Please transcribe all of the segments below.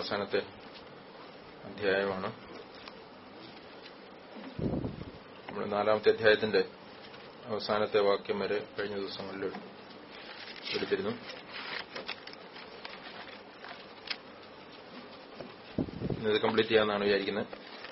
അവസാനത്തെ അധ്യായമാണ് നമ്മൾ നാലാമത്തെ അധ്യായത്തിന്റെ അവസാനത്തെ വാക്യം വരെ കഴിഞ്ഞ ദിവസങ്ങളിൽ എടുത്തിരുന്നു ഇന്നത് കംപ്ലീറ്റ് ചെയ്യാമെന്നാണ് വിചാരിക്കുന്നത്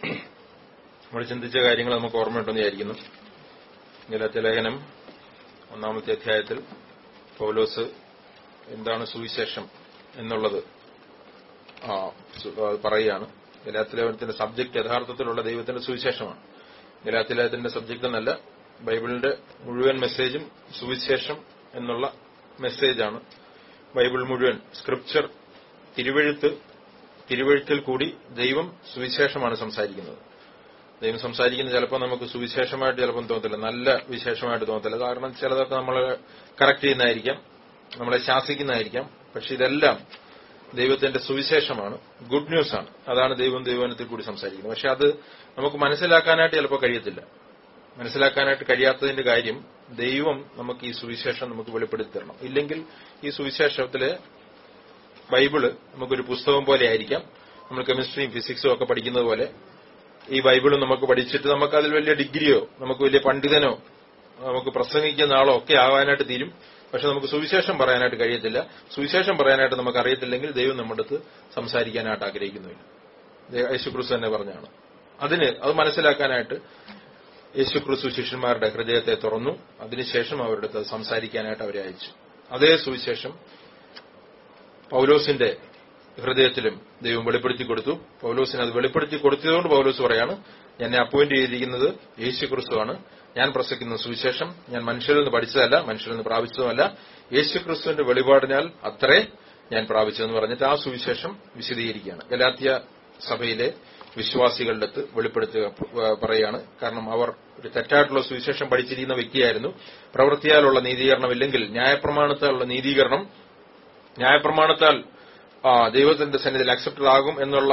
നമ്മൾ ചിന്തിച്ച കാര്യങ്ങൾ നമുക്ക് ഓർമ്മയുണ്ടെന്ന് വിചാരിക്കുന്നു ഗലാത്യ ലേഖനം ഒന്നാമത്തെ അധ്യായത്തിൽ പൗലോസ് എന്താണ് സുവിശേഷം എന്നുള്ളത് ആ, സു- ആ, പറയുകയാണ് ഗലാത്തിലേഖനത്തിന്റെ സബ്ജക്ട് യഥാർത്ഥത്തിലുള്ള ദൈവത്തിന്റെ സുവിശേഷമാണ് ഗലാത്തിലേഖനത്തിന്റെ സബ്ജക്ട് എന്നല്ല ബൈബിളിന്റെ മുഴുവൻ മെസ്സേജും സുവിശേഷം എന്നുള്ള മെസ്സേജാണ് ബൈബിൾ മുഴുവൻ സ്ക്രിപ്ചർ തിരുവഴുത്ത് തിരുവഴുത്തിൽ കൂടി ദൈവം സുവിശേഷമാണ് സംസാരിക്കുന്നത് ദൈവം സംസാരിക്കുന്നത് ചിലപ്പോൾ നമുക്ക് സുവിശേഷമായിട്ട് ചിലപ്പം തോന്നത്തില്ല നല്ല വിശേഷമായിട്ട് തോന്നത്തില്ല കാരണം ചിലതൊക്കെ നമ്മളെ കറക്റ്റ് ചെയ്യുന്നതായിരിക്കാം നമ്മളെ ശാസിക്കുന്നതായിരിക്കാം പക്ഷെ ഇതെല്ലാം ദൈവത്തിന്റെ സുവിശേഷമാണ് ഗുഡ് ന്യൂസ് ആണ് അതാണ് ദൈവം ദൈവനത്തിൽ കൂടി സംസാരിക്കുന്നത് പക്ഷെ അത് നമുക്ക് മനസ്സിലാക്കാനായിട്ട് ചിലപ്പോൾ കഴിയത്തില്ല മനസ്സിലാക്കാനായിട്ട് കഴിയാത്തതിന്റെ കാര്യം ദൈവം നമുക്ക് ഈ സുവിശേഷം നമുക്ക് വെളിപ്പെടുത്തി തരണം ഇല്ലെങ്കിൽ ഈ സുവിശേഷത്തിലെ ബൈബിള് നമുക്കൊരു പുസ്തകം പോലെ ആയിരിക്കാം നമ്മൾ കെമിസ്ട്രിയും ഫിസിക്സും ഒക്കെ പഠിക്കുന്നത് പോലെ ഈ ബൈബിള് നമുക്ക് പഠിച്ചിട്ട് നമുക്ക് അതിൽ വലിയ ഡിഗ്രിയോ നമുക്ക് വലിയ പണ്ഡിതനോ നമുക്ക് പ്രസംഗിക്കുന്ന ആളോ ഒക്കെ ആവാനായിട്ട് തീരും പക്ഷെ നമുക്ക് സുവിശേഷം പറയാനായിട്ട് കഴിയത്തില്ല സുവിശേഷം പറയാനായിട്ട് നമുക്ക് അറിയത്തില്ലെങ്കിൽ ദൈവം നമ്മുടെ അടുത്ത് സംസാരിക്കാനായിട്ട് ആഗ്രഹിക്കുന്നില്ല യേശുക്രിസ്തു തന്നെ പറഞ്ഞാണ് അതിന് അത് മനസ്സിലാക്കാനായിട്ട് യേശുക്രിസ്തു ശിഷ്യന്മാരുടെ ഹൃദയത്തെ തുറന്നു അതിനുശേഷം അവരുടെ അടുത്ത് സംസാരിക്കാനായിട്ട് അവരെ അയച്ചു അതേ സുവിശേഷം പൗലോസിന്റെ ഹൃദയത്തിലും ദൈവം വെളിപ്പെടുത്തി കൊടുത്തു പൗലോസിന് അത് വെളിപ്പെടുത്തി കൊടുത്തതുകൊണ്ട് പൗലോസ് പറയാണ് എന്നെ അപ്പോയിന്റ് ചെയ്തിരിക്കുന്നത് യേശു ക്രിസ്തുവാണ് ഞാൻ പ്രസംഗിക്കുന്ന സുവിശേഷം ഞാൻ മനുഷ്യരിൽ നിന്ന് പഠിച്ചതല്ല മനുഷ്യരിൽ നിന്ന് പ്രാപിച്ചതുമല്ല യേശു ക്രിസ്തുവിന്റെ വെളിപാടിനാൽ അത്രേ ഞാൻ പ്രാപിച്ചതെന്ന് പറഞ്ഞിട്ട് ആ സുവിശേഷം വിശദീകരിക്കുകയാണ് ഗലാത്യ സഭയിലെ വിശ്വാസികളുടെ അടുത്ത് വെളിപ്പെടുത്തുക ഏഹ് പറയാണ് കാരണം അവർ ഒരു തെറ്റായിട്ടുള്ള സുവിശേഷം പഠിച്ചിരിക്കുന്ന വ്യക്തിയായിരുന്നു പ്രവൃത്തിയാലുള്ള നീതീകരണമില്ലെങ്കിൽ ന്യായപ്രമാണത്താലുള്ള നീതീകരണം ന്യായപ്രമാണത്താൽ ആ, ദൈവത്തിന്റെ സന്നിധിയിൽ അക്സെപ്റ്റഡ് ആകും എന്നുള്ള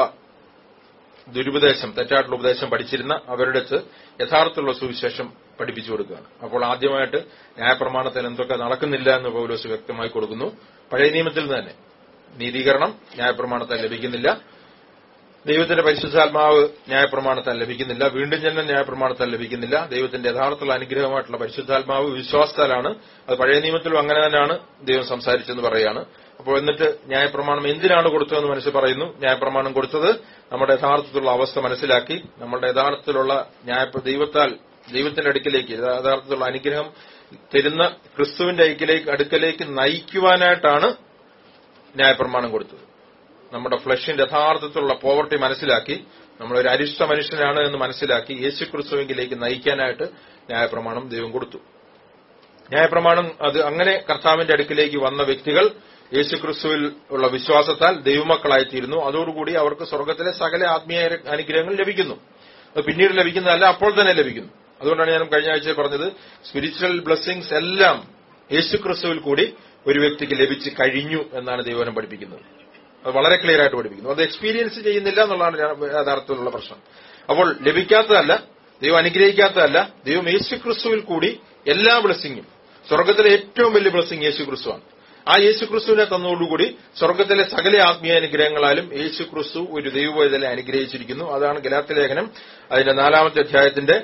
ദുരുപദേശം തെറ്റായിട്ടുള്ള ഉപദേശം പഠിച്ചിരുന്ന അവരുടെ അടുത്ത് യഥാർത്ഥമുള്ള സുവിശേഷം പഠിപ്പിച്ചു കൊടുക്കുകയാണ് അപ്പോൾ ആദ്യമായിട്ട് ന്യായപ്രമാണത്തിൽ എന്തൊക്കെ നടക്കുന്നില്ല എന്ന് പൗലോസ് വ്യക്തമായി കൊടുക്കുന്നു പഴയ നിയമത്തിൽ നിന്ന് തന്നെ നീതീകരണം ന്യായപ്രമാണത്താൽ ലഭിക്കുന്നില്ല ദൈവത്തിന്റെ പരിശുദ്ധാത്മാവ് ന്യായപ്രമാണത്താൽ ലഭിക്കുന്നില്ല വീണ്ടും ജന്മം ന്യായപ്രമാണത്താൽ ലഭിക്കുന്നില്ല ദൈവത്തിന്റെ യഥാർത്ഥമുള്ള അനുഗ്രഹമായിട്ടുള്ള പരിശുദ്ധാത്മാവ് വിശ്വാസത്താലാണ് അത് പഴയ നിയമത്തിലും അങ്ങനെ തന്നെയാണ് ദൈവം സംസാരിച്ചെന്ന് പറയുകയാണ് അപ്പോൾ എന്നിട്ട് ന്യായപ്രമാണം എന്തിനാണ് കൊടുത്തതെന്ന് മനസ്സിൽ പറയുന്നു ന്യായപ്രമാണം കൊടുത്തത് നമ്മുടെ യഥാർത്ഥത്തിലുള്ള അവസ്ഥ മനസ്സിലാക്കി നമ്മുടെ യഥാർത്ഥത്തിലുള്ള ന്യായ ദൈവത്താൽ ദൈവത്തിന്റെ അടുക്കിലേക്ക് യഥാർത്ഥത്തിലുള്ള അനുഗ്രഹം തരുന്ന ക്രിസ്തുവിന്റെ ഐക്യലേക്ക് അടുക്കലേക്ക് നയിക്കുവാനായിട്ടാണ് ന്യായപ്രമാണം കൊടുത്തത് നമ്മുടെ ഫ്ലഷിന്റെ യഥാർത്ഥത്തിലുള്ള പോവർട്ടി മനസ്സിലാക്കി നമ്മളൊരു അരിഷ്ട മനുഷ്യനാണ് എന്ന് മനസ്സിലാക്കി യേശു ക്രിസ്തുവിലേക്ക് നയിക്കാനായിട്ട് ന്യായപ്രമാണം ദൈവം കൊടുത്തു ന്യായപ്രമാണം അത് അങ്ങനെ കർത്താവിന്റെ അടുക്കിലേക്ക് വന്ന വ്യക്തികൾ യേശു ക്രിസ്തുവിൽ ഉള്ള വിശ്വാസത്താൽ ദൈവമക്കളായിത്തീരുന്നു അതോടുകൂടി അവർക്ക് സ്വർഗത്തിലെ സകല ആത്മീയ അനുഗ്രഹങ്ങൾ ലഭിക്കുന്നു അത് പിന്നീട് ലഭിക്കുന്നതല്ല അപ്പോൾ തന്നെ ലഭിക്കുന്നു അതുകൊണ്ടാണ് ഞാൻ കഴിഞ്ഞ ആഴ്ച പറഞ്ഞത് സ്പിരിച്വൽ ബ്ലെസ്സിങ്സ് എല്ലാം യേശു ക്രിസ്തുവിൽ കൂടി ഒരു വ്യക്തിക്ക് ലഭിച്ച് കഴിഞ്ഞു എന്നാണ് ദൈവനം പഠിപ്പിക്കുന്നത് അത് വളരെ ക്ലിയർ ആയിട്ട് പഠിപ്പിക്കുന്നു അത് എക്സ്പീരിയൻസ് ചെയ്യുന്നില്ല എന്നുള്ളതാണ് ഞാൻ യഥാർത്ഥത്തിലുള്ള പ്രശ്നം അപ്പോൾ ലഭിക്കാത്തതല്ല ദൈവം അനുഗ്രഹിക്കാത്തതല്ല ദൈവം യേശു ക്രിസ്തുവിൽ കൂടി എല്ലാ ബ്ലെസ്സിങ്ങും സ്വർഗത്തിലെ ഏറ്റവും വലിയ ബ്ലെസ്സിങ് യേശു ക്രിസ്തുവാണ് ആ യേശു ക്രിസ്തുവിനെ തന്നതോടുകൂടി സ്വർഗത്തിലെ സകല ആത്മീയ അനുഗ്രഹങ്ങളാലും യേശു ക്രിസ്തു ഒരു ദൈവവേദനെ അനുഗ്രഹിച്ചിരിക്കുന്നു അതാണ് ഗലാത്തി ലേഖനം അതിന്റെ നാലാമത്തെ അധ്യായത്തിന്റെ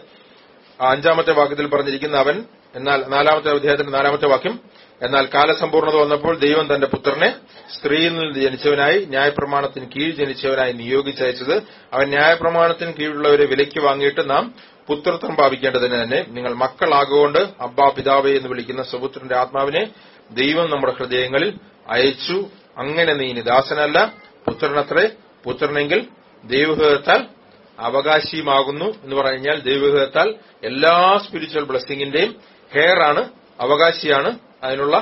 ആ അഞ്ചാമത്തെ വാക്യത്തിൽ പറഞ്ഞിരിക്കുന്ന അവൻ എന്നാൽ നാലാമത്തെ അധ്യായത്തിന്റെ നാലാമത്തെ വാക്യം എന്നാൽ കാലസമ്പൂർണത വന്നപ്പോൾ ദൈവം തന്റെ പുത്രനെ സ്ത്രീയിൽ നിന്ന് ജനിച്ചവനായി ന്യായപ്രമാണത്തിന് കീഴിൽ ജനിച്ചവനായി നിയോഗിച്ചയച്ചത് അവൻ ന്യായപ്രമാണത്തിന് കീഴിലുള്ളവരെ വിലയ്ക്ക് വാങ്ങിയിട്ട് നാം പുത്രത്വം ഭാവിക്കേണ്ടതിന് തന്നെ നിങ്ങൾ മക്കളാകൊണ്ട് അബ്ബാ പിതാവേ എന്ന് വിളിക്കുന്ന സുപുത്രന്റെ ആത്മാവിനെ ദൈവം നമ്മുടെ ഹൃദയങ്ങളിൽ അയച്ചു അങ്ങനെ നീ ഇനി ദാസനല്ല പുത്രനത്രേ പുത്രനെങ്കിൽ ദൈവഹൃദത്താൽ അവകാശിയുമാകുന്നു എന്ന് പറഞ്ഞാൽ ദൈവഹൃദത്താൽ എല്ലാ സ്പിരിച്വൽ ബ്ലെസ്സിങ്ങിന്റെയും ഹെയർ ആണ് അവകാശിയാണ് അതിനുള്ള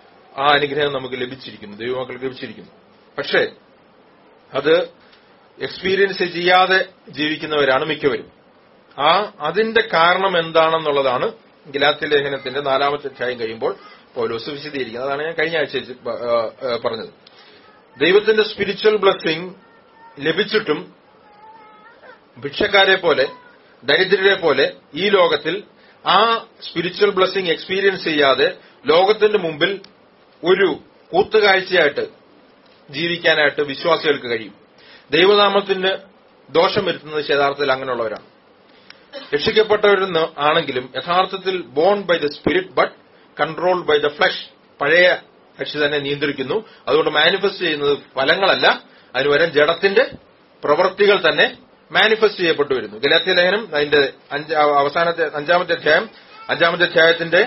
ആ അനുഗ്രഹം നമുക്ക് ലഭിച്ചിരിക്കുന്നു ദൈവമക്കൾക്ക് ലഭിച്ചിരിക്കുന്നു പക്ഷേ അത് എക്സ്പീരിയൻസ് ചെയ്യാതെ ജീവിക്കുന്നവരാണ് മിക്കവരും ആ അതിന്റെ കാരണം എന്താണെന്നുള്ളതാണ് ഗലാത്തി ലേഖനത്തിന്റെ നാലാമത്തെ അധ്യായം കഴിയുമ്പോൾ പൗലോസ് വിശദീകരിക്കുന്നത് അതാണ് ഞാൻ കഴിഞ്ഞ ആഴ്ച പ- ആ, ആ, പറഞ്ഞത് ദൈവത്തിന്റെ സ്പിരിച്വൽ ബ്ലെസ്സിങ് ലഭിച്ചിട്ടും ഭിക്ഷക്കാരെ പോലെ ദരിദ്രരെ പോലെ ഈ ലോകത്തിൽ ആ സ്പിരിച്വൽ ബ്ലെസ്സിങ് എക്സ്പീരിയൻസ് ചെയ്യാതെ ലോകത്തിന്റെ മുമ്പിൽ ഒരു കൂത്തുകാഴ്ചയായിട്ട് ജീവിക്കാനായിട്ട് വിശ്വാസികൾക്ക് കഴിയും ദൈവനാമത്തിന് ദോഷം വരുത്തുന്നത് യഥാർത്ഥത്തിൽ അങ്ങനെയുള്ളവരാണ് രക്ഷിക്കപ്പെട്ടവരെന്ന് ആണെങ്കിലും യഥാർത്ഥത്തിൽ born by the spirit but controlled by the flesh പഴയ കക്ഷി തന്നെ നിയന്ത്രിക്കുന്നു അതുകൊണ്ട് മാനിഫെസ്റ്റ് ചെയ്യുന്നത് ഫലങ്ങളല്ല അതിന് വരം ജഡത്തിന്റെ പ്രവൃത്തികൾ തന്നെ മാനിഫെസ്റ്റ് ചെയ്യപ്പെട്ടു വരുന്നു ഗലാത്യ ലേഖനം അതിന്റെ അഞ്ച്- അവസാനത്തെ അഞ്ചാമത്തെ അധ്യായം അഞ്ചാമത്തെ അധ്യായത്തിന്റെ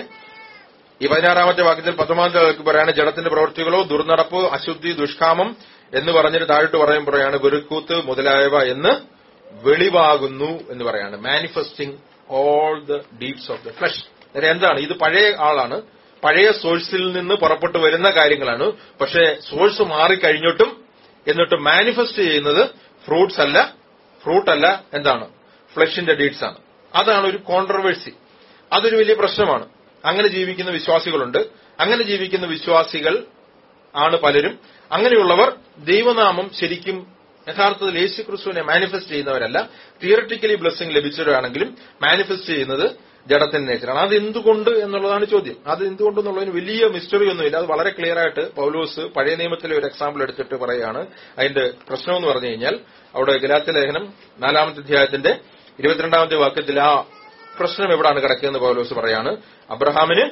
ഈ പതിനാറാമത്തെ വാക്യത്തിൽ പത്തൊമ്പതാമത്തെ വാക്യം പറയാണ് ജഡത്തിന്റെ പ്രവൃത്തികളോ ദുർനടപ്പ് അശുദ്ധി ദുഷ്കാമം എന്ന് പറഞ്ഞിട്ട് താഴോട്ട് പറയുമ്പോഴാണ് വെറുക്കൂത്ത് മുതലായവ എന്ന് വെളിവാകുന്നു എന്ന് പറയാണ് manifesting all the deeds of the flesh എന്താണ് ഇത് പഴയ ആളാണ് പഴയ സോഴ്സിൽ നിന്ന് പുറപ്പെട്ടു വരുന്ന കാര്യങ്ങളാണ് പക്ഷേ സോഴ്സ് മാറിക്കഴിഞ്ഞിട്ടും എന്നിട്ട് മാനിഫെസ്റ്റ് ചെയ്യുന്നത് ഫ്രൂട്ട്സ് അല്ല ഫ്രൂട്ട് അല്ല എന്താണ് ഫ്ലഷിന്റെ ഡീഡ്സ് ആണ് അതാണ് ഒരു കോൺട്രവേഴ്സി അതൊരു വലിയ പ്രശ്നമാണ് അങ്ങനെ ജീവിക്കുന്ന വിശ്വാസികളുണ്ട് അങ്ങനെ ജീവിക്കുന്ന വിശ്വാസികൾ ആണ് പലരും അങ്ങനെയുള്ളവർ ദൈവനാമം ശരിക്കും യഥാർത്ഥത്തിൽ യേശു ക്രിസ്തുവിനെ മാനിഫെസ്റ്റ് ചെയ്യുന്നവരല്ല തിയററ്റിക്കലി ബ്ലെസ്സിംഗ് ലഭിച്ചവരാണെങ്കിലും മാനിഫെസ്റ്റ് ചെയ്യുന്നത് ജഡത്തിന്റെ നേച്ചറാണ് അത് എന്തുകൊണ്ട് എന്നുള്ളതാണ് ചോദ്യം അത് എന്തുകൊണ്ട് എന്നുള്ളതിന് വലിയ മിസ്റ്ററി ഒന്നുമില്ല അത് വളരെ ക്ലിയർ ആയിട്ട് പൗലോസ് പഴയ നിയമത്തിലെ ഒരു എക്സാമ്പിൾ എടുത്തിട്ട് പറയുകയാണ് അതിന്റെ പ്രശ്നം എന്ന് പറഞ്ഞു കഴിഞ്ഞാൽ അവിടെ ഗലാത്യ ലേഖനം നാലാമത്തെ അധ്യായത്തിന്റെ ഇരുപത്തിരണ്ടാമത്തെ വാക്യത്തിൽ ആ പ്രശ്നം എവിടാണ് കിടക്കുന്നതെന്ന് പൗലോസ് പറയാണ് അബ്രഹാമിന്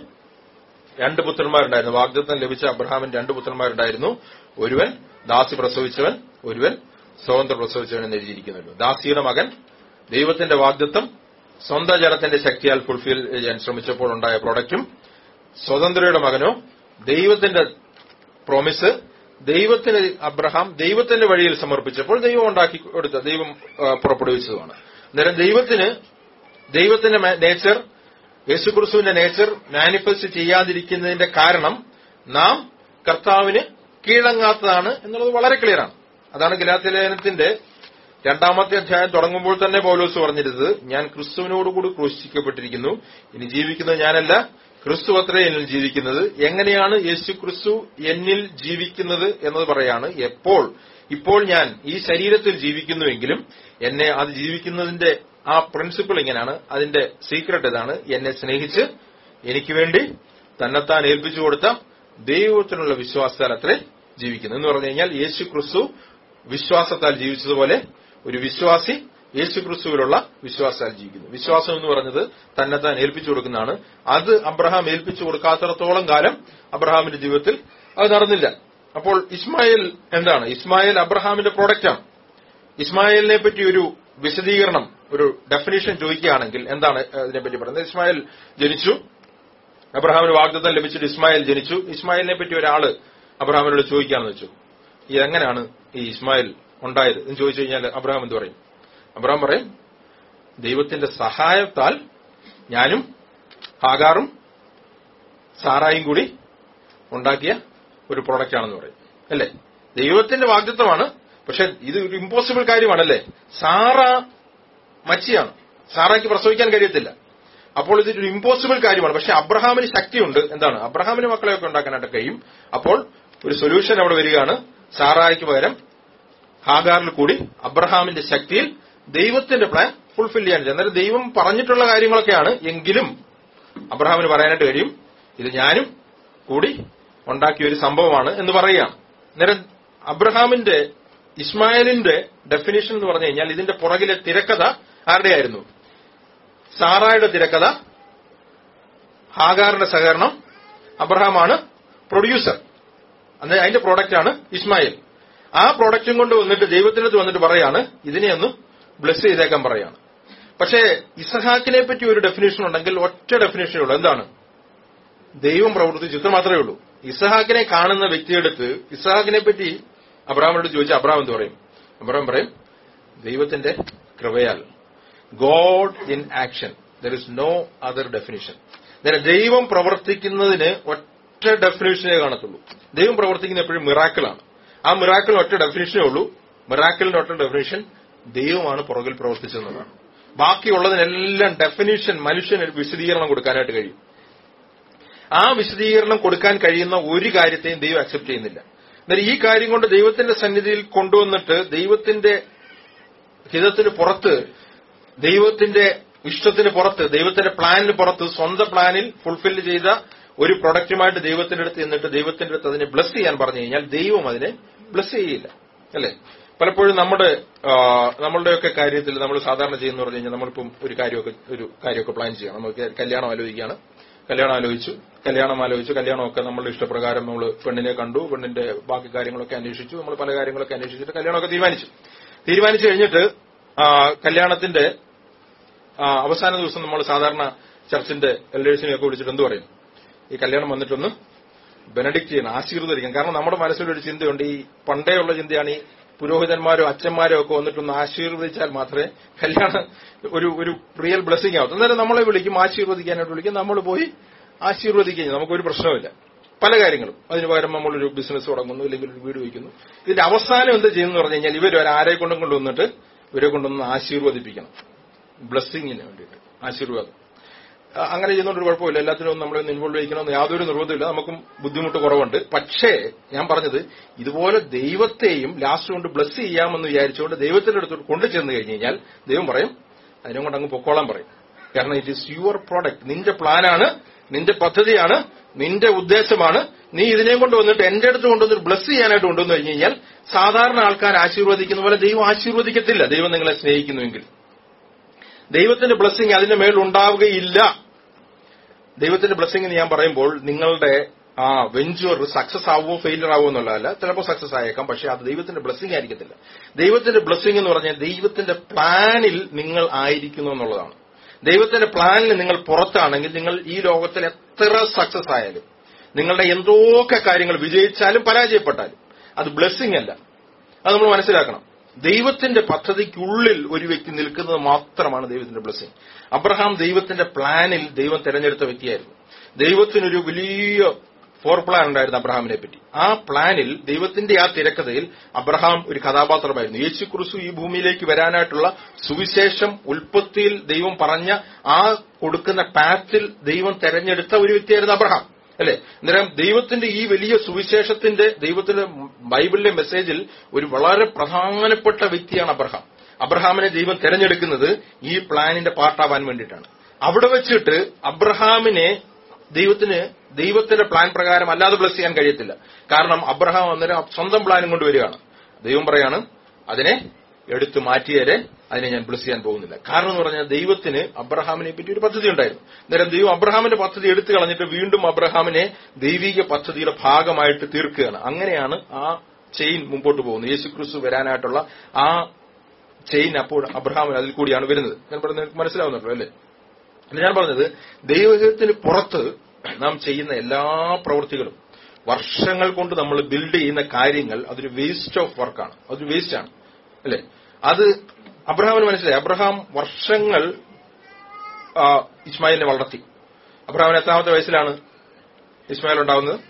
രണ്ട് പുത്രന്മാരുണ്ടായിരുന്നു വാഗ്ദത്തം ലഭിച്ച അബ്രഹാമിന് രണ്ട് പുത്രന്മാരുണ്ടായിരുന്നു ഒരുവൻ ദാസി പ്രസവിച്ചവൻ ഒരുവൻ സ്വതന്ത്ര പ്രസവിച്ചവൻ എന്ന് എഴുതിയിരിക്കുന്നുള്ളൂ ദാസിയുടെ മകൻ ദൈവത്തിന്റെ വാഗ്ദത്തം സ്വന്തം ജനത്തിന്റെ ശക്തിയാൽ ഫുൾഫിൽ ചെയ്യാൻ ശ്രമിച്ചപ്പോൾ ഉണ്ടായ പ്രൊഡക്റ്റും സ്വതന്ത്രയുടെ മകനോ ദൈവത്തിന്റെ പ്രോമിസ് ദൈവത്തിന് അബ്രഹാം ദൈവത്തിന്റെ വഴിയിൽ സമർപ്പിച്ചപ്പോൾ ദൈവം ഉണ്ടാക്കി കൊടുത്ത ദൈവം ആ, പുറപ്പെടുവിച്ചതുമാണ് അന്നേരം ദൈവത്തിന് ദൈവത്തിന്റെ നേച്ചർ യേശുക്രിസ്തുവിന്റെ നേച്ചർ മാനിഫെസ്റ്റ് ചെയ്യാതിരിക്കുന്നതിന്റെ കാരണം നാം കർത്താവിന് കീഴടങ്ങാത്തതാണ് എന്നുള്ളത് വളരെ ക്ലിയറാണ് അതാണ് ഗലാത്യലേഖനത്തിന്റെ രണ്ടാമത്തെ അധ്യായം തുടങ്ങുമ്പോൾ തന്നെ പൗലോസ് പറഞ്ഞിരുന്നത് ഞാൻ ക്രിസ്തുവിനോടുകൂടി ക്രൂശിക്കപ്പെട്ടിരിക്കുന്നു ഇനി ജീവിക്കുന്നത് ഞാനല്ല ക്രിസ്തു അത്രേ എന്നിൽ ജീവിക്കുന്നത് എങ്ങനെയാണ് യേശു ക്രിസ്തു എന്നിൽ ജീവിക്കുന്നത് എന്നത് പറയാണ് എപ്പോൾ ഇപ്പോൾ ഞാൻ ഈ ശരീരത്തിൽ ജീവിക്കുന്നുവെങ്കിലും എന്നെ അത് ജീവിക്കുന്നതിന്റെ ആ പ്രിൻസിപ്പിൾ ഇങ്ങനെയാണ് അതിന്റെ സീക്രട്ട് ഇതാണ് എന്നെ സ്നേഹിച്ച് എനിക്ക് വേണ്ടി തന്നെത്താൻ ഏൽപ്പിച്ചു കൊടുത്ത ദൈവത്തിനുള്ള വിശ്വാസത്താൽ അത്രേ ജീവിക്കുന്നു എന്ന് പറഞ്ഞു കഴിഞ്ഞാൽ യേശു ക്രിസ്തു വിശ്വാസത്താൽ ജീവിച്ചതുപോലെ ഒരു വിശ്വാസി യേശു ക്രിസ്തുവിലുള്ള വിശ്വാസത്താൽ ജീവിക്കുന്നു വിശ്വാസം എന്ന് പറഞ്ഞത് തന്നെത്താൻ ഏൽപ്പിച്ചു കൊടുക്കുന്നതാണ് അത് അബ്രഹാം ഏൽപ്പിച്ചു കൊടുക്കാത്തിടത്തോളം കാലം അബ്രഹാമിന്റെ ജീവിതത്തിൽ അത് നടന്നില്ല അപ്പോൾ ഇസ്മായിൽ എന്താണ് ഇസ്മായിൽ അബ്രഹാമിന്റെ പ്രോഡക്റ്റാണ് ഇസ്മായിലിനെ പറ്റി ഒരു വിശദീകരണം ഒരു ഡെഫിനേഷൻ ചോദിക്കുകയാണെങ്കിൽ എന്താണ് അതിനെപ്പറ്റി പറയുന്നത് ഇസ്മായിൽ ജനിച്ചു അബ്രഹാമിന് വാഗ്ദത്തം ലഭിച്ചിട്ട് ഇസ്മായിൽ ജനിച്ചു ഇസ്മായിലിനെ പറ്റി ഒരാള് അബ്രഹാമിനോട് ചോദിക്കാന്ന് വെച്ചു ഈ എങ്ങനെയാണ് ഈ ഇസ്മായിൽ ഉണ്ടായത് എന്ന് ചോദിച്ചു കഴിഞ്ഞാൽ അബ്രഹാം എന്ത് പറയും അബ്രഹാം പറയും ദൈവത്തിന്റെ സഹായത്താൽ ഞാനും ഹാഗാറും സാറായും കൂടി ഉണ്ടാക്കിയ ഒരു പ്രോഡക്റ്റ് ആണെന്ന് പറയും അല്ലേ ദൈവത്തിന്റെ വാഗ്ദത്വമാണ് പക്ഷെ ഇത് ഒരു ഇമ്പോസിബിൾ കാര്യമാണല്ലേ സാറ മച്ചിയാണ് സാറയ്ക്ക് പ്രസവിക്കാൻ കഴിയത്തില്ല അപ്പോൾ ഇതൊരു ഇമ്പോസിബിൾ കാര്യമാണ് പക്ഷെ അബ്രഹാമിന് ശക്തിയുണ്ട് എന്താണ് അബ്രഹാമിന് മക്കളെയൊക്കെ ഉണ്ടാക്കാനായിട്ട് കഴിയും അപ്പോൾ ഒരു സൊല്യൂഷൻ അവിടെ വരികയാണ് സാറായ്ക്ക് പകരം ഹാഗാറിൽ കൂടി അബ്രഹാമിന്റെ ശക്തിയിൽ ദൈവത്തിന്റെ പ്ലാൻ ഫുൾഫിൽ ചെയ്യാൻ കഴിയും. അന്നേരം ദൈവം പറഞ്ഞിട്ടുള്ള കാര്യങ്ങളൊക്കെയാണ് എങ്കിലും അബ്രഹാമിന് പറയാനായിട്ട് കഴിയും ഇത് ഞാനും കൂടി ഉണ്ടാക്കിയ ഒരു സംഭവമാണ് എന്ന് പറയുകയാണ് അന്നേരം അബ്രഹാമിന്റെ ഇസ്മായിലിന്റെ ഡെഫിനിഷൻ എന്ന് പറഞ്ഞു കഴിഞ്ഞാൽ ഇതിന്റെ പുറകിലെ തിരക്കഥ ആരുടെയായിരുന്നു സാറായുടെ തിരക്കഥ ഹാഗാറിന്റെ സഹകരണം അബ്രഹാമാണ് പ്രൊഡ്യൂസർ അന്ന് അതിന്റെ പ്രോഡക്റ്റാണ് ഇസ്മായിൽ ആ പ്രോഡക്റ്റും കൊണ്ട് വന്നിട്ട് ദൈവത്തിനടുത്ത് വന്നിട്ട് പറയാണ് ഇതിനെ ഒന്ന് ബ്ലെസ് ചെയ്തേക്കാൻ പറയാണ് പക്ഷേ ഇസഹാക്കിനെ പറ്റി ഒരു ഡെഫിനേഷൻ ഉണ്ടെങ്കിൽ ഒറ്റ ഡെഫിനേഷനേ ഉള്ളൂ എന്താണ് ദൈവം പ്രവർത്തിച്ചു ഇത്ര മാത്രമേ ഉള്ളൂ ഇസഹാക്കിനെ കാണുന്ന വ്യക്തിയെടുത്ത് ഇസഹാക്കിനെ പറ്റി അബ്രാമിനോട് ചോദിച്ചാൽ അബ്രാം എന്ത് പറയും അബ്രാം പറയും ദൈവത്തിന്റെ കൃപയാൽ God in action there is no other definition ദൈവം പ്രവർത്തിക്കുന്നതിന് ഒറ്റ ഡെഫിനേഷനേ കാണത്തുള്ളൂ ദൈവം പ്രവർത്തിക്കുന്ന എപ്പോഴും മിറാക്കിളാണ് ആ മിറാക്കിളിന് ഒറ്റ ഡെഫിനേഷനേ ഉള്ളൂ മിറാക്കിളിന്റെ ഒറ്റ ഡെഫിനേഷൻ ദൈവമാണ് പുറകിൽ പ്രവർത്തിച്ചതെന്നതാണ് ബാക്കിയുള്ളതിനെല്ലാം ഡെഫിനിഷൻ മനുഷ്യന് ഒരു വിശദീകരണം കൊടുക്കാനായിട്ട് കഴിയും ആ വിശദീകരണം കൊടുക്കാൻ കഴിയുന്ന ഒരു കാര്യത്തെയും ദൈവം അക്സെപ്റ്റ് ചെയ്യുന്നില്ല എന്നാൽ ഈ കാര്യം കൊണ്ട് ദൈവത്തിന്റെ സന്നിധിയിൽ കൊണ്ടുവന്നിട്ട് ദൈവത്തിന്റെ ഹിതത്തിന് പുറത്ത് ദൈവത്തിന്റെ ഇഷ്ടത്തിന് പുറത്ത് ദൈവത്തിന്റെ പ്ലാനിന് പുറത്ത് സ്വന്തം പ്ലാനിൽ ഫുൾഫിൽ ചെയ്ത ഒരു പ്രൊഡക്റ്റുമായിട്ട് ദൈവത്തിന്റെ അടുത്ത് എന്നിട്ട് ദൈവത്തിന്റെ അടുത്ത് അതിനെ ബ്ലസ് ചെയ്യാൻ പറഞ്ഞു കഴിഞ്ഞാൽ ദൈവം അതിനെ ബ്ലസ് ചെയ്യില്ല അല്ലെ പലപ്പോഴും നമ്മുടെ ആ, നമ്മളുടെയൊക്കെ കാര്യത്തിൽ നമ്മൾ സാധാരണ ചെയ്യുന്ന പറഞ്ഞു കഴിഞ്ഞാൽ നമ്മളിപ്പം ഒരു കാര്യമൊക്കെ ഒരു കാര്യമൊക്കെ പ്ലാൻ ചെയ്യണം നമുക്ക് കല്യാണം ആലോചിക്കുകയാണ് കല്യാണം ആലോചിച്ചു കല്യാണം ആലോചിച്ചു കല്യാണമൊക്കെ നമ്മളുടെ ഇഷ്ടപ്രകാരം നമ്മൾ പെണ്ണിനെ കണ്ടു പെണ്ണിന്റെ ബാക്കി കാര്യങ്ങളൊക്കെ അന്വേഷിച്ചു നമ്മൾ പല കാര്യങ്ങളൊക്കെ അന്വേഷിച്ചിട്ട് കല്യാണമൊക്കെ തീരുമാനിച്ചു തീരുമാനിച്ചു കഴിഞ്ഞിട്ട് ആ, കല്യാണത്തിന്റെ ആ, അവസാന ദിവസം നമ്മൾ സാധാരണ ചർച്ചിന്റെ എൽഡേഴ്സിനെയൊക്കെ വിളിച്ചിട്ട് എന്ത് പറയും ഈ കല്യാണം വന്നിട്ടൊന്ന് ബെനഡിക്ട് ചെയ്യണം ആശീർവദിക്കണം കാരണം നമ്മുടെ മനസ്സിലൊരു ചിന്തയുണ്ട് ഈ പണ്ടേ ഉള്ള ചിന്തയാണ് ഈ പുരോഹിതന്മാരോ അച്ഛന്മാരോ ഒക്കെ വന്നിട്ടൊന്ന് ആശീർവദിച്ചാൽ മാത്രമേ കല്യാണം ഒരു ഒരു റിയൽ ബ്ലെസ്സിംഗ് ആവത്തു അന്നേരം നമ്മളെ വിളിക്കും ആശീർവദിക്കാനായിട്ട് വിളിക്കും നമ്മൾ പോയി ആശീർവദിക്കുകയും നമുക്കൊരു പ്രശ്നമില്ല പല കാര്യങ്ങളും അതിന് പകരം നമ്മളൊരു ബിസിനസ് തുടങ്ങുന്നു അല്ലെങ്കിൽ ഒരു വീട് വയ്ക്കുന്നു ഇതിന്റെ അവസാനം എന്ത് ചെയ്യുന്നു പറഞ്ഞു കഴിഞ്ഞാൽ ഇവർ ആരെ കൊണ്ടും കൊണ്ടുവന്നിട്ട് ഇവരെ കൊണ്ടൊന്ന് ആശീർവദിപ്പിക്കണം ബ്ലെസ്സിങ്ങിന് വേണ്ടിയിട്ട് ആശീർവാദം ആ, അങ്ങനെ ചെയ്യുന്നതുകൊണ്ട് ഒരു കുഴപ്പമില്ല എല്ലാത്തിനും നമ്മളെ ഒന്ന് ഇൻവോൾവ് ചെയ്യിക്കണമെന്ന് യാതൊരു നിർബന്ധമില്ല നമുക്കും ബുദ്ധിമുട്ട് കുറവുണ്ട് പക്ഷേ ഞാൻ പറഞ്ഞത് ഇതുപോലെ ദൈവത്തെയും ലാസ്റ്റ് കൊണ്ട് ബ്ലസ് ചെയ്യാമെന്ന് വിചാരിച്ചുകൊണ്ട് ദൈവത്തിന്റെ അടുത്തോട്ട് കൊണ്ടു ചെന്ന് കഴിഞ്ഞ് കഴിഞ്ഞാൽ ദൈവം പറയും അതിനെ കൊണ്ട് അങ്ങ് പൊക്കോളാൻ പറയും കാരണം ഇറ്റ് ഈസ് യുവർ പ്രോഡക്റ്റ് നിന്റെ പ്ലാനാണ് നിന്റെ പദ്ധതിയാണ് നിന്റെ ഉദ്ദേശമാണ് നീ ഇതിനെയും കൊണ്ട് വന്നിട്ട് എന്റെ അടുത്ത് കൊണ്ടുവന്നിട്ട് ബ്ലസ് ചെയ്യാനായിട്ട് കൊണ്ടുവന്നു കഴിഞ്ഞ് കഴിഞ്ഞാൽ സാധാരണ ആൾക്കാർ ആശീർവദിക്കുന്ന പോലെ ദൈവം ആശീർവദിക്കത്തില്ല ദൈവം നിങ്ങളെ സ്നേഹിക്കുന്നുവെങ്കിൽ ദൈവത്തിന്റെ ബ്ലെസ്സിങ് അതിന്റെ മേൽ ഉണ്ടാവുകയില്ല ദൈവത്തിന്റെ ബ്ലെസ്സിങ് എന്ന് ഞാൻ പറയുമ്പോൾ നിങ്ങളുടെ ആ വെഞ്ചർ സക്സസ് ആവുമോ ഫെയിലിയർ ആവുമോ എന്നുള്ളതല്ല ചിലപ്പോൾ സക്സസ് ആയേക്കാം പക്ഷെ അത് ദൈവത്തിന്റെ ബ്ലെസ്സിങ് ആയിരിക്കത്തില്ല ദൈവത്തിന്റെ ബ്ലെസ്സിങ് എന്ന് പറഞ്ഞാൽ ദൈവത്തിന്റെ പ്ലാനിൽ നിങ്ങൾ ആയിരിക്കുന്നു എന്നുള്ളതാണ് ദൈവത്തിന്റെ പ്ലാനിൽ നിങ്ങൾ പുറത്താണെങ്കിൽ നിങ്ങൾ ഈ ലോകത്തിൽ എത്ര സക്സസ് ആയാലും നിങ്ങളുടെ എന്തൊക്കെ കാര്യങ്ങൾ വിജയിച്ചാലും പരാജയപ്പെട്ടാലും അത് ബ്ലെസ്സിങ് അല്ല അത് നമ്മൾ മനസ്സിലാക്കണം ദൈവത്തിന്റെ പദ്ധതിക്കുള്ളിൽ ഒരു വ്യക്തി നിൽക്കുന്നത് മാത്രമാണ് ദൈവത്തിന്റെ ബ്ലെസ്സിങ് അബ്രഹാം ദൈവത്തിന്റെ പ്ലാനിൽ ദൈവം തെരഞ്ഞെടുത്ത വ്യക്തിയായിരുന്നു ദൈവത്തിനൊരു വലിയ ഫോർ പ്ലാൻ ഉണ്ടായിരുന്നു അബ്രഹാമിനെ പറ്റി ആ പ്ലാനിൽ ദൈവത്തിന്റെ ആ തിരക്കഥയിൽ അബ്രഹാം ഒരു കഥാപാത്രമായിരുന്നു യേശു ക്രിസ്തു ഈ ഭൂമിയിലേക്ക് വരാനായിട്ടുള്ള സുവിശേഷം ഉൽപ്പത്തിയിൽ ദൈവം പറഞ്ഞ ആ കൊടുക്കുന്ന പാത്തിൽ ദൈവം തെരഞ്ഞെടുത്ത ഒരു വ്യക്തിയായിരുന്നു അബ്രഹാം അല്ലെ അന്നേരം ദൈവത്തിന്റെ ഈ വലിയ സുവിശേഷത്തിന്റെ ദൈവത്തിന്റെ ബൈബിളിലെ മെസ്സേജിൽ ഒരു വളരെ പ്രധാനപ്പെട്ട വ്യക്തിയാണ് അബ്രഹാം അബ്രഹാമിനെ ദൈവം തെരഞ്ഞെടുക്കുന്നത് ഈ പ്ലാനിന്റെ പാർട്ടാവാൻ വേണ്ടിയിട്ടാണ് അവിടെ വെച്ചിട്ട് അബ്രഹാമിനെ ദൈവത്തിന് ദൈവത്തിന്റെ പ്ലാൻ പ്രകാരം അല്ലാതെ ബ്ലസ് ചെയ്യാൻ കഴിയത്തില്ല കാരണം അബ്രഹാം അന്നേരം സ്വന്തം പ്ലാനും കൊണ്ട് വരികയാണ് ദൈവം പറയാണ് അതിനെ എടുത്തു മാറ്റിയാലേ അതിനെ ഞാൻ ബ്ലസ് ചെയ്യാൻ പോകുന്നില്ല കാരണം എന്ന് പറഞ്ഞാൽ ദൈവത്തിന് അബ്രഹാമിനെ പറ്റി ഒരു പദ്ധതി ഉണ്ടായിരുന്നു അന്നേരം ദൈവം അബ്രഹാമിന്റെ പദ്ധതി എടുത്തു കളഞ്ഞിട്ട് വീണ്ടും അബ്രഹാമിനെ ദൈവിക പദ്ധതിയുടെ ഭാഗമായിട്ട് തീർക്കുകയാണ് അങ്ങനെയാണ് ആ ചെയിൻ മുമ്പോട്ട് പോകുന്നത് യേശു ക്രിസ്തു വരാനായിട്ടുള്ള ആ ചെയിൻ അപ്പോൾ അബ്രഹാമിന് അതിൽ കൂടിയാണ് വരുന്നത് ഞാൻ പറഞ്ഞത് നിങ്ങൾക്ക് മനസ്സിലാവുന്നുണ്ടല്ലോ അല്ലേ അല്ല ഞാൻ പറഞ്ഞത് ദൈവത്തിന് പുറത്ത് നാം ചെയ്യുന്ന എല്ലാ പ്രവൃത്തികളും വർഷങ്ങൾ കൊണ്ട് നമ്മൾ ബിൽഡ് ചെയ്യുന്ന കാര്യങ്ങൾ അതൊരു വേസ്റ്റ് ഓഫ് വർക്കാണ് അതൊരു വേസ്റ്റ് ആണ് അല്ലെ അത് അബ്രഹാമിന് മനസ്സിലായി അബ്രഹാം വർഷങ്ങൾ ആ, ഇസ്മായിലിനെ വളർത്തി അബ്രഹാമിന് എത്രാമത്തെ വയസ്സിലാണ് ഇസ്മായിൽ ഉണ്ടാവുന്നത്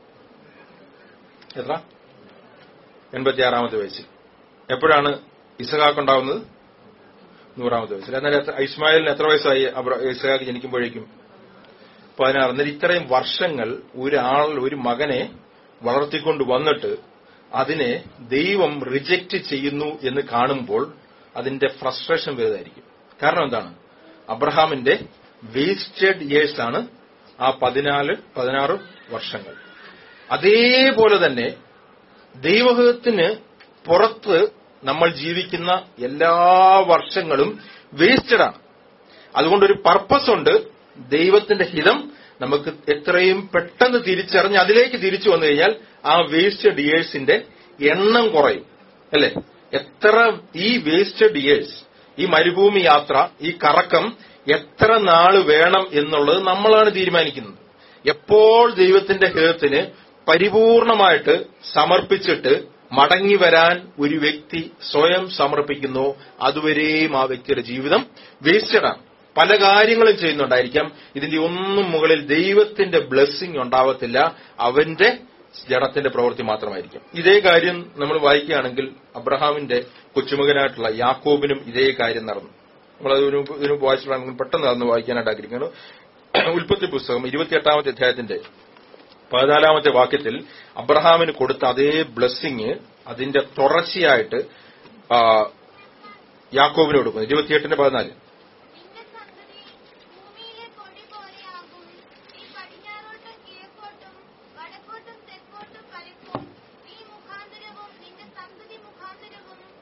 എത്ര എൺപത്തിയാറാമത്തെ വയസ്സിൽ എപ്പോഴാണ് ഇസഹാക്ക് ഉണ്ടാവുന്നത് നൂറാമത്തെ വയസ്സിൽ എന്നാൽ എത്ര- ഇസ്മായിലിന് എത്ര വയസ്സായി അബ്ര- ഇസഹാക്ക് ജനിക്കുമ്പോഴേക്കും പതിനാറ് എന്നാൽ ഇത്രയും വർഷങ്ങൾ ഒരാൾ ഒരു മകനെ വളർത്തിക്കൊണ്ട് വന്നിട്ട് അതിനെ ദൈവം റിജക്റ്റ് ചെയ്യുന്നു എന്ന് കാണുമ്പോൾ അതിന്റെ ഫ്രസ്ട്രേഷൻ വലുതായിരിക്കും കാരണം എന്താണ് അബ്രഹാമിന്റെ വേസ്റ്റഡ് ഇയേഴ്സ് ആണ് ആ പതിനാല് പതിനാറ് വർഷങ്ങൾ അതേപോലെ തന്നെ ദൈവത്തിന് പുറത്ത് നമ്മൾ ജീവിക്കുന്ന എല്ലാ വർഷങ്ങളും വേസ്റ്റഡ് ആണ് അതുകൊണ്ടൊരു പർപ്പസ് ഉണ്ട് ദൈവത്തിന്റെ ഹിതം നമുക്ക് എത്രയും പെട്ടെന്ന് തിരിച്ചറിഞ്ഞ് അതിലേക്ക് തിരിച്ചു വന്നു കഴിഞ്ഞാൽ ആ വേസ്റ്റഡ് ഇയേഴ്സിന്റെ എണ്ണം കുറയും അല്ലെ എത്ര ഈ വേസ്റ്റഡ് ഇയേഴ്സ് ഈ മരുഭൂമി യാത്ര ഈ കറക്കം എത്ര നാള് വേണം എന്നുള്ളത് നമ്മളാണ് തീരുമാനിക്കുന്നത് എപ്പോൾ ദൈവത്തിന്റെ ഹിതത്തിന് പരിപൂർണമായിട്ട് സമർപ്പിച്ചിട്ട് മടങ്ങി വരാൻ ഒരു വ്യക്തി സ്വയം സമർപ്പിക്കുന്നു അതുവരെയും ആ വ്യക്തിയുടെ ജീവിതം വേസ്റ്റഡ് ആണ് പല കാര്യങ്ങളും ചെയ്യുന്നുണ്ടായിരിക്കാം ഇതിന്റെ ഒന്നും മുകളിൽ ദൈവത്തിന്റെ ബ്ലെസ്സിങ് ഉണ്ടാവത്തില്ല അവന്റെ ജഡത്തിന്റെ പ്രവൃത്തി മാത്രമായിരിക്കും ഇതേ കാര്യം നമ്മൾ വായിക്കുകയാണെങ്കിൽ അബ്രഹാമിന്റെ കൊച്ചുമകനായിട്ടുള്ള യാക്കോബിനും ഇതേ കാര്യം നടന്നു നമ്മളത് ഇതിനു മുമ്പ് ഇതിനു മുമ്പ് വായിച്ചിട്ടാണെങ്കിൽ പെട്ടെന്ന് അതൊന്ന് വായിക്കാനായിട്ട് ആഗ്രഹിക്കുന്നു ഉൽപ്പത്തി പുസ്തകം ഇരുപത്തിയെട്ടാമത്തെ അധ്യായത്തിന്റെ പതിനാലാമത്തെ വാക്യത്തിൽ അബ്രഹാമിന് കൊടുത്ത അതേ ബ്ലെസ്സിങ് അതിന്റെ തുടർച്ചയായിട്ട് ആ, യാക്കോബിന് കൊടുക്കുന്നു ഇരുപത്തിയെട്ടിന്റെ പതിനാല് നിന്റെ സന്തതി ഭൂമിയിലെ പൊടി പോലെയാകും നീ പടിഞ്ഞാറോട്ടും കിഴക്കോട്ടും വടക്കോട്ടും തെക്കോട്ടും കളിക്കും നീ മുഖാന്തരവും നിന്റെ സന്തതി മുഖാന്തരവും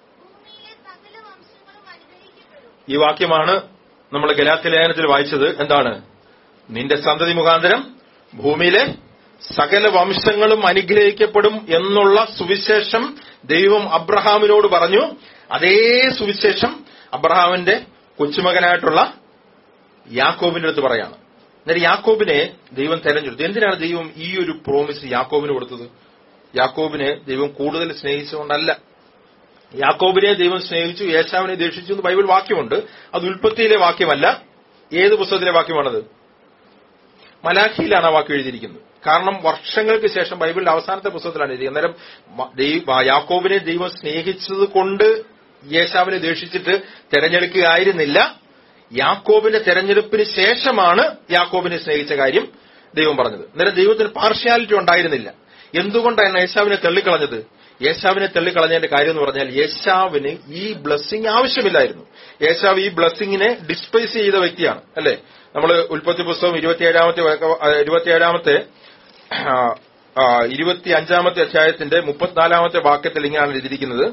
ഈ വാക്യമാണ് നമ്മൾ ഗലാത്തി ലേഖനത്തിൽ വായിച്ചത് എന്താണ് നിന്റെ സന്തതി മുഖാന്തരം ഭൂമിയിലെ സകല വംശങ്ങളും അനുഗ്രഹിക്കപ്പെടും എന്നുള്ള സുവിശേഷം ദൈവം അബ്രഹാമിനോട് പറഞ്ഞു അതേ സുവിശേഷം അബ്രഹാമിന്റെ കൊച്ചുമകനായിട്ടുള്ള യാക്കോബിന്റെ അടുത്ത് പറയാണ് എന്നിട്ട് യാക്കോബിനെ ദൈവം തെരഞ്ഞെടുത്തു എന്തിനാണ് ദൈവം ഈ ഒരു പ്രോമിസ് യാക്കോബിന് കൊടുത്തത് യാക്കോബിനെ ദൈവം കൂടുതൽ സ്നേഹിച്ചുകൊണ്ടല്ല യാക്കോബിനെ ദൈവം സ്നേഹിച്ചു യേശാവിനെ ദേഷിച്ചു എന്ന് ബൈബിൾ വാക്യമുണ്ട് അത് ഉൽപ്പത്തിയിലെ വാക്യമല്ല ഏത് പുസ്തകത്തിലെ വാക്യമാണത് മലാഖിയിലാണ് ആ വാക്ക് എഴുതിയിരിക്കുന്നത് കാരണം വർഷങ്ങൾക്ക് ശേഷം ബൈബിളിന്റെ അവസാനത്തെ പുസ്തകത്തിലാണ് എഴുതിയത് അന്നേരം മ- ദൈവ- യാക്കോബിനെ ദൈവം സ്നേഹിച്ചത് കൊണ്ട് യേശാവിനെ ദേഷിച്ചിട്ട് തെരഞ്ഞെടുക്കുകയായിരുന്നില്ല യാക്കോബിന്റെ തെരഞ്ഞെടുപ്പിന് ശേഷമാണ് യാക്കോബിനെ സ്നേഹിച്ച കാര്യം ദൈവം പറഞ്ഞത് അന്നേരം ദൈവത്തിന് പാർഷ്യാലിറ്റി ഉണ്ടായിരുന്നില്ല എന്തുകൊണ്ടാണ് യേശാവിനെ തള്ളിക്കളഞ്ഞത് യേശാവിനെ തള്ളിക്കളഞ്ഞതിന്റെ കാര്യം എന്ന് പറഞ്ഞാൽ യേശാവിന് ഈ ബ്ലെസ്സിങ് ആവശ്യമില്ലായിരുന്നു യേശാവ് ഈ ബ്ലെസ്സിങ്ങിനെ ഡിസ്പൈസ് ചെയ്ത വ്യക്തിയാണ് അല്ലെ നമ്മൾ ഉൽപ്പത്തി പുസ്തകം ഇരുപത്തിയേഴാമത്തെ വാക്ക- ആ, ഇരുപത്തിയേഴാമത്തെ ആ, ആ, ഇരുപത്തി അഞ്ചാമത്തെ അധ്യായത്തിന്റെ മുപ്പത്തിനാലാമത്തെ വാക്യത്തിൽ ഇങ്ങനെയാണ് എഴുതിയിരിക്കുന്നത്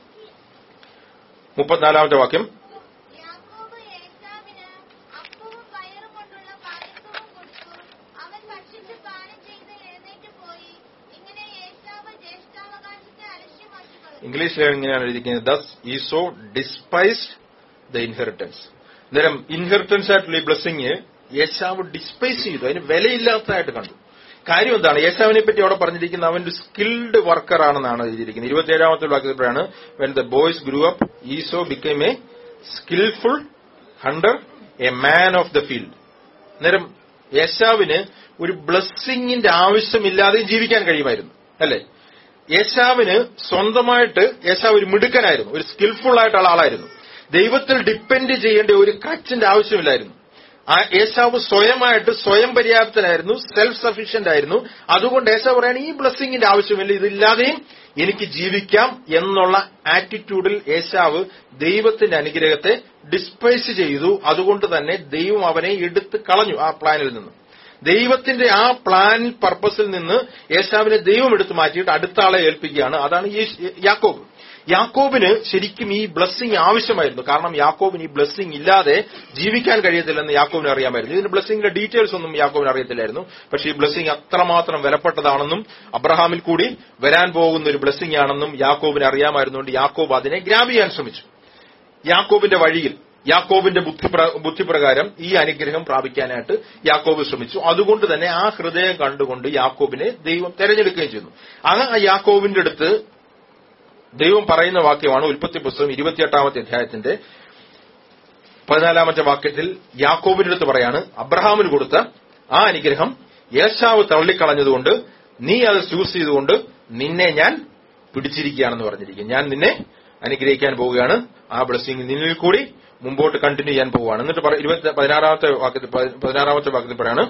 മുപ്പത്തിനാലാമത്തെ വാക്യം യാക്കോബ് ഏശാവിന് അപ്പവും പയറും കൊണ്ടുള്ള പായസവും കൊടുത്തു. അവൻ ഭക്ഷിച്ച് പാനം ചെയ്ത് എഴുന്നേറ്റ് പോയി. ഇങ്ങനെ ഏശാവ് ജ്യേഷ്ഠാവകാശത്തെ അലക്ഷ്യമാക്കി കളഞ്ഞു. ഇംഗ്ലീഷിൽ ഇങ്ങനെയാണ് എഴുതിയിരിക്കുന്നത് thus Esau despised the inheritance അന്നേരം ഇൻഹെറിറ്റൻസ് ആയിട്ടുള്ള ഈ ബ്ലെസ്സിങ് യേശാവ് ഡിസ്പൈസ് ചെയ്തു അതിന് വിലയില്ലാത്തതായിട്ട് കണ്ടു കാര്യം എന്താണ് യേശാവിനെ പറ്റി അവിടെ പറഞ്ഞിരിക്കുന്ന അവൻ ഒരു സ്കിൽഡ് വർക്കർ ആണെന്നാണ് എഴുതിയിരിക്കുന്നത് ഇരുപത്തിയേഴാമത്തെ വാക്യത്തിലാണ് when the boys grew up Esau become a skillful hunter a man of the field അന്നേരം യേശാവിന് ഒരു ബ്ലെസ്സിങ്ങിന്റെ ആവശ്യമില്ലാതെ ജീവിക്കാൻ കഴിയുമായിരുന്നു അല്ലേ യേശാവിന് സ്വന്തമായിട്ട് യേശാവ് ഒരു മിടുക്കനായിരുന്നു ഒരു സ്കിൽഫുൾ ആയിട്ടുള്ള ആളായിരുന്നു ദൈവത്തിൽ ഡിപ്പെൻഡ് ചെയ്യേണ്ട ഒരു ക്രച്ചിന്റെ ആവശ്യമില്ലായിരുന്നു ആ യേശാവ് സ്വയമായിട്ട് സ്വയം പര്യാപ്തനായിരുന്നു സെൽഫ് സഫീഷ്യന്റ് ആയിരുന്നു അതുകൊണ്ട് യേശാവ് പറയാണ് ഈ ബ്ലെസ്സിങ്ങിന്റെ ആവശ്യമില്ല ഇതില്ലാതെയും എനിക്ക് ജീവിക്കാം എന്നുള്ള ആറ്റിറ്റ്യൂഡിൽ യേശാവ് ദൈവത്തിന്റെ അനുഗ്രഹത്തെ ഡിസ്പൈസ് ചെയ്തു അതുകൊണ്ട് തന്നെ ദൈവം അവനെ എടുത്ത് കളഞ്ഞു ആ പ്ലാനിൽ നിന്ന് ദൈവത്തിന്റെ ആ പ്ലാൻ പർപ്പസിൽ നിന്ന് യേശാവിനെ ദൈവം എടുത്തു മാറ്റിയിട്ട് അടുത്ത ആളെ ഏൽപ്പിക്കുകയാണ് അതാണ് യേശ്- യാക്കോബ് യാക്കോബിന് ശരിക്കും ഈ ബ്ലെസ്സിങ് ആവശ്യമായിരുന്നു കാരണം യാക്കോബിന് ഈ ബ്ലെസ്സിങ് ഇല്ലാതെ ജീവിക്കാൻ കഴിയത്തില്ലെന്ന് യാക്കോബിന് അറിയാമായിരുന്നു ഇതിന്റെ ബ്ലെസ്സിങ്ങിന്റെ ഡീറ്റെയിൽസ് ഒന്നും യാക്കോബിന് അറിയത്തില്ലായിരുന്നു പക്ഷേ ഈ ബ്ലെസ്സിങ് അത്രമാത്രം വിലപ്പെട്ടതാണെന്നും അബ്രഹാമിൽ കൂടി വരാൻ പോകുന്ന ഒരു ബ്ലെസ്സിങ് ആണെന്നും യാക്കോബിന് അറിയാമായിരുന്നുകൊണ്ട് യാക്കോബ് അതിനെ ഗ്രാബ് ചെയ്യാൻ ശ്രമിച്ചു യാക്കോബിന്റെ വഴിയിൽ യാക്കോബിന്റെ ബുദ്ധി പ്ര- ബുദ്ധിപ്രകാരം ഈ അനുഗ്രഹം പ്രാപിക്കാനായിട്ട് യാക്കോബ് ശ്രമിച്ചു അതുകൊണ്ട് തന്നെ ആ ഹൃദയം കണ്ടുകൊണ്ട് യാക്കോബിനെ ദൈവം തെരഞ്ഞെടുക്കുകയും ചെയ്യുന്നു അങ്ങ് ആ യാക്കോബിന്റെ അടുത്ത് ദൈവം പറയുന്ന വാക്യമാണ് ഉൽപ്പത്തി പുസ്തകം ഇരുപത്തിയെട്ടാമത്തെ അധ്യായത്തിന്റെ പതിനാലാമത്തെ വാക്യത്തിൽ യാക്കോബിന്റെ അടുത്ത് പറയാണ് അബ്രഹാമിന് കൊടുത്ത ആ അനുഗ്രഹം യേശാവ് തള്ളിക്കളഞ്ഞതുകൊണ്ട് നീ അത് ചൂസ് ചെയ്തുകൊണ്ട് നിന്നെ ഞാൻ പിടിച്ചിരിക്കുകയാണെന്ന് പറഞ്ഞിരിക്കും ഞാൻ നിന്നെ അനുഗ്രഹിക്കാൻ പോവുകയാണ് ആ ബ്ലെസ്സിങ് നിന്നിൽ കൂടി മുമ്പോട്ട് കണ്ടിന്യൂ ചെയ്യാൻ പോവുകയാണ് എന്നിട്ട് പറ- ഇരുപത്തി പതിനാറാമത്തെ വാക്യത്തിൽ പതി- പതിനാറാമത്തെ വാക്യത്തിൽ പറയാണ്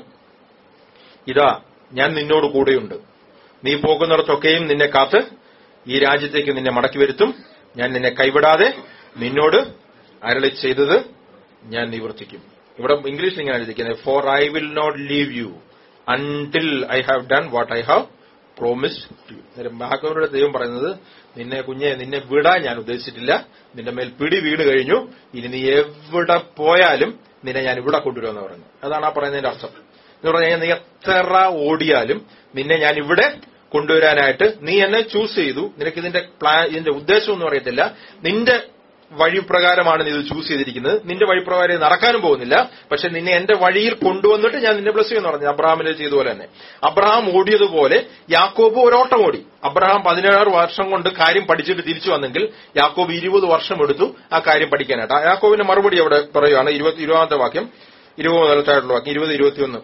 ഇതാ ഞാൻ നിന്നോട് കൂടെയുണ്ട് നീ പോകുന്നിടത്തൊക്കെയും നിന്നെ കാത്ത് ഈ രാജ്യത്തേക്ക് നിന്നെ മടക്കി വരുത്തും ഞാൻ നിന്നെ കൈവിടാതെ നിന്നോട് അരളി ചെയ്തത് ഞാൻ നിവർത്തിക്കും ഇവിടെ ഇംഗ്ലീഷിൽ ഇങ്ങനെ എഴുതിയിരിക്കുന്നത് for I will not leave you until I have done what I have promised to you മഹാകവിയുടെ ദൈവം പറയുന്നത് നിന്നെ കുഞ്ഞെ നിന്നെ വിടാൻ ഞാൻ ഉദ്ദേശിച്ചിട്ടില്ല നിന്റെ മേൽ പിടി വീണ് കഴിഞ്ഞു ഇനി നീ എവിടെ പോയാലും നിന്നെ ഞാൻ ഇവിടെ കൊണ്ടുവരുമെന്ന് പറഞ്ഞു അതാണ് ആ പറയുന്നതിന്റെ അർത്ഥം എന്ന് പറഞ്ഞാൽ നീ എത്ര ഓടിയാലും നിന്നെ ഞാൻ ഇവിടെ കൊണ്ടുവരാനായിട്ട് നീ എന്നെ ചൂസ് ചെയ്തു നിനക്ക് ഇതിന്റെ പ്ലാൻ ഇതിന്റെ ഉദ്ദേശം ഒന്നും അറിയത്തില്ല നിന്റെ വഴിപ്രകാരമാണ് നീ ഇത് ചൂസ് ചെയ്തിരിക്കുന്നത് നിന്റെ വഴിപ്രകാരം ഇത് നടക്കാനും പോകുന്നില്ല പക്ഷെ നിന്നെ എന്റെ വഴിയിൽ കൊണ്ടുവന്നിട്ട് ഞാൻ നിന്നെ ബ്ലസ് ചെയ്യുമെന്ന് പറഞ്ഞു അബ്രഹാമിനെ ചെയ്തതുപോലെ തന്നെ അബ്രഹാം ഓടിയതുപോലെ യാക്കോബ് ഒരോട്ടം ഓടി അബ്രഹാം പതിനേഴ് വർഷം കൊണ്ട് കാര്യം പഠിച്ചിട്ട് തിരിച്ചു വന്നെങ്കിൽ യാക്കോബ് ഇരുപത് വർഷം എടുത്തു ആ കാര്യം പഠിക്കാനായിട്ട് ആ യാക്കോബിന്റെ മറുപടി അവിടെ പറയുകയാണ് ഇരുപത്തി ഇരുപതാമത്തെ വാക്യം ഇരുപത് മുതലത്തായിട്ടുള്ള വാക്യം ഇരുപത് ഇരുപത്തിയൊന്ന്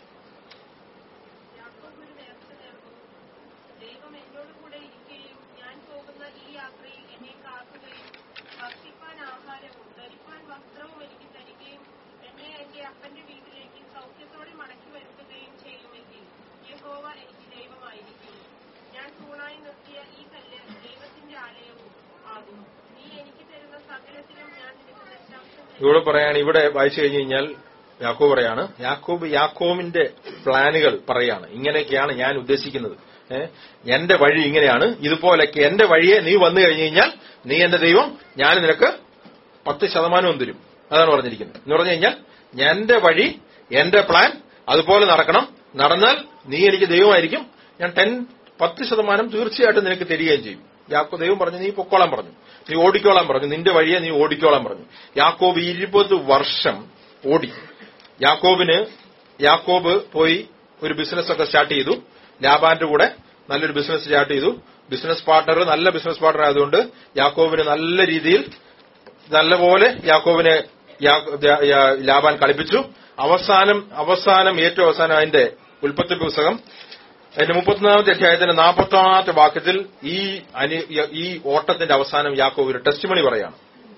യാക്കോബ് ഒരു നേർച്ച നേർന്നു. ദൈവം എന്നോട് കൂടെ ഇരിക്കുകയും ഞാൻ പോകുന്ന ഈ യാത്രയിൽ എന്നെ കാക്കുകയും ഭക്ഷിപ്പാൻ ആഹാരവും ധരിപ്പാൻ വസ്ത്രവും എനിക്ക് തരികയും എന്നെ എന്റെ അപ്പന്റെ വീട്ടിലേക്ക് സൗഖ്യത്തോടെ മടക്കി വരുത്തുകയും ചെയ്യുമെങ്കിൽ യഹോവ എനിക്ക് ദൈവമായിരിക്കും ഞാൻ തൂണായി നിർത്തിയ ഈ കല്ല് ദൈവത്തിന്റെ ആലയവും ആകും നീ എനിക്ക് തരുന്ന സകലത്തിലും ഞാൻ നിനക്ക് ദശാംശം തരും. ഇവിടെ പറയാണ് ഇവിടെ വായിച്ചു കഴിഞ്ഞു കഴിഞ്ഞാൽ യാക്കോബ് പറയാണ് യാക്കോബ് യാക്കോബിന്റെ പ്ലാനുകൾ പറയാണ് ഇങ്ങനെയൊക്കെയാണ് ഞാൻ ഉദ്ദേശിക്കുന്നത് ഏഹ് എന്റെ വഴി ഇങ്ങനെയാണ് ഇതുപോലൊക്കെ എന്റെ വഴിയെ നീ വന്നു കഴിഞ്ഞു കഴിഞ്ഞാൽ നീ എന്റെ ദൈവം ഞാൻ നിനക്ക് പത്ത് ശതമാനവും തരും അതാണ് പറഞ്ഞിരിക്കുന്നത് എന്ന് പറഞ്ഞു കഴിഞ്ഞാൽ എന്റെ വഴി എന്റെ പ്ലാൻ അതുപോലെ നടക്കണം നടന്നാൽ നീ എനിക്ക് ദൈവമായിരിക്കും ഞാൻ ടെൻ പത്ത് ശതമാനം തീർച്ചയായിട്ടും നിനക്ക് തരികയും ചെയ്യും യാക്കോ ദൈവം പറഞ്ഞു നീ പൊക്കോളാൻ പറഞ്ഞു നീ ഓടിക്കോളാൻ പറഞ്ഞു നിന്റെ വഴിയെ നീ ഓടിക്കോളാൻ പറഞ്ഞു യാക്കോബ് ഇരുപത് വർഷം ഓടി യാക്കോബിന് യാക്കോബ് പോയി ഒരു ബിസിനസ് ഒക്കെ സ്റ്റാർട്ട് ചെയ്തു ലാബാന്റെ കൂടെ നല്ലൊരു ബിസിനസ് സ്റ്റാർട്ട് ചെയ്തു ബിസിനസ് പാർട്ണർ നല്ല ബിസിനസ് പാർട്ണർ ആയതുകൊണ്ട് യാക്കോബിന് നല്ല രീതിയിൽ നല്ലപോലെ യാക്കോബിനെ യാ- യാ- യാ- ലാബാൻ കളിപ്പിച്ചു അവസാനം അവസാനം ഏറ്റവും അവസാനം അതിന്റെ ഉൽപ്പത്തി പുസ്തകം അതിന്റെ മുപ്പത്തിനാമത്തെ അധ്യായത്തിന്റെ നാൽപ്പത്തൊന്നാമത്തെ വാക്യത്തിൽ ഈ അനി- ഈ ഓട്ടത്തിന്റെ അവസാനം യാക്കോബ് ഒരു ടെസ്റ്റ് മണി പറയാണ്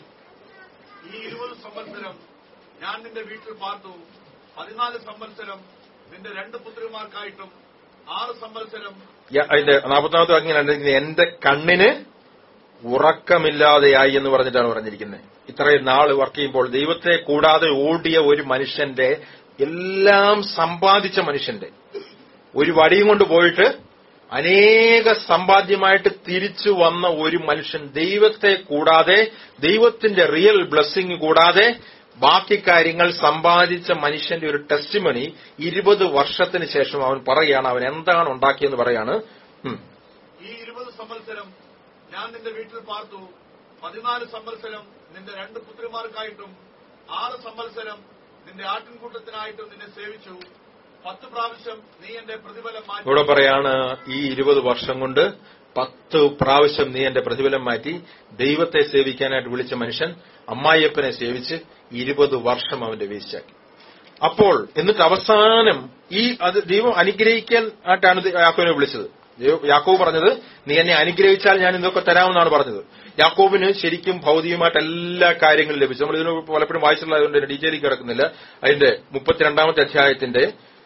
ഈ ഇരുപത് സംവത്സരം ഞാൻ നിന്റെ വീട്ടിൽ പാർത്തു പതിനാല് സംവത്സരം നിന്റെ രണ്ട് പുത്രിമാർക്കായിട്ടും ആറ് സംവത്സരം യ- അതിന്റെ നാൽപ്പത്തൊന്നാമത്തെ വാക്യം കണ്ടിരിക്കുന്നത് എന്റെ കണ്ണിന് ഉറക്കമില്ലാതെയായി എന്ന് പറഞ്ഞിട്ടാണ് പറഞ്ഞിരിക്കുന്നത് ഇത്രയും നാൾ വർക്ക് ചെയ്യുമ്പോൾ ദൈവത്തെ കൂടാതെ ഓടിയ ഒരു മനുഷ്യന്റെ എല്ലാം സമ്പാദിച്ച മനുഷ്യന്റെ ഒരു വടിയും കൊണ്ട് പോയിട്ട് അനേക സമ്പാദ്യമായിട്ട് തിരിച്ചു വന്ന ഒരു മനുഷ്യൻ ദൈവത്തെ കൂടാതെ ദൈവത്തിന്റെ റിയൽ ബ്ലെസ്സിങ് കൂടാതെ ബാക്കി കാര്യങ്ങൾ സമ്പാദിച്ച മനുഷ്യന്റെ ഒരു ടെസ്റ്റിമണി ഇരുപത് വർഷത്തിന് ശേഷം അവൻ പറയുകയാണ് അവൻ എന്താണ് ഉണ്ടാക്കിയെന്ന് പറയാണ് ഉം. ഈ ഇരുപത് സംവത്സരം ഞാൻ നിന്റെ വീട്ടിൽ പാർത്തു പതിനാല് സംവത്സരം നിന്റെ രണ്ട് പുത്രിമാർക്കായിട്ടും ആറ് സംവത്സരം നിന്റെ ആട്ടിൻകൂട്ടത്തിനായിട്ടും നിന്നെ സേവിച്ചു പത്ത് പ്രാവശ്യം നീ എന്റെ പ്രതിഫലം മാറ്റി ഇവിടെ പറയാണ് ഈ ഇരുപത് വർഷം കൊണ്ട് പത്ത് പ്രാവശ്യം നീ എന്റെ പ്രതിഫലം മാറ്റി ദൈവത്തെ സേവിക്കാനായിട്ട് വിളിച്ച മനുഷ്യൻ അമ്മായിയപ്പനെ സേവിച്ച് ഇരുപത് വർഷം അവന്റെ വേസ്റ്റാക്കി അപ്പോൾ എന്നിട്ട് അവസാനം ഈ അത് ദൈവം അനുഗ്രഹിക്കാൻ ആയിട്ടാണ് ഇത് യാക്കോബിനെ വിളിച്ചത് ദൈവം- യാക്കോബ് പറഞ്ഞത് നീ എന്നെ അനുഗ്രഹിച്ചാൽ ഞാൻ ഇതൊക്കെ തരാമെന്നാണ് പറഞ്ഞത് യാക്കോബിന് ശരിക്കും ഭൗതികമായിട്ട് എല്ലാ കാര്യങ്ങളും ലഭിച്ചു നമ്മൾ ഇതിന് പലപ്പോഴും വായിച്ചിട്ടുള്ളതുകൊണ്ട് ഡീറ്റെയിലേക്ക് കിടക്കുന്നില്ല അതിന്റെ മുപ്പത്തിരണ്ടാമത്തെ അധ്യായത്തിന്റെ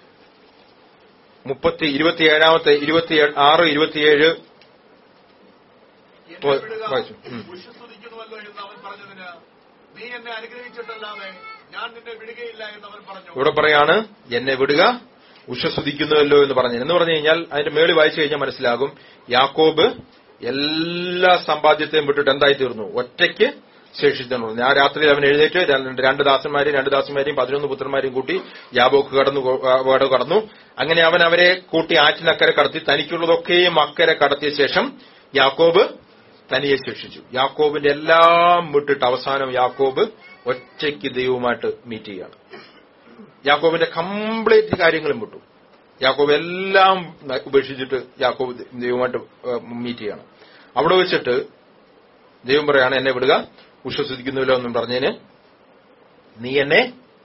മുപ്പത്തി ഇരുപത്തിയേഴാമത്തെ ഇരുപത്തി ആറ് ഇരുപത്തിയേഴ് എന്നെ പോയി- വിടുക വായിച്ചു. ഉം. വിശ്വസിക്കുന്നുവല്ലോ എന്ന് അവൻ പറഞ്ഞതിന് നീ എന്നെ അനുഗ്രഹിച്ചിട്ടല്ലാതെ ഞാൻ നിന്നെ വിടുകയില്ല എന്ന് അവൻ പറഞ്ഞു ഇവിടെ പറയാണ് എന്നെ വിടുക ഉഷസ്തുതിക്കുന്നുവല്ലോ എന്ന് പറഞ്ഞു എന്ന് പറഞ്ഞു കഴിഞ്ഞാൽ അതിന്റെ മേളിൽ വായിച്ചു കഴിഞ്ഞാൽ മനസ്സിലാകും യാക്കോബ് എല്ലാ സമ്പാദ്യത്തെയും വിട്ടിട്ട് എന്തായി തീർന്നു ഒറ്റയ്ക്ക് ശേഷിച്ചു ആ രാത്രിയിൽ അവൻ എഴുന്നേറ്റ് രണ്ട് രണ്ട് ദാസന്മാരെയും രണ്ട് ദാസന്മാരെയും പതിനൊന്ന് പുത്രന്മാരെയും കൂട്ടി യാബോക്ക് കടന്നു കൊ- ആ, വേട് കടന്നു അങ്ങനെ അവൻ അവരെ കൂട്ടി ആറ്റിനക്കരെ കടത്തി തനിക്കുള്ളതൊക്കെയും അക്കരെ കടത്തിയ ശേഷം യാക്കോബ് തനിയെ ശിക്ഷിച്ചു യാക്കോബിന്റെ എല്ലാം വിട്ടിട്ട് അവസാനം യാക്കോബ് ഒറ്റയ്ക്ക് ദൈവവുമായിട്ട് മീറ്റ് ചെയ്യുകയാണ് യാക്കോബിന്റെ കംപ്ലീറ്റ് കാര്യങ്ങളും വിട്ടു യാക്കോബ് എല്ലാം ഉപേക്ഷിച്ചിട്ട് യാക്കോബ് ദൈവമായിട്ട് മീറ്റ് ചെയ്യണം അവിടെ വെച്ചിട്ട് ദൈവം പറയാണ് എന്നെ വിടുക വിശ്വസിക്കുന്നില്ല എന്നും പറഞ്ഞതിന് നീ എന്നെ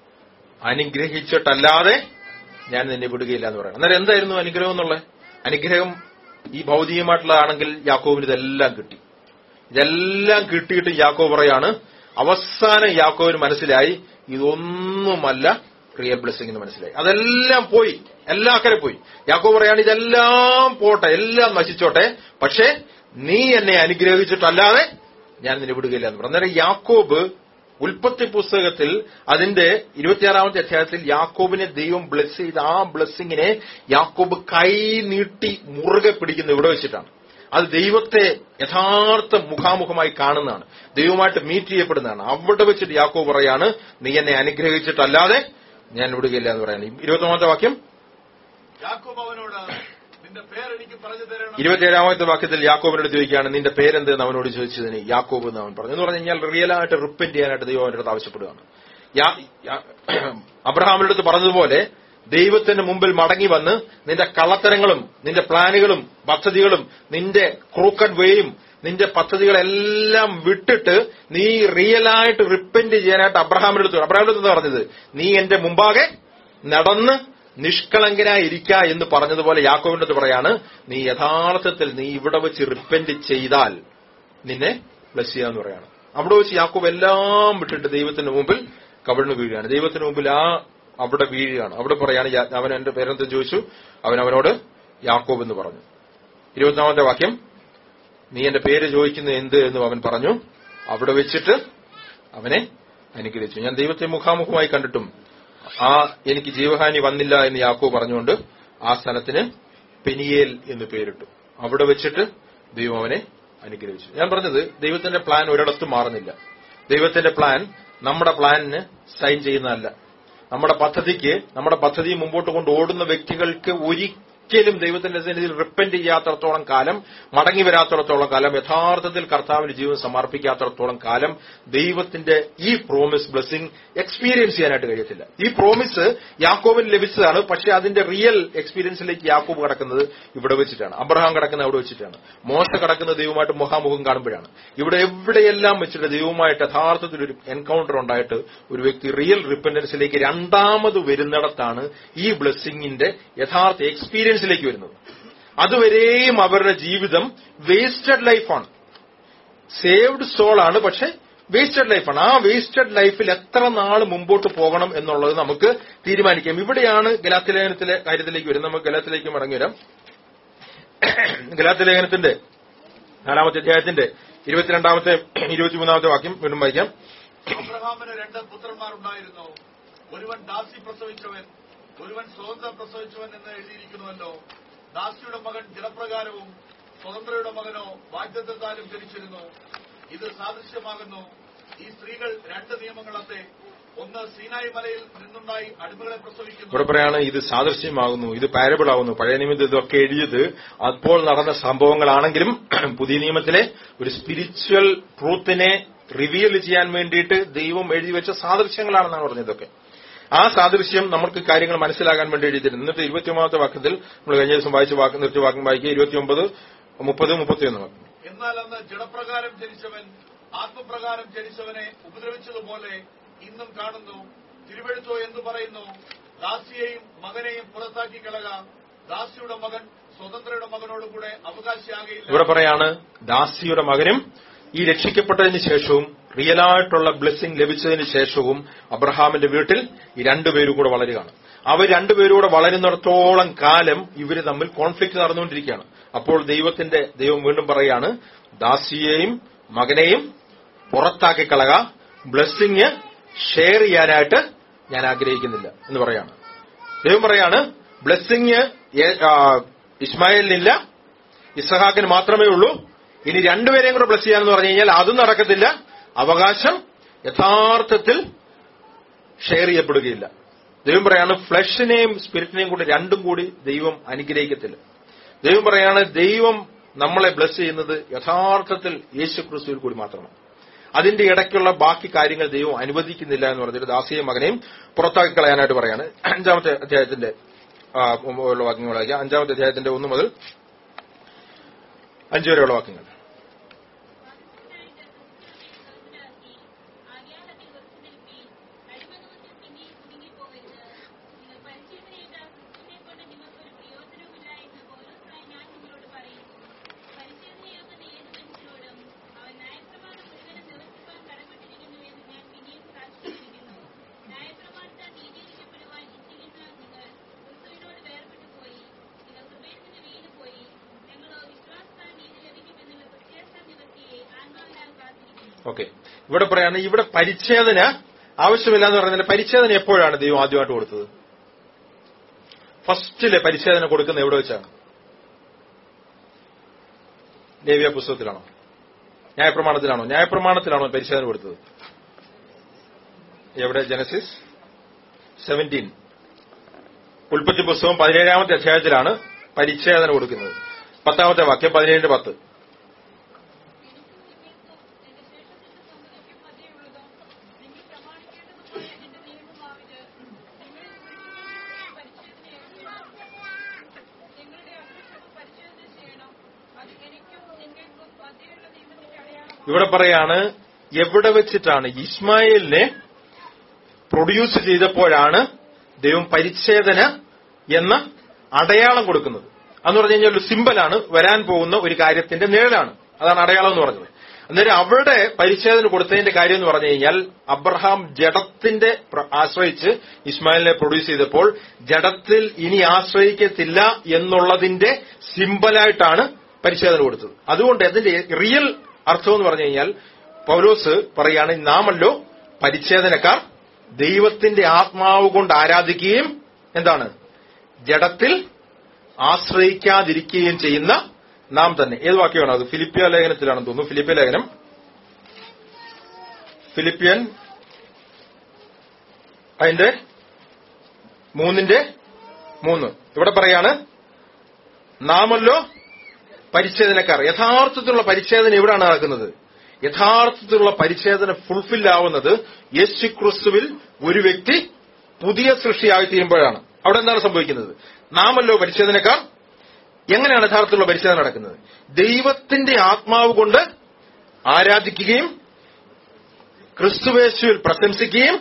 അനുഗ്രഹിച്ചിട്ടല്ലാതെ ഞാൻ നിന്നെ വിടുകയില്ല എന്ന് പറയണം അന്നേരം എന്തായിരുന്നു അനുഗ്രഹം എന്നുള്ളത് അനുഗ്രഹം ഈ ഭൗതികമായിട്ടുള്ളതാണെങ്കിൽ യാക്കോബിന് ഇതെല്ലാം കിട്ടി ഇതെല്ലാം കിട്ടിയിട്ട് യാക്കോബ് പറയാണ് അവസാനം യാക്കോബിന് മനസ്സിലായി ഇതൊന്നുമല്ല റിയൽ ബ്ലെസ്സിംഗ് എന്ന് മനസ്സിലായി അതെല്ലാം പോയി എല്ലാ അക്കരെ പോയി യാക്കോബ് പറയാണ് ഇതെല്ലാം പോട്ടെ എല്ലാം നശിച്ചോട്ടെ പക്ഷേ നീ എന്നെ അനുഗ്രഹിച്ചിട്ടല്ലാതെ ഞാൻ നിന്നെ വിടുകയില്ല എന്ന് പറഞ്ഞു അന്നേരം യാക്കോബ് ഉൽപ്പത്തി പുസ്തകത്തിൽ അതിന്റെ ഇരുപത്തിയാറാമത്തെ അധ്യായത്തിൽ യാക്കോബിനെ ദൈവം ബ്ലെസ് ചെയ്ത് ആ ബ്ലെസ്സിങ്ങിനെ യാക്കോബ് കൈ നീട്ടി മുറുകെ പിടിക്കുന്ന ഇവിടെ വെച്ചിട്ടാണ് അത് ദൈവത്തെ യഥാർത്ഥ മുഖാമുഖമായി കാണുന്നതാണ് ദൈവമായിട്ട് മീറ്റ് ചെയ്യപ്പെടുന്നതാണ് അവിടെ വെച്ചിട്ട് യാക്കോബ് പറയാണ് നീ എന്നെ അനുഗ്രഹിച്ചിട്ടല്ലാതെ ഞാൻ വിടുകയില്ല എന്ന് പറയാണ് ഇരുപത്തൊന്നാമത്തെ വാക്യം യാക്കോബ് അവനോട് നിന്റെ പേരെനിക്ക് പറഞ്ഞു തരണം ഇരുപത്തിയേഴാമത്തെ വാക്യത്തിൽ യാക്കോബിനോട് ചോദിക്കുകയാണ് നിന്റെ പേരെന്ത് എന്ന് അവനോട് ചോദിച്ചതിന് യാക്കോബ് എന്ന് അവൻ പറഞ്ഞു എന്ന് പറഞ്ഞു കഴിഞ്ഞാൽ റിയലായിട്ട് റിപ്പന്റ് ചെയ്യാനായിട്ട് ദൈവം അവൻ്റെ അടുത്ത് ആവശ്യപ്പെടുകയാണ് യാ- യാ- അബ്രഹാമിന്റെ അടുത്ത് പറഞ്ഞതുപോലെ ദൈവത്തിന്റെ മുമ്പിൽ മടങ്ങി വന്ന് നിന്റെ കള്ളത്തരങ്ങളും നിന്റെ പ്ലാനുകളും പദ്ധതികളും നിന്റെ ക്രൂക്കഡ് വേയും നിന്റെ പദ്ധതികളെല്ലാം വിട്ടിട്ട് നീ റിയലായിട്ട് റിപ്പന്റ് ചെയ്യാനായിട്ട് അബ്രഹാമിന്റെ അടുത്ത് അബ്രഹാമിന്റെ അടുത്ത് എന്താ പറഞ്ഞത് നീ എന്റെ മുമ്പാകെ നടന്ന് നിഷ്കളങ്കനായിരിക്ക എന്ന് പറഞ്ഞതുപോലെ യാക്കോവിന്റെ അടുത്ത് പറയാണ് നീ യഥാർത്ഥത്തിൽ നീ ഇവിടെ വെച്ച് റിപ്പന്റ് ചെയ്താൽ നിന്നെ ബ്ലസ് ചെയ്യാന്ന് പറയാണ് അവിടെ വെച്ച് യാക്കോബ് എല്ലാം വിട്ടിട്ട് ദൈവത്തിന്റെ മുമ്പിൽ കവിഴ്ന്നു വീഴുകയാണ് ദൈവത്തിന് മുമ്പിൽ ആ അവിടെ വീഴുകയാണ് അവിടെ പറയാണ് യാ- അവൻ എന്റെ പേരെന്ത് ചോദിച്ചു അവൻ അവനോട് യാക്കോബ് എന്ന് പറഞ്ഞു ഇരുപത്തിനാമത്തെ വാക്യം നീ എന്റെ പേര് ചോദിക്കുന്നത് എന്ത് എന്ന് അവൻ പറഞ്ഞു അവിടെ വെച്ചിട്ട് അവനെ അനുഗ്രഹിച്ചു ഞാൻ ദൈവത്തെ മുഖാമുഖമായി കണ്ടിട്ടും ആ എനിക്ക് ജീവഹാനി വന്നില്ല എന്ന് യാക്കോ പറഞ്ഞുകൊണ്ട് ആ സ്ഥലത്തിന് പെനിയേൽ എന്ന് പേരിട്ടു അവിടെ വെച്ചിട്ട് ദൈവം അവനെ അനുഗ്രഹിച്ചു ഞാൻ പറഞ്ഞത് ദൈവത്തിന്റെ പ്ലാൻ ഒരിടത്തും മാറുന്നില്ല ദൈവത്തിന്റെ പ്ലാൻ നമ്മുടെ പ്ലാനിന് സൈൻ ചെയ്യുന്നതല്ല നമ്മുടെ പദ്ധതിക്ക് നമ്മുടെ പദ്ധതി മുമ്പോട്ട് കൊണ്ട് ഓടുന്ന വ്യക്തികൾക്ക് ഒരിക്കലും ദൈവത്തിന്റെ സന്നിധിയിൽ റിപ്പന്റ് ചെയ്യാത്തടത്തോളം കാലം മടങ്ങി വരാത്തിടത്തോളം കാലം യഥാർത്ഥത്തിൽ കർത്താവിന് ജീവൻ സമർപ്പിക്കാത്തിടത്തോളം കാലം ദൈവത്തിന്റെ ഈ പ്രോമിസ് ബ്ലെസ്സിങ് എക്സ്പീരിയൻസ് ചെയ്യാനായിട്ട് കഴിയത്തില്ല ഈ പ്രോമിസ് യാക്കോബിന് ലഭിച്ചതാണ് പക്ഷെ അതിന്റെ റിയൽ എക്സ്പീരിയൻസിലേക്ക് യാക്കോബ് കടക്കുന്നത് ഇവിടെ വെച്ചിട്ടാണ് അബ്രഹാം കിടക്കുന്നത് അവിടെ വെച്ചിട്ടാണ് മോശ കിടക്കുന്ന ദൈവമായിട്ട് മുഖാമുഖം കാണുമ്പോഴാണ് ഇവിടെ എവിടെയെല്ലാം വെച്ചിട്ട് ദൈവമായിട്ട് യഥാർത്ഥത്തിൽ ഒരു എൻകൗണ്ടർ ഉണ്ടായിട്ട് ഒരു വ്യക്തി റിയൽ റിപ്പൻഡൻസിലേക്ക് രണ്ടാമത് വരുന്നിടത്താണ് ഈ ബ്ലെസ്സിങ്ങിന്റെ യഥാർത്ഥ എക്സ്പീരിയൻസിലേക്ക് വരുന്നത് അതുവരെയും അവരുടെ ജീവിതം വേസ്റ്റഡ് ലൈഫാണ് സേവ്ഡ് സോൾ ആണ് പക്ഷെ വേസ്റ്റഡ് ലൈഫാണ് ആ വേസ്റ്റഡ് ലൈഫിൽ എത്ര നാൾ മുമ്പോട്ട് പോകണം എന്നുള്ളത് നമുക്ക് തീരുമാനിക്കാം ഇവിടെയാണ് ഗലാത്തിലേഖനത്തിലെ കാര്യത്തിലേക്ക് വരുന്നത് നമുക്ക് ഗലാത്തിലേക്ക് മടങ്ങി വരാം ഗലാത്തിലേഖനത്തിന്റെ നാലാമത്തെ അധ്യായത്തിന്റെ ഇരുപത്തിരണ്ടാമത്തെ ഇരുപത്തിമൂന്നാമത്തെ വാക്യം വീണ്ടും വായിക്കാം അബ്രഹാമിന് രണ്ട് പുത്രന്മാരുണ്ടായിരുന്നു ഒരുവൻ ദാസി പ്രസവിച്ചവൻ ഒരുവൻ സ്വതന്ത്രം പ്രസവിച്ചവൻ എന്ന് എഴുതിയിരിക്കുന്നുവല്ലോ ദാസിയുടെ മകൻ ജലപ്രകാരവും സ്വതന്ത്രയുടെ മകനോ ബാധ്യതത്താലും ജനിച്ചിരുന്നു ഇത് സാദൃശ്യമാകുന്നു ഈ സ്ത്രീകൾ രണ്ട് നിയമങ്ങളത്തെ ഒന്ന് സീനായി മലയിൽ നിന്നുണ്ടായി അടിമകളെ പ്രസവിക്കുന്നു ഇവിടെ പറയാണ് ഇത് സാദൃശ്യമാകുന്നു ഇത് പാരബിൾ ആകുന്നു പഴയ നിയമത്തിൽ ഇതൊക്കെ എഴുതിയത് അപ്പോൾ നടന്ന സംഭവങ്ങളാണെങ്കിലും പുതിയ നിയമത്തിലെ ഒരു സ്പിരിച്വൽ ട്രൂത്തിനെ റിവീൽ ചെയ്യാൻ വേണ്ടിയിട്ട് ദൈവം എഴുതി വെച്ച സാദൃശ്യങ്ങളാണെന്നാണ് പറഞ്ഞതൊക്കെ ആ സാദൃശ്യം നമുക്ക് കാര്യങ്ങൾ മനസ്സിലാകാൻ വേണ്ടി എഴുതിയിരുന്നു എന്നിട്ട് ഇരുപത്തിയൊമ്പതാമത്തെ വാക്യത്തിൽ നമ്മൾ കഴിഞ്ഞ ദിവസം വായിച്ച വാക്ക് നിർത്തിയ വാക്യം വായിക്കുക ഇരുപത്തിയൊമ്പത് മുപ്പത് മുപ്പത്തിയൊന്ന് വാക്യം എന്നാൽ അന്ന് ജഡപ്രകാരം ജനിച്ചവൻ ആത്മപ്രകാരം ജനിച്ചവനെ ഉപദ്രവിച്ചതുപോലെ ഇന്നും കാണുന്നു തിരുവെഴുത്തോ എന്ന് പറയുന്നു ദാസിയെയും മകനെയും പുറത്താക്കി കളക ദാസിയുടെ മകൻ സ്വതന്ത്രയുടെ മകനോടുകൂടെ അവകാശിയാകയില്ല ഇവിടെ പറയാണ് ദാസിയുടെ മകനും ഈ രക്ഷിക്കപ്പെട്ടതിന് ശേഷവും റിയലായിട്ടുള്ള ബ്ലെസ്സിംഗ് ലഭിച്ചതിന് ശേഷവും അബ്രഹാമിന്റെ വീട്ടിൽ ഈ രണ്ടുപേരും കൂടെ വളരുകയാണ് അവർ രണ്ടുപേരും കൂടെ വളരുന്നിടത്തോളം കാലം ഇവര് തമ്മിൽ കോൺഫ്ലിക്ട് നടന്നുകൊണ്ടിരിക്കുകയാണ് അപ്പോൾ ദൈവത്തിന്റെ ദൈവം വീണ്ടും പറയാണ് ദാസിയെയും മകനെയും പുറത്താക്കി കളക ബ്ലെസ്സിങ് ഷെയർ ചെയ്യാനായിട്ട് ഞാൻ ആഗ്രഹിക്കുന്നില്ല എന്ന് പറയാണ് ദൈവം പറയാണ് ബ്ലെസ്സിങ് ഇസ്മായിലിനില്ല ഇസഹാക്കിന് മാത്രമേ ഉള്ളൂ ഇനി രണ്ടുപേരെയും കൂടെ ബ്ലസ് ചെയ്യാന്ന് പറഞ്ഞു കഴിഞ്ഞാൽ അതും നടക്കത്തില്ല അവകാശം യഥാർത്ഥത്തിൽ ഷെയർ ചെയ്യപ്പെടുകയില്ല ദൈവം പറയാണ് ഫ്ലഷിനെയും സ്പിരിറ്റിനെയും കൂടി രണ്ടും കൂടി ദൈവം അനുഗ്രഹിക്കത്തില്ല ദൈവം പറയാണ് ദൈവം നമ്മളെ ബ്ലസ് ചെയ്യുന്നത് യഥാർത്ഥത്തിൽ യേശു ക്രിസ്തുവിൽ കൂടി മാത്രമാണ് അതിന്റെ ഇടയ്ക്കുള്ള ബാക്കി കാര്യങ്ങൾ ദൈവം അനുവദിക്കുന്നില്ല എന്ന് പറഞ്ഞിട്ട് ദാസിയും മകനെയും പുറത്താക്കി കളയാനായിട്ട് പറയാണ് അഞ്ചാമത്തെ അധ്യായത്തിന്റെ ആ, ഉള്ള വാക്യങ്ങൾ വായിക്കാം അഞ്ചാമത്തെ അധ്യായത്തിന്റെ ഒന്ന് മുതൽ അഞ്ചു വരെയുള്ള വാക്യങ്ങൾ ഓക്കെ ഇവിടെ പറയാണ് ഇവിടെ പരിച്ഛേദന ആവശ്യമില്ല എന്ന് പറയുന്നത് പരിച്ഛേദന എപ്പോഴാണ് ദൈവം ആദ്യമായിട്ട് കൊടുത്തത് ഫസ്റ്റിലെ പരിച്ഛേദന കൊടുക്കുന്ന എവിടെ വെച്ചാണ് ലേവ്യ പുസ്തകത്തിലാണോ ന്യായപ്രമാണത്തിലാണോ ന്യായപ്രമാണത്തിലാണോ പരിച്ഛേദന കൊടുത്തത് എവിടെ ജനസിസ് സെവൻറ്റീൻ ഉൽപ്പത്തി പുസ്തകം പതിനേഴാമത്തെ അധ്യായത്തിലാണ് പരിച്ഛേദന കൊടുക്കുന്നത് പത്താമത്തെ വാക്യം പതിനേഴിന്റെ പത്ത് ഇവിടെ പറയാണ് എവിടെ വെച്ചിട്ടാണ് ഇസ്മായിലിനെ പ്രൊഡ്യൂസ് ചെയ്തപ്പോഴാണ് ദൈവം പരിച്ഛേദന എന്ന അടയാളം കൊടുക്കുന്നത് എന്ന് പറഞ്ഞു കഴിഞ്ഞാൽ ഒരു സിമ്പലാണ് വരാൻ പോകുന്ന ഒരു കാര്യത്തിന്റെ നിഴലാണ് അതാണ് അടയാളം എന്ന് പറഞ്ഞത് അന്നേരം അവിടെ പരിച്ഛേദന കൊടുത്തതിന്റെ കാര്യം എന്ന് പറഞ്ഞു കഴിഞ്ഞാൽ അബ്രഹാം ജഡത്തിന്റെ പ്ര- ആശ്രയിച്ച് ഇസ്മായിലിനെ പ്രൊഡ്യൂസ് ചെയ്തപ്പോൾ ജഡത്തിൽ ഇനി ആശ്രയിക്കത്തില്ല എന്നുള്ളതിന്റെ സിമ്പലായിട്ടാണ് പരിച്ഛേദന കൊടുത്തത് അതുകൊണ്ട് അതിന്റെ റിയൽ അർത്ഥം എന്ന് പറഞ്ഞു കഴിഞ്ഞാൽ പൗലോസ് പറയാണ് നാമല്ലോ പരിച്ഛേദനക്കാർ ദൈവത്തിന്റെ ആത്മാവ് കൊണ്ട് ആരാധിക്കുകയും എന്താണ് ജഡത്തിൽ ആശ്രയിക്കാതിരിക്കുകയും ചെയ്യുന്ന നാം തന്നെ ഏത് വാക്യമാണ് അത് ഫിലിപ്പിയ ലേഖനത്തിലാണെന്ന് തോന്നുന്നു ഫിലിപ്പിയ ലേഖനം ഫിലിപ്പിയൻ അതിന്റെ മൂന്നിന്റെ മൂന്ന് ഇവിടെ പറയാണ് നാമല്ലോ പരിച്ഛേദനക്കാർ യഥാർത്ഥത്തിലുള്ള പരിച്ഛേദന എവിടെയാണ് നടക്കുന്നത് യഥാർത്ഥത്തിലുള്ള പരിച്ഛേദന ഫുൾഫിൽ ആവുന്നത് യേശു ക്രിസ്തുവിൽ ഒരു വ്യക്തി പുതിയ സൃഷ്ടിയായി തീരുമ്പോഴാണ് അവിടെ എന്താണ് സംഭവിക്കുന്നത് നാമല്ലോ പരിച്ഛേദനക്കാർ എങ്ങനെയാണ് യഥാർത്ഥത്തിലുള്ള പരിച്ഛേദന നടക്കുന്നത് ദൈവത്തിന്റെ ആത്മാവ് കൊണ്ട് ആരാധിക്കുകയും ക്രിസ്തുവേശുവിൽ പ്രശംസിക്കുകയും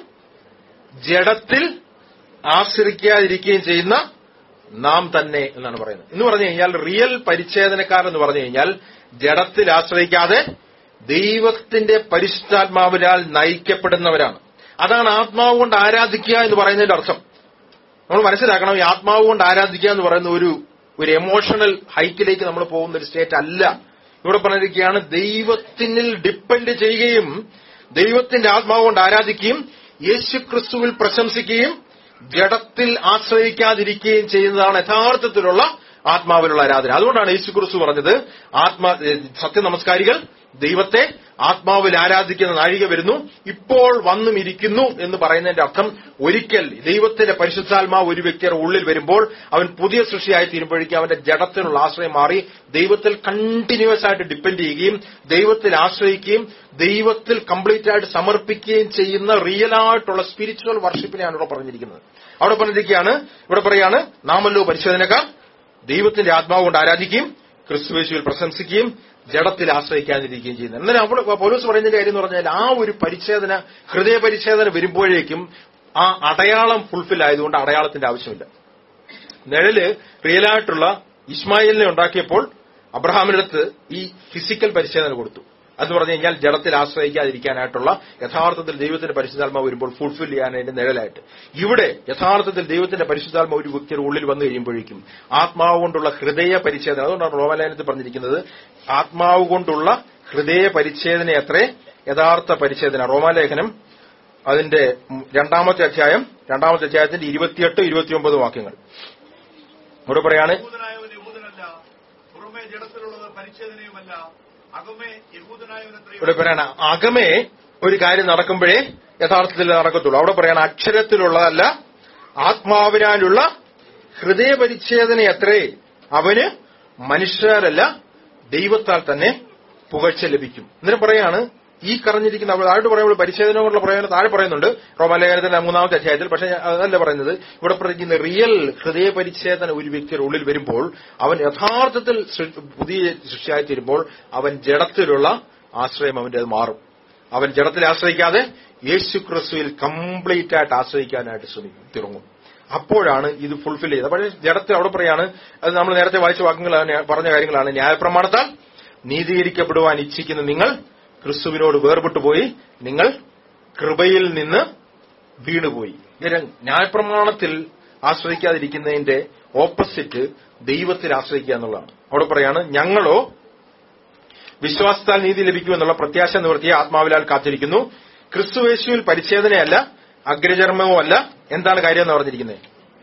ജഡത്തിൽ ആശ്രയിക്കാതിരിക്കുകയും ചെയ്യുന്ന നാം തന്നെ എന്നാണ് പറയുന്നത് എന്ന് പറഞ്ഞു കഴിഞ്ഞാൽ റിയൽ പരിച്ഛേദനക്കാർ എന്ന് പറഞ്ഞു കഴിഞ്ഞാൽ ജഡത്തിൽ ആശ്രയിക്കാതെ ദൈവത്തിന്റെ പരിശുദ്ധാത്മാവിനാൽ നയിക്കപ്പെടുന്നവരാണ് അതാണ് ആത്മാവ് കൊണ്ട് ആരാധിക്കുക എന്ന് പറയുന്നതിന്റെ അർത്ഥം നമ്മൾ മനസ്സിലാക്കണം ഈ ആത്മാവ് കൊണ്ട് ആരാധിക്കുക എന്ന് പറയുന്ന ഒരു ഒരു എമോഷണൽ ഹൈറ്റിലേക്ക് നമ്മൾ പോകുന്ന ഒരു സ്റ്റേറ്റ് അല്ല ഇവിടെ പറഞ്ഞിരിക്കുകയാണ് ദൈവത്തിനിൽ ഡിപ്പെൻഡ് ചെയ്യുകയും ദൈവത്തിന്റെ ആത്മാവ് കൊണ്ട് ആരാധിക്കുകയും യേശു ക്രിസ്തുവിൽ പ്രശംസിക്കുകയും ജഡത്തിൽ ആശ്രയിക്കാതിരിക്കുകയും ചെയ്യുന്നതാണ് യഥാർത്ഥത്തിലുള്ള ആത്മാവിലുള്ള ആരാധന അതുകൊണ്ടാണ് യേശു ക്രിസ്തു പറഞ്ഞത് ആത്മാ സത്യ നമസ്കാരികൾ ദൈവത്തെ ആത്മാവിൽ ആരാധിക്കുന്ന നാഴിക വരുന്നു ഇപ്പോൾ വന്നും ഇരിക്കുന്നു എന്ന് പറയുന്നതിന്റെ അർത്ഥം ഒരിക്കൽ ദൈവത്തിന്റെ പരിശുദ്ധാത്മാവ് ഒരു വ്യക്തിയുടെ ഉള്ളിൽ വരുമ്പോൾ അവൻ പുതിയ സൃഷ്ടിയായി തീരുമ്പോഴേക്കും അവന്റെ ജഡത്തിനുള്ള ആശ്രയം മാറി ദൈവത്തിൽ കണ്ടിന്യൂസ് ആയിട്ട് ഡിപ്പെൻഡ് ചെയ്യുകയും ദൈവത്തിൽ ആശ്രയിക്കുകയും ദൈവത്തിൽ കംപ്ലീറ്റ് ആയിട്ട് സമർപ്പിക്കുകയും ചെയ്യുന്ന റിയൽ ആയിട്ടുള്ള സ്പിരിച്വൽ വർഷിപ്പിനെയാണ് ഇവിടെ പറഞ്ഞിരിക്കുന്നത് അവിടെ പറഞ്ഞിരിക്കുകയാണ് ഇവിടെ പറയാണ് നാമല്ലോ പരിശോധനക്കാർ ദൈവത്തിന്റെ ആത്മാവ് കൊണ്ട് ആരാധിക്കുകയും ക്രിസ്തുവേശുവിൽ പ്രശംസിക്കുകയും ജഡത്തിൽ ആശ്രയിക്കാതിരിക്കുകയും ചെയ്യുന്നത് എന്നാൽ അവിടെ പോലീസ് പറയുന്നതിന്റെ കാര്യം എന്ന് പറഞ്ഞാൽ ആ ഒരു പരിച്ഛേദന ഹൃദയ പരിച്ഛേദന വരുമ്പോഴേക്കും ആ അടയാളം ഫുൾഫിൽ ആയതുകൊണ്ട് അടയാളത്തിന്റെ ആവശ്യമില്ല നിഴല് റിയലായിട്ടുള്ള ഇസ്മായിലിനെ ഉണ്ടാക്കിയപ്പോൾ അബ്രഹാമിനടുത്ത് ഈ ഫിസിക്കൽ പരിച്ഛേദന കൊടുത്തു എന്ന് പറഞ്ഞു കഴിഞ്ഞാൽ ജഡത്തിൽ ആശ്രയിക്കാതിരിക്കാനായിട്ടുള്ള യഥാർത്ഥത്തിൽ ദൈവത്തിന്റെ പരിശുദ്ധാത്മാവ് വരുമ്പോൾ ഫുൾഫിൽ ചെയ്യാനായിട്ട് നിഴലായിട്ട് ഇവിടെ യഥാർത്ഥത്തിൽ ദൈവത്തിന്റെ പരിശുദ്ധാത്മാവ് ഒരു വ്യക്തിയുടെ ഉള്ളിൽ വന്നു കഴിയുമ്പോഴേക്കും ആത്മാവ് കൊണ്ടുള്ള ഹൃദയ പരിച്ഛേദന അതുകൊണ്ടാണ് റോമലേനത്തിൽ പറഞ്ഞിരിക്കുന്നത് ആത്മാവ് കൊണ്ടുള്ള ഹൃദയ പരിച്ഛേദന അത്രേ യഥാർത്ഥ പരിച്ഛേദന റോമാലേഖനം അതിന്റെ രണ്ടാമത്തെ അധ്യായം രണ്ടാമത്തെ അധ്യായത്തിന്റെ ഇരുപത്തിയെട്ട് ഇരുപത്തിയൊമ്പത് വാക്യങ്ങൾ ഇവിടെ പറയാണ് യഹൂദനായവൻ യഹൂദനല്ല പുറമേ ജഡത്തിലുള്ളത് പരിച്ഛേദനയുമല്ല അകമേ യഹൂദനായവനത്രയും ഇവിടെ പറയാണ് അകമേ ഒരു കാര്യം നടക്കുമ്പോഴേ യഥാർത്ഥത്തിൽ നടക്കത്തുള്ളൂ അവിടെ പറയാണ് അക്ഷരത്തിലുള്ളതല്ല ആത്മാവിനാലുള്ള ഹൃദയപരിച്ഛേദന എത്രേ അവന് മനുഷ്യരല്ല ദൈവത്താൽ തന്നെ പുകഴ്ച ലഭിക്കും എന്നിട്ട് പറയാണ് ഈ കറഞ്ഞിരിക്കുന്ന അവിടെ താഴോട്ട് പറയുമ്പോൾ പരിച്ഛേദന കൊണ്ടുള്ള പ്രയോജനം താഴെ പറയുന്നുണ്ട് റോമാലേഖനത്തിന്റെ മൂന്നാമത്തെ അധ്യായത്തിൽ പക്ഷെ അതല്ല പറയുന്നത് ഇവിടെ പറയുന്ന റിയൽ ഹൃദയ പരിച്ഛേദന ഒരു വ്യക്തിയുടെ ഉള്ളിൽ വരുമ്പോൾ അവൻ യഥാർത്ഥത്തിൽ സൃ- പുതിയ സൃഷ്ടിയായി തീരുമ്പോൾ അവൻ ജഡത്തിലുള്ള ആശ്രയം അവന്റെ അത് മാറും അവൻ ജഡത്തിൽ ആശ്രയിക്കാതെ യേശു ക്രിസ്തുവിൽ കംപ്ലീറ്റ് ആയിട്ട് ആശ്രയിക്കാനായിട്ട് ശ്രമിക്കും തിറങ്ങും അപ്പോഴാണ് ഇത് ഫുൾഫിൽ ചെയ്തത് പക്ഷേ ജഡത്തിൽ അവിടെ പറയാണ് അത് നമ്മൾ നേരത്തെ വായിച്ച വാക്യങ്ങളാണ് പറഞ്ഞ കാര്യങ്ങളാണ് ന്യായപ്രമാണത്താൽ നീതീകരിക്കപ്പെടുവാൻ ഇച്ഛിക്കുന്ന നിങ്ങൾ ക്രിസ്തുവിനോട് വേർപെട്ടു പോയി നിങ്ങൾ കൃപയിൽ നിന്ന് വീണുപോയി ഇങ്ങനെ ന്യായപ്രമാണത്തിൽ ആശ്രയിക്കാതിരിക്കുന്നതിന്റെ ഓപ്പോസിറ്റ് ദൈവത്തിൽ ആശ്രയിക്കുക എന്നുള്ളതാണ് അവിടെ പറയാണ് ഞങ്ങളോ വിശ്വാസത്താൽ നീതി ലഭിക്കുമെന്നുള്ള പ്രത്യാശ നിവർത്തിയ ആത്മാവിലാൽ കാത്തിരിക്കുന്നു ക്രിസ്തുവേശുവിൽ പരിച്ഛേദനയല്ല അഗ്രചർമ്മവും അല്ല എന്താണ് കാര്യം എന്ന് പറഞ്ഞിരിക്കുന്നത്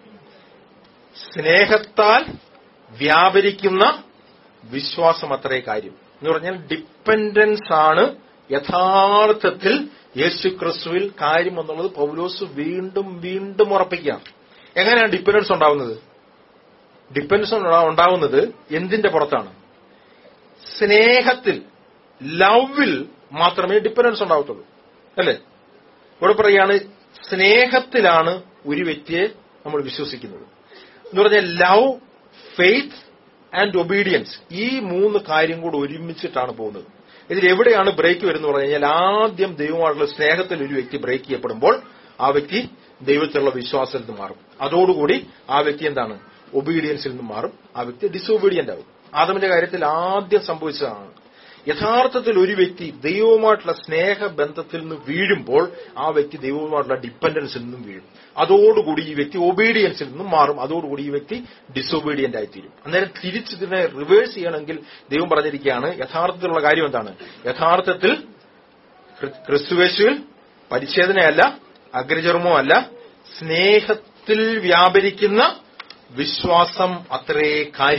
സ്നേഹത്താൽ വ്യാപരിക്കുന്ന വിശ്വാസം അത്രേ കാര്യം എന്ന് പറഞ്ഞാൽ ഡിപ്പെൻഡൻസ് ആണ് യഥാർത്ഥത്തിൽ യേശു ക്രിസ്തുവിൽ കാര്യം എന്നുള്ളത് പൗലോസ് വീണ്ടും വീണ്ടും ഉറപ്പിക്കുകയാണ് എങ്ങനെയാണ് ഡിപ്പെൻഡൻസ് ഉണ്ടാവുന്നത് ഡിപ്പെൻഡൻസ് ഉണ്ടാവുന്നത് എന്തിന്റെ പുറത്താണ് സ്നേഹത്തിൽ ലവിൽ മാത്രമേ ഡിപ്പെൻഡൻസ് ഉണ്ടാവത്തുള്ളൂ അല്ലേ ഇവിടെ പറയാണ് സ്നേഹത്തിലാണ് ഒരു വ്യക്തിയെ നമ്മൾ വിശ്വസിക്കുന്നത് എന്ന് പറഞ്ഞാൽ ലവ് ഫെയ്ത്ത് ആൻഡ് ഒബീഡിയൻസ് ഈ മൂന്ന് കാര്യം കൂടെ ഒരുമിച്ചിട്ടാണ് പോകുന്നത് ഇതിൽ എവിടെയാണ് ബ്രേക്ക് വരുന്നത് പറഞ്ഞു കഴിഞ്ഞാൽ ആദ്യം ദൈവമായിട്ടുള്ള സ്നേഹത്തിൽ ഒരു വ്യക്തി ബ്രേക്ക് ചെയ്യപ്പെടുമ്പോൾ ആ വ്യക്തി ദൈവത്തിലുള്ള വിശ്വാസത്തിൽ നിന്ന് മാറും അതോടുകൂടി ആ വ്യക്തി എന്താണ് ഒബീഡിയൻസിൽ നിന്ന് മാറും ആ വ്യക്തി ഡിസൊബീഡിയന്റ് ആകും ആദമിന്റെ കാര്യത്തിൽ ആദ്യം സംഭവിച്ചതാണ് യഥാർത്ഥത്തിൽ ഒരു വ്യക്തി ദൈവവുമായിട്ടുള്ള സ്നേഹബന്ധത്തിൽ നിന്ന് വീഴുമ്പോൾ ആ വ്യക്തി ദൈവവുമായിട്ടുള്ള ഡിപ്പെൻഡൻസിൽ നിന്നും വീഴും അതോടുകൂടി ഈ വ്യക്തി ഒബീഡിയൻസിൽ നിന്നും മാറും അതോടുകൂടി ഈ വ്യക്തി ഡിസൊബീഡിയന്റ് ആയിത്തീരും അന്നേരം തിരിച്ച് ഇതിനെ റിവേഴ്സ് ചെയ്യണമെങ്കിൽ ദൈവം പറഞ്ഞിരിക്കുകയാണ് യഥാർത്ഥത്തിലുള്ള കാര്യം എന്താണ് യഥാർത്ഥത്തിൽ ക്രി- ക്രിസ്തുവേശുവിൽ പരിച്ഛേദനയല്ല അഗ്രചർമ്മോ അല്ല സ്നേഹത്തിൽ വ്യാപരിക്കുന്ന വിശ്വാസം അത്രേ കാര്യം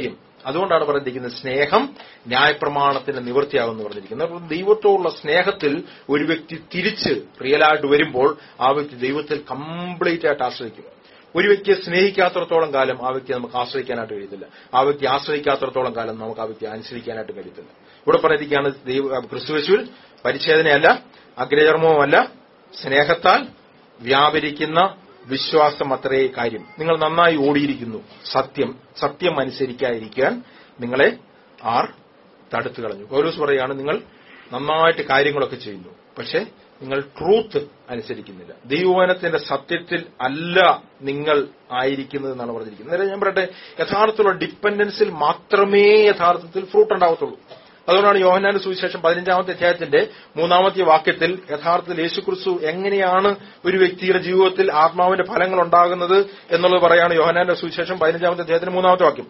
അതുകൊണ്ടാണ് പറഞ്ഞിരിക്കുന്നത് സ്നേഹം ന്യായപ്രമാണത്തിന് നിവൃത്തിയാകുമെന്ന് പറഞ്ഞിരിക്കുന്നത് അപ്പോൾ ദൈവത്തോടുള്ള സ്നേഹത്തിൽ ഒരു വ്യക്തി തിരിച്ച് റിയലായിട്ട് വരുമ്പോൾ ആ വ്യക്തി ദൈവത്തിൽ കംപ്ലീറ്റ് ആയിട്ട് ആശ്രയിക്കും ഒരു വ്യക്തിയെ സ്നേഹിക്കാത്തടത്തോളം കാലം ആ വ്യക്തിയെ നമുക്ക് ആശ്രയിക്കാനായിട്ട് കഴിയത്തില്ല ആ വ്യക്തി ആശ്രയിക്കാത്തടത്തോളം കാലം നമുക്ക് ആ വ്യക്തിയെ അനുസരിക്കാനായിട്ട് കഴിയത്തില്ല ഇവിടെ പറഞ്ഞിരിക്കുകയാണ് ദൈവ ക്രിസ്തുവേശുവിൽ പരിച്ഛേദനയല്ല അഗ്രചർമ്മവുമല്ല സ്നേഹത്താൽ വ്യാപരിക്കുന്ന വിശ്വാസം അത്രേ കാര്യം നിങ്ങൾ നന്നായി ഓടിയിരിക്കുന്നു സത്യം സത്യം അനുസരിക്കാതിരിക്കാൻ നിങ്ങളെ ആർ തടുത്തു കളഞ്ഞു പൗലോസ് പറയാണ് നിങ്ങൾ നന്നായിട്ട് കാര്യങ്ങളൊക്കെ ചെയ്യുന്നു പക്ഷെ നിങ്ങൾ ട്രൂത്ത് അനുസരിക്കുന്നില്ല ദൈവവനത്തിന്റെ സത്യത്തിൽ അല്ല നിങ്ങൾ ആയിരിക്കുന്നത് എന്നാണ് പറഞ്ഞിരിക്കുന്നത് അന്നേരം ഞാൻ പറയട്ടെ യഥാർത്ഥത്തിലുള്ള ഡിപ്പെൻഡൻസിൽ മാത്രമേ യഥാർത്ഥത്തിൽ ഫ്രൂട്ട് ഉണ്ടാവത്തുള്ളൂ അതുകൊണ്ടാണ് യോഹന്നാന്റെ സുവിശേഷം പതിനഞ്ചാമത്തെ അധ്യായത്തിന്റെ മൂന്നാമത്തെ വാക്യത്തിൽ യഥാർത്ഥത്തിൽ യേശുക്രിസ്തു എങ്ങനെയാണ് ഒരു വ്യക്തിയുടെ ജീവിതത്തിൽ ആത്മാവിന്റെ ഫലങ്ങൾ ഉണ്ടാകുന്നത് എന്നുള്ളത് പറയാണ് യോഹന്നാന്റെ സുവിശേഷം പതിനഞ്ചാമത്തെ അധ്യായത്തിന്റെ മൂന്നാമത്തെ വാക്യം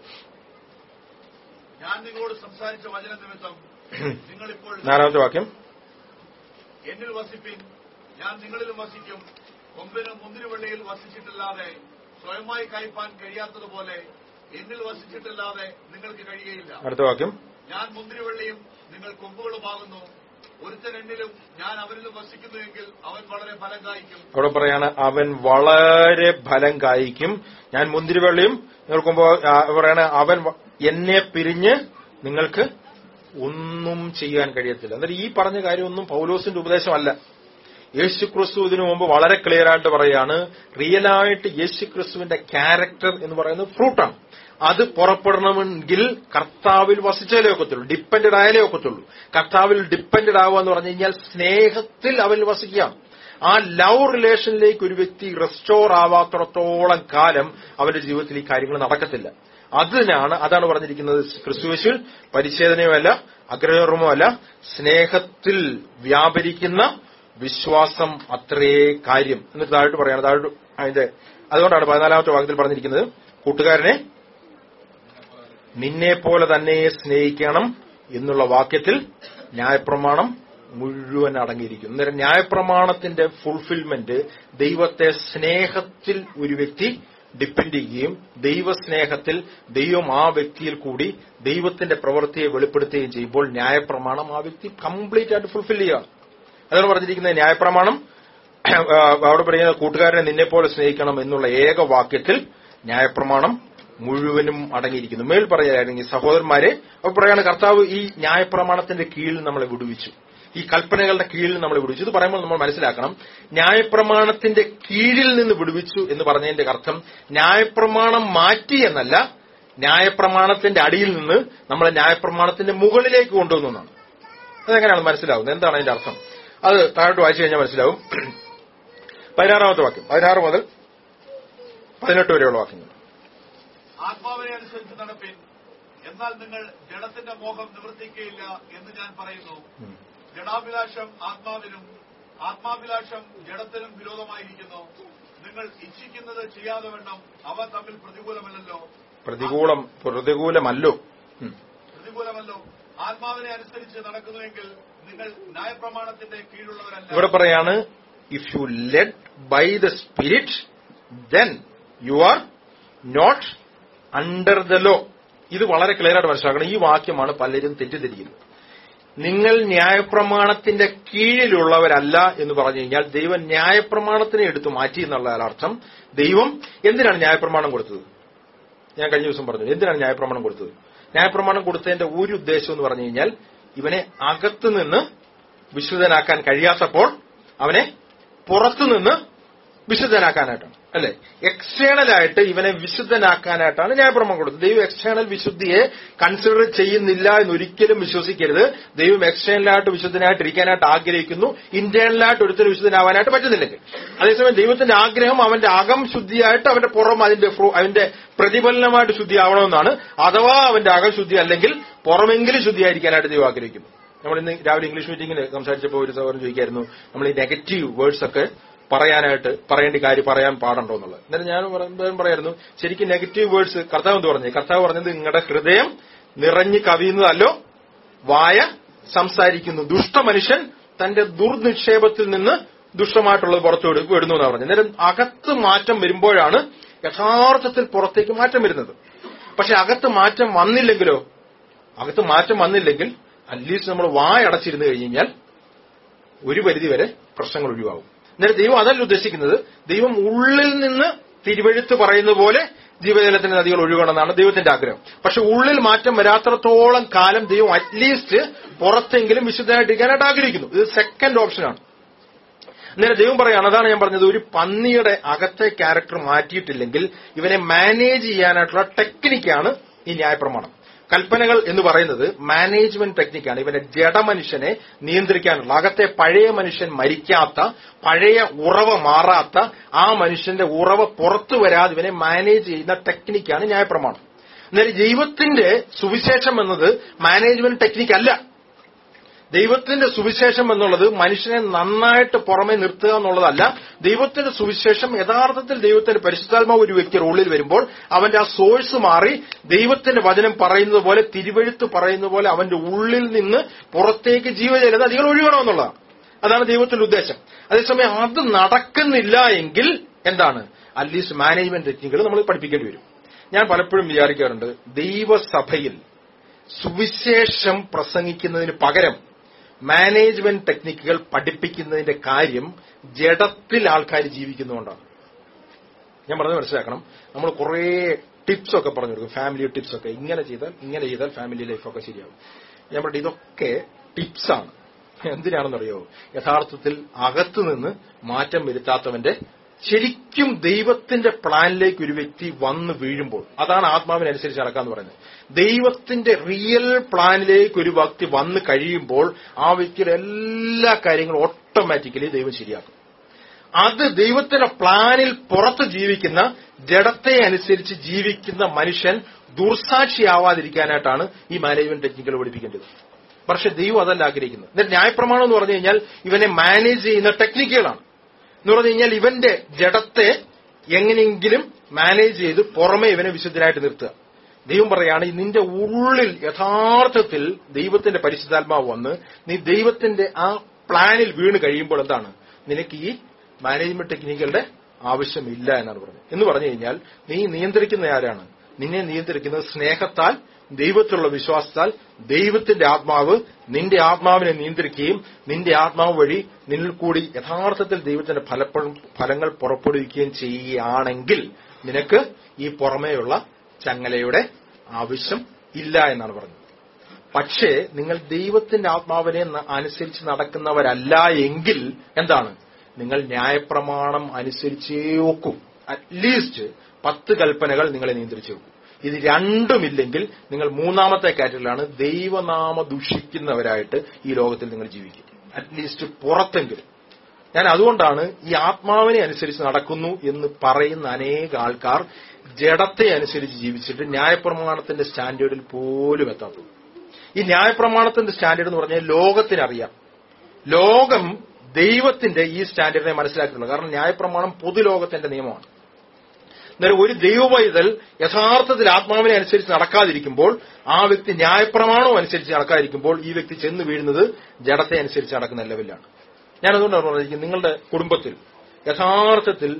ഞാൻ നിങ്ങളോട് സംസാരിച്ച വചന നിമിത്തം നിങ്ങളിപ്പോൾ നാലാമത്തെ വാക്യം എന്നിൽ വസിപ്പിൻ ഞാൻ നിങ്ങളിലും വസിക്കും കൊമ്പിന് മുന്തിരിവള്ളിയിൽ വസിച്ചിട്ടില്ലാതെ സ്വയമായി കായ്പാൻ കഴിയാത്തതുപോലെ എന്നിൽ വസിച്ചിട്ടില്ലാതെ നിങ്ങൾക്ക് കഴിയുകയില്ല അടുത്ത വാക്യം ഞാൻ മുന്തിരിവള്ളിയും നിങ്ങൾ കൊമ്പുകളുമാകുന്നു ഒരുത്തൻ എന്നിലും ഞാൻ അവരിലും വസിക്കുന്നുവെങ്കിൽ അവൻ വളരെ ഫലം കായ്ക്കും അവിടെ പറയാണ് അവൻ വളരെ ഫലം കായ്ക്കും ഞാൻ മുന്തിരിവള്ളിയും നിങ്ങൾക്ക് മുമ്പ് ആ, പറയാണ് അവൻ വ- എന്നെ പിരിഞ്ഞ് നിങ്ങൾക്ക് ഒന്നും ചെയ്യാൻ കഴിയത്തില്ല എന്നിട്ട് ഈ പറഞ്ഞ കാര്യമൊന്നും പൗലോസിന്റെ ഉപദേശമല്ല യേശു ക്രിസ്തു ഇതിനു മുമ്പ് വളരെ ക്ലിയർ ആയിട്ട് പറയാണ് റിയലായിട്ട് യേശു ക്രിസ്തുവിന്റെ ക്യാരക്ടർ എന്ന് പറയുന്നത് ഫ്രൂട്ടാണ് അത് പുറപ്പെടണമെങ്കിൽ കർത്താവിൽ വസിച്ചാലേ ഒക്കത്തുള്ളൂ ഡിപ്പെൻഡഡ് ആയാലേ ഒക്കത്തുള്ളൂ കർത്താവിൽ ഡിപ്പെൻഡഡ് ആവുക എന്ന് പറഞ്ഞു കഴിഞ്ഞാൽ സ്നേഹത്തിൽ അവനിൽ വസിക്കുക ആ ലവ് റിലേഷനിലേക്ക് ഒരു വ്യക്തി റെസ്റ്റോർ ആവാത്തിടത്തോളം കാലം അവന്റെ ജീവിതത്തിൽ ഈ കാര്യങ്ങൾ നടക്കത്തില്ല അതിനാണ് അതാണ് പറഞ്ഞിരിക്കുന്നത് ക്രിസ്തുവേശുവിൽ പരിച്ഛേദനയുമല്ല അഗ്രഹർമ്മമല്ല സ്നേഹത്തിൽ വ്യാപരിക്കുന്ന വിശ്വാസം അത്രേ കാര്യം എന്നിട്ട് താഴോട്ട് പറയാണ് താഴോട്ട് അതിന്റെ അതുകൊണ്ടാണ് പതിനാലാമത്തെ വാക്യത്തിൽ പറഞ്ഞിരിക്കുന്നത് കൂട്ടുകാരനെ നിന്നെ പോലെ തന്നെ സ്നേഹിക്കണം എന്നുള്ള വാക്യത്തിൽ ന്യായപ്രമാണം മുഴുവൻ അടങ്ങിയിരിക്കുന്നു അന്നേരം ന്യായപ്രമാണത്തിന്റെ ഫുൾഫിൽമെന്റ് ദൈവത്തെ സ്നേഹത്തിൽ ഒരു വ്യക്തി ഡിപ്പെൻഡ് ചെയ്യുകയും ദൈവസ്നേഹത്തിൽ ദൈവം ആ വ്യക്തിയിൽ കൂടി ദൈവത്തിന്റെ പ്രവൃത്തിയെ വെളിപ്പെടുത്തുകയും ചെയ്യുമ്പോൾ ന്യായപ്രമാണം ആ വ്യക്തി കംപ്ലീറ്റ് ആയിട്ട് ഫുൾഫിൽ ചെയ്യുക അതാണ് പറഞ്ഞിരിക്കുന്നത് ന്യായപ്രമാണം ആ, അവിടെ പറയുന്ന കൂട്ടുകാരനെ നിന്നെ പോലെ സ്നേഹിക്കണം എന്നുള്ള ഏക വാക്യത്തിൽ ന്യായപ്രമാണം മുഴുവനും അടങ്ങിയിരിക്കുന്നു മേൽ പറയുകയാണെങ്കിൽ സഹോദരന്മാരെ അവർ പറയാണ് കർത്താവ് ഈ ന്യായപ്രമാണത്തിന്റെ കീഴിൽ നമ്മളെ വിടുവിച്ചു ഈ കൽപ്പനകളുടെ കീഴിൽ നമ്മളെ വിടുവിച്ചു ഇത് പറയുമ്പോൾ നമ്മൾ മനസ്സിലാക്കണം ന്യായപ്രമാണത്തിന്റെ കീഴിൽ നിന്ന് വിടുവിച്ചു എന്ന് പറഞ്ഞതിന്റെ അർത്ഥം ന്യായപ്രമാണം മാറ്റി എന്നല്ല ന്യായപ്രമാണത്തിന്റെ അടിയിൽ നിന്ന് നമ്മളെ ന്യായപ്രമാണത്തിന്റെ മുകളിലേക്ക് കൊണ്ടുവന്നു എന്നാണ് അതെങ്ങനെയാണ് മനസ്സിലാവുന്നത് എന്താണ് അതിന്റെ അർത്ഥം അത് താഴോട്ട് വായിച്ചു കഴിഞ്ഞാൽ മനസ്സിലാവും പതിനാറാമത്തെ വാക്യം പതിനാറ് മുതൽ പതിനെട്ട് വരെയുള്ള വാക്യങ്ങൾ ആത്മാവിനെ അനുസരിച്ച് നടപ്പിൻ എന്നാൽ നിങ്ങൾ ജഡത്തിന്റെ മോഹം നിവർത്തിക്കുകയില്ല എന്ന് ഞാൻ പറയുന്നു ഉം. ജഡാഭിലാഷം ആത്മാവിനും ആത്മാഭിലാഷം ജഡത്തിനും വിരോധമായിരിക്കുന്നു നിങ്ങൾ ഇച്ഛിക്കുന്നത് ചെയ്യാതെ വേണം അവ തമ്മിൽ പ്രതികൂലമല്ലല്ലോ പ്രതികൂളം പ്രതികൂലമല്ലോ ഉം. പ്രതികൂലമല്ലോ ആത്മാവിനെ അനുസരിച്ച് നടക്കുന്നുവെങ്കിൽ നിങ്ങൾ ന്യായപ്രമാണത്തിന്റെ കീഴിലുള്ളവരല്ല ഇവിടെ പറയാണ് if you led by the spirit then you are not under the law ഇത് വളരെ ക്ലിയർ ആയിട്ട് മനസ്സിലാക്കണം ഈ വാക്യമാണ് പലരും തെറ്റിദ്ധരിക്കുന്നത് നിങ്ങൾ ന്യായപ്രമാണത്തിന്റെ കീഴിലുള്ളവരല്ല എന്ന് പറഞ്ഞു കഴിഞ്ഞാൽ ദൈവം ന്യായപ്രമാണത്തിനെ എടുത്തു മാറ്റി എന്നുള്ള അർത്ഥം ദൈവം എന്തിനാണ് ന്യായപ്രമാണം കൊടുത്തത് ഞാൻ കഴിഞ്ഞ ദിവസം പറഞ്ഞു എന്തിനാണ് ന്യായപ്രമാണം കൊടുത്തത് ന്യായപ്രമാണം കൊടുത്തതിന്റെ ഒരു ഉദ്ദേശം എന്ന് പറഞ്ഞു കഴിഞ്ഞാൽ ഇവനെ അകത്ത് നിന്ന് വിശുദ്ധനാക്കാൻ കഴിയാത്തപ്പോൾ അവനെ പുറത്തുനിന്ന് വിശുദ്ധനാക്കാനായിട്ടാണ് അല്ലെ എക്സ്റ്റേണൽ ആയിട്ട് ഇവനെ വിശുദ്ധനാക്കാനായിട്ടാണ് ന്യായപ്രമാണം കൊടുത്തത് ദൈവം എക്സ്റ്റേണൽ വിശുദ്ധിയെ കൺസിഡർ ചെയ്യുന്നില്ല എന്ന് ഒരിക്കലും വിശ്വസിക്കരുത് ദൈവം എക്സ്റ്റേണലായിട്ട് വിശുദ്ധനായിട്ട് ഇരിക്കാനായിട്ട് ആഗ്രഹിക്കുന്നു ഇന്റേണലായിട്ട് ഒരുത്തരും വിശുദ്ധനാവാനായിട്ട് പറ്റുന്നില്ലെങ്കിൽ അതേസമയം ദൈവത്തിന്റെ ആഗ്രഹം അവന്റെ അകം ശുദ്ധിയായിട്ട് അവന്റെ പുറം അതിന്റെ ഫ്രൂ- അതിന്റെ പ്രതിഫലനമായിട്ട് ശുദ്ധിയാവണമെന്നാണ് അഥവാ അവന്റെ അകം ശുദ്ധി അല്ലെങ്കിൽ പുറമെങ്കിലും ശുദ്ധിയായിരിക്കാനായിട്ട് ദൈവം ആഗ്രഹിക്കുന്നു നമ്മൾ ഇന്ന് രാവിലെ ഇംഗ്ലീഷ് മീറ്റിംഗിന് സംസാരിച്ചപ്പോൾ ഒരു സഹോദരൻ ചോദിക്കായിരുന്നു നമ്മൾ ഈ നെഗറ്റീവ് വേർഡ്സ് ഒക്കെ പറയാനായിട്ട് പറയേണ്ട കാര്യം പറയാൻ പാടുണ്ടോ എന്നുള്ളത് എന്നാലും ഞാൻ പറയുമ്പോഴും പറയായിരുന്നു ശരിക്കും നെഗറ്റീവ് വേർഡ്സ് കർത്താവ് എന്ത് പറഞ്ഞത് കർത്താവ് പറഞ്ഞത് നിങ്ങളുടെ ഹൃദയം നിറഞ്ഞു കവിയുന്നതല്ലോ വായ സംസാരിക്കുന്നു ദുഷ്ടമനുഷ്യൻ തന്റെ ദുർനിക്ഷേപത്തിൽ നിന്ന് ദുഷ്ടമായിട്ടുള്ളത് പുറത്തു വിട- വിടുന്നു എന്നാണ് പറഞ്ഞത് അന്നേരം അകത്ത് മാറ്റം വരുമ്പോഴാണ് യഥാർത്ഥത്തിൽ പുറത്തേക്ക് മാറ്റം വരുന്നത് പക്ഷെ അകത്ത് മാറ്റം വന്നില്ലെങ്കിലോ അകത്ത് മാറ്റം വന്നില്ലെങ്കിൽ അറ്റ്ലീസ്റ്റ് നമ്മൾ വായടച്ചിരുന്നു കഴിഞ്ഞ് കഴിഞ്ഞാൽ ഒരു പരിധി വരെ പ്രശ്നങ്ങൾ ഒഴിവാകും എന്നിട്ട് ദൈവം അതല്ല ഉദ്ദേശിക്കുന്നത് ദൈവം ഉള്ളിൽ നിന്ന് തിരുവഴുത്ത് പറയുന്ന പോലെ ജീവജലത്തിന്റെ നദികൾ ഒഴുകണമെന്നാണ് ദൈവത്തിന്റെ ആഗ്രഹം പക്ഷെ ഉള്ളിൽ മാറ്റം വരാത്രത്തോളം കാലം ദൈവം അറ്റ്ലീസ്റ്റ് പുറത്തെങ്കിലും വിശുദ്ധനായിട്ടിരിക്കാനായിട്ട് ആഗ്രഹിക്കുന്നു ഇത് സെക്കൻഡ് ഓപ്ഷനാണ് അന്നേരം ദൈവം പറയാണ് അതാണ് ഞാൻ പറഞ്ഞത് ഒരു പന്നിയുടെ അകത്തെ ക്യാരക്ടർ മാറ്റിയിട്ടില്ലെങ്കിൽ ഇവനെ മാനേജ് ചെയ്യാനായിട്ടുള്ള ടെക്നിക്കാണ് ഈ ന്യായപ്രമാണം കൽപ്പനകൾ എന്ന് പറയുന്നത് മാനേജ്മെന്റ് ടെക്നിക്കാണ് ഇവന്റെ ജഡമനുഷ്യനെ നിയന്ത്രിക്കാനുള്ള അകത്തെ പഴയ മനുഷ്യൻ മരിക്കാത്ത പഴയ ഉറവ മാറാത്ത ആ മനുഷ്യന്റെ ഉറവ പുറത്തു വരാതെ ഇവനെ മാനേജ് ചെയ്യുന്ന ടെക്നിക്കാണ് ന്യായപ്രമാണം അന്നേരം ദൈവത്തിന്റെ സുവിശേഷം എന്നത് മാനേജ്മെന്റ് ടെക്നിക്ക് അല്ല ദൈവത്തിന്റെ സുവിശേഷം എന്നുള്ളത് മനുഷ്യനെ നന്നായിട്ട് പുറമെ നിർത്തുക എന്നുള്ളതല്ല ദൈവത്തിന്റെ സുവിശേഷം യഥാർത്ഥത്തിൽ ദൈവത്തിന്റെ പരിശുദ്ധാത്മാവ് ഒരു വ്യക്തിയുടെ ഉള്ളിൽ വരുമ്പോൾ അവന്റെ ആ സോഴ്സ് മാറി ദൈവത്തിന്റെ വചനം പറയുന്നത് പോലെ തിരുവഴുത്ത് പറയുന്നത് പോലെ അവന്റെ ഉള്ളിൽ നിന്ന് പുറത്തേക്ക് ജീവജല നദികൾ ഒഴുകണമെന്നുള്ളതാണ് അതാണ് ദൈവത്തിന്റെ ഉദ്ദേശം അതേസമയം അത് നടക്കുന്നില്ല എങ്കിൽ എന്താണ് അറ്റ്ലീസ്റ്റ് മാനേജ്മെന്റ് ടെക്നിക്കുകൾ നമ്മൾ പഠിപ്പിക്കേണ്ടി വരും ഞാൻ പലപ്പോഴും വിചാരിക്കാറുണ്ട് ദൈവസഭയിൽ സുവിശേഷം പ്രസംഗിക്കുന്നതിന് പകരം മാനേജ്മെന്റ് ടെക്നിക്കുകൾ പഠിപ്പിക്കുന്നതിന്റെ കാര്യം ജഡത്തിൽ ആൾക്കാർ ജീവിക്കുന്നതുകൊണ്ടാണ് ഞാൻ പറഞ്ഞത് മനസ്സിലാക്കണം നമ്മൾ കുറേ ടിപ്സ് ഒക്കെ പറഞ്ഞു കൊടുക്കും ഫാമിലി ടിപ്സ് ഒക്കെ ഇങ്ങനെ ചെയ്താൽ ഇങ്ങനെ ചെയ്താൽ ഫാമിലി ലൈഫൊക്കെ ശരിയാവും ഞാൻ പറഞ്ഞു ഇതൊക്കെ ടിപ്സാണ് എന്തിനാണെന്നറിയോ യഥാർത്ഥത്തിൽ അകത്തു നിന്ന് മാറ്റം വരുത്താത്തവന്റെ ശരിക്കും ദൈവത്തിന്റെ പ്ലാനിലേക്ക് ഒരു വ്യക്തി വന്ന് വീഴുമ്പോൾ അതാണ് ആത്മാവിനനുസരിച്ച് നടക്കാന്ന് പറയുന്നത് ദൈവത്തിന്റെ റിയൽ പ്ലാനിലേക്ക് ഒരു വ്യക്തി വന്ന് കഴിയുമ്പോൾ ആ വ്യക്തിയുടെ എല്ലാ കാര്യങ്ങളും ഓട്ടോമാറ്റിക്കലി ദൈവം ശരിയാക്കും അത് ദൈവത്തിന്റെ പ്ലാനിൽ പുറത്ത് ജീവിക്കുന്ന ജഡത്തെ അനുസരിച്ച് ജീവിക്കുന്ന മനുഷ്യൻ ദുർസാക്ഷിയാവാതിരിക്കാനായിട്ടാണ് ഈ മാനേജ്മെന്റ് ടെക്നിക്കൽ പഠിപ്പിക്കേണ്ടത് പക്ഷെ ദൈവം അതല്ല ആഗ്രഹിക്കുന്നത് എന്നിട്ട് ന്യായപ്രമാണം എന്ന് പറഞ്ഞു കഴിഞ്ഞാൽ ഇവനെ മാനേജ് ചെയ്യുന്ന ടെക്നിക്കുകളാണ് എന്ന് പറഞ്ഞു കഴിഞ്ഞാൽ ഇവന്റെ ജഡത്തെ എങ്ങനെയെങ്കിലും മാനേജ് ചെയ്ത് പുറമെ ഇവനെ വിശുദ്ധനായിട്ട് നിർത്തുക ദൈവം പറയാണ് നിന്റെ ഉള്ളിൽ യഥാർത്ഥത്തിൽ ദൈവത്തിന്റെ പരിശുദ്ധാത്മാവ് വന്ന് നീ ദൈവത്തിന്റെ ആ പ്ലാനിൽ വീണ് കഴിയുമ്പോൾ എന്താണ് നിനക്ക് ഈ മാനേജ്മെന്റ് ടെക്നിക്കുകളുടെ ആവശ്യമില്ല എന്നാണ് പറഞ്ഞത് എന്ന് പറഞ്ഞു കഴിഞ്ഞാൽ നീ നിയന്ത്രിക്കുന്ന ആരാണ് നിന്നെ നിയന്ത്രിക്കുന്നത് സ്നേഹത്താൽ ദൈവത്തിലുള്ള വിശ്വാസത്താൽ ദൈവത്തിന്റെ ആത്മാവ് നിന്റെ ആത്മാവിനെ നിയന്ത്രിക്കുകയും നിന്റെ ആത്മാവ് വഴി നിന്നിൽ കൂടി യഥാർത്ഥത്തിൽ ദൈവത്തിന്റെ ഫലപ്പ- ഫലങ്ങൾ പുറപ്പെടുവിക്കുകയും ചെയ്യുകയാണെങ്കിൽ നിനക്ക് ഈ പുറമേയുള്ള ചങ്ങലയുടെ ആവശ്യം ഇല്ല എന്നാണ് പറഞ്ഞത് പക്ഷേ നിങ്ങൾ ദൈവത്തിന്റെ ആത്മാവിനെ ന- അനുസരിച്ച് നടക്കുന്നവരല്ല എങ്കിൽ എന്താണ് നിങ്ങൾ ന്യായപ്രമാണം അനുസരിച്ചേ ഒക്കും അറ്റ്ലീസ്റ്റ് പത്ത് കൽപ്പനകൾ നിങ്ങളെ നിയന്ത്രിച്ചു വെക്കും ഇത് രണ്ടുമില്ലെങ്കിൽ നിങ്ങൾ മൂന്നാമത്തെ കാറ്റഗറിയിലാണ് ദൈവനാമ ദുഷിക്കുന്നവരായിട്ട് ഈ ലോകത്തിൽ നിങ്ങൾ ജീവിക്കും അറ്റ്ലീസ്റ്റ് പുറത്തെങ്കിലും ഞാൻ അതുകൊണ്ടാണ് ഈ ആത്മാവിനെ അനുസരിച്ച് നടക്കുന്നു എന്ന് പറയുന്ന അനേക ആൾക്കാർ ജഡത്തെ അനുസരിച്ച് ജീവിച്ചിട്ട് ന്യായപ്രമാണത്തിന്റെ സ്റ്റാൻഡേർഡിൽ പോലും എത്താത്തത് ഈ ന്യായപ്രമാണത്തിന്റെ സ്റ്റാൻഡേർഡ് എന്ന് പറഞ്ഞാൽ ലോകത്തിനറിയാം ലോകം ദൈവത്തിന്റെ ഈ സ്റ്റാൻഡേർഡിനെ മനസ്സിലാക്കിയിട്ടുള്ളൂ കാരണം ന്യായപ്രമാണം പൊതുലോകത്തിന്റെ നിയമമാണ് അന്നേരം ഒരു ദൈവവൈതൽ യഥാർത്ഥത്തിൽ ആത്മാവിനെ അനുസരിച്ച് നടക്കാതിരിക്കുമ്പോൾ ആ വ്യക്തി ന്യായപ്രമാണവും അനുസരിച്ച് നടക്കാതിരിക്കുമ്പോൾ ഈ വ്യക്തി ചെന്ന് വീഴുന്നത് ജഡത്തെ അനുസരിച്ച് നടക്കുന്ന ലെവലിലാണ് ഞാൻ അതുകൊണ്ടാണ് പറഞ്ഞിരിക്കുന്നത് നിങ്ങളുടെ കുടുംബത്തിൽ യഥാർത്ഥത്തിൽ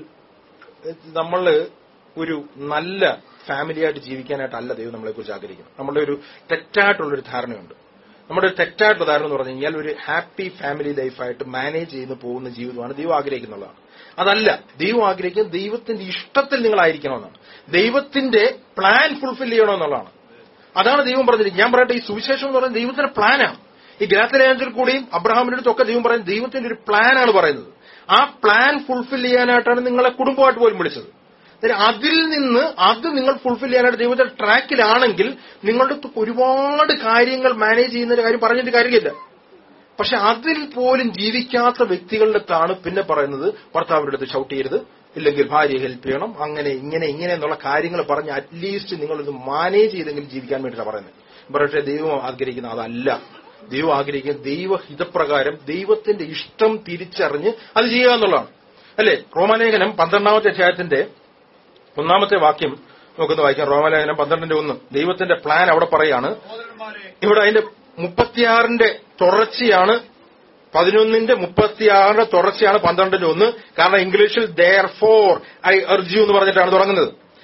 നമ്മൾ ഒരു നല്ല ഫാമിലിയായിട്ട് ജീവിക്കാനായിട്ടല്ല ദൈവം നമ്മളെ കുറിച്ച് ആഗ്രഹിക്കുന്നത് നമ്മുടെ ഒരു തെറ്റായിട്ടുള്ളൊരു ധാരണയുണ്ട് നമ്മുടെ ഒരു തെറ്റായിട്ടുള്ള ധാരണ എന്ന് പറഞ്ഞു കഴിഞ്ഞാൽ ഒരു ഹാപ്പി ഫാമിലി ലൈഫായിട്ട് മാനേജ് ചെയ്ത് പോകുന്ന ജീവിതമാണ് ദൈവം ആഗ്രഹിക്കുന്നുള്ളതാണ് അതല്ല ദൈവം ആഗ്രഹിക്കുന്നത് ദൈവത്തിന്റെ ഇഷ്ടത്തിൽ നിങ്ങളായിരിക്കണമെന്നാണ് ദൈവത്തിന്റെ പ്ലാൻ ഫുൾഫിൽ ചെയ്യണമെന്നുള്ളതാണ് അതാണ് ദൈവം പറഞ്ഞിരിക്കുന്നത് ഞാൻ പറയട്ടെ ഈ സുവിശേഷം എന്ന് പറയുന്നത് ദൈവത്തിന്റെ പ്ലാനാണ് ഈ ഗ്രാത്തലേഖനത്തിൽ കൂടിയും അബ്രഹാമിന്റെ അടുത്തൊക്കെ ദൈവം പറയുന്നത് ദൈവത്തിന്റെ ഒരു പ്ലാനാണ് പറയുന്നത് ആ പ്ലാൻ ഫുൾഫിൽ ചെയ്യാനായിട്ടാണ് നിങ്ങളെ കുടുംബമായിട്ട് പോലും വിളിച്ചത് അന്നേരം അതിൽ നിന്ന് അത് നിങ്ങൾ ഫുൾഫിൽ ചെയ്യാനായിട്ട് ദൈവത്തിന്റെ ട്രാക്കിലാണെങ്കിൽ നിങ്ങളുടെ അടുത്ത് ഒരുപാട് കാര്യങ്ങൾ മാനേജ് ചെയ്യുന്ന കാര്യം പറഞ്ഞിട്ട് കാര്യമില്ല പക്ഷെ അതിൽ പോലും ജീവിക്കാത്ത വ്യക്തികളുടെ അടുത്താണ് പിന്നെ പറയുന്നത് ഭർത്താവിന്റെ അടുത്ത് ഷൗട്ട് ചെയ്യരുത് ഇല്ലെങ്കിൽ ഭാര്യയെ ഹെൽപ്പ് ചെയ്യണം അങ്ങനെ ഇങ്ങനെ ഇങ്ങനെ എന്നുള്ള കാര്യങ്ങൾ പറഞ്ഞ് അറ്റ്ലീസ്റ്റ് നിങ്ങളിത് മാനേജ് ചെയ്തെങ്കിലും ജീവിക്കാൻ വേണ്ടിയിട്ടാണ് പറയുന്നത് പക്ഷേ ദൈവം ആഗ്രഹിക്കുന്ന അതല്ല ദൈവം ആഗ്രഹിക്കുന്ന ദൈവഹിതപ്രകാരം ദൈവത്തിന്റെ ഇഷ്ടം തിരിച്ചറിഞ്ഞ് അത് ചെയ്യുക എന്നുള്ളതാണ് അല്ലെ റോമാലേഖനം പന്ത്രണ്ടാമത്തെ അധ്യായത്തിന്റെ ഒന്നാമത്തെ വാക്യം നമുക്കൊന്ന് വായിക്കാം റോമാലേഖനം പന്ത്രണ്ടിന്റെ ഒന്ന് ദൈവത്തിന്റെ പ്ലാൻ അവിടെ പറയാണ് സഹോദരന്മാരെ ഇവിടെ അതിന്റെ മുപ്പത്തിയാറിന്റെ തുടർച്ചയാണ് പതിനൊന്നിന്റെ മുപ്പത്തിയാറിന്റെ തുടർച്ചയാണ് പന്ത്രണ്ടിന്റെ ഒന്ന് കാരണം ഇംഗ്ലീഷിൽ ദയർ ഫോർ ഐ അർജു എന്ന് പറഞ്ഞിട്ടാണ് തുടങ്ങുന്നത്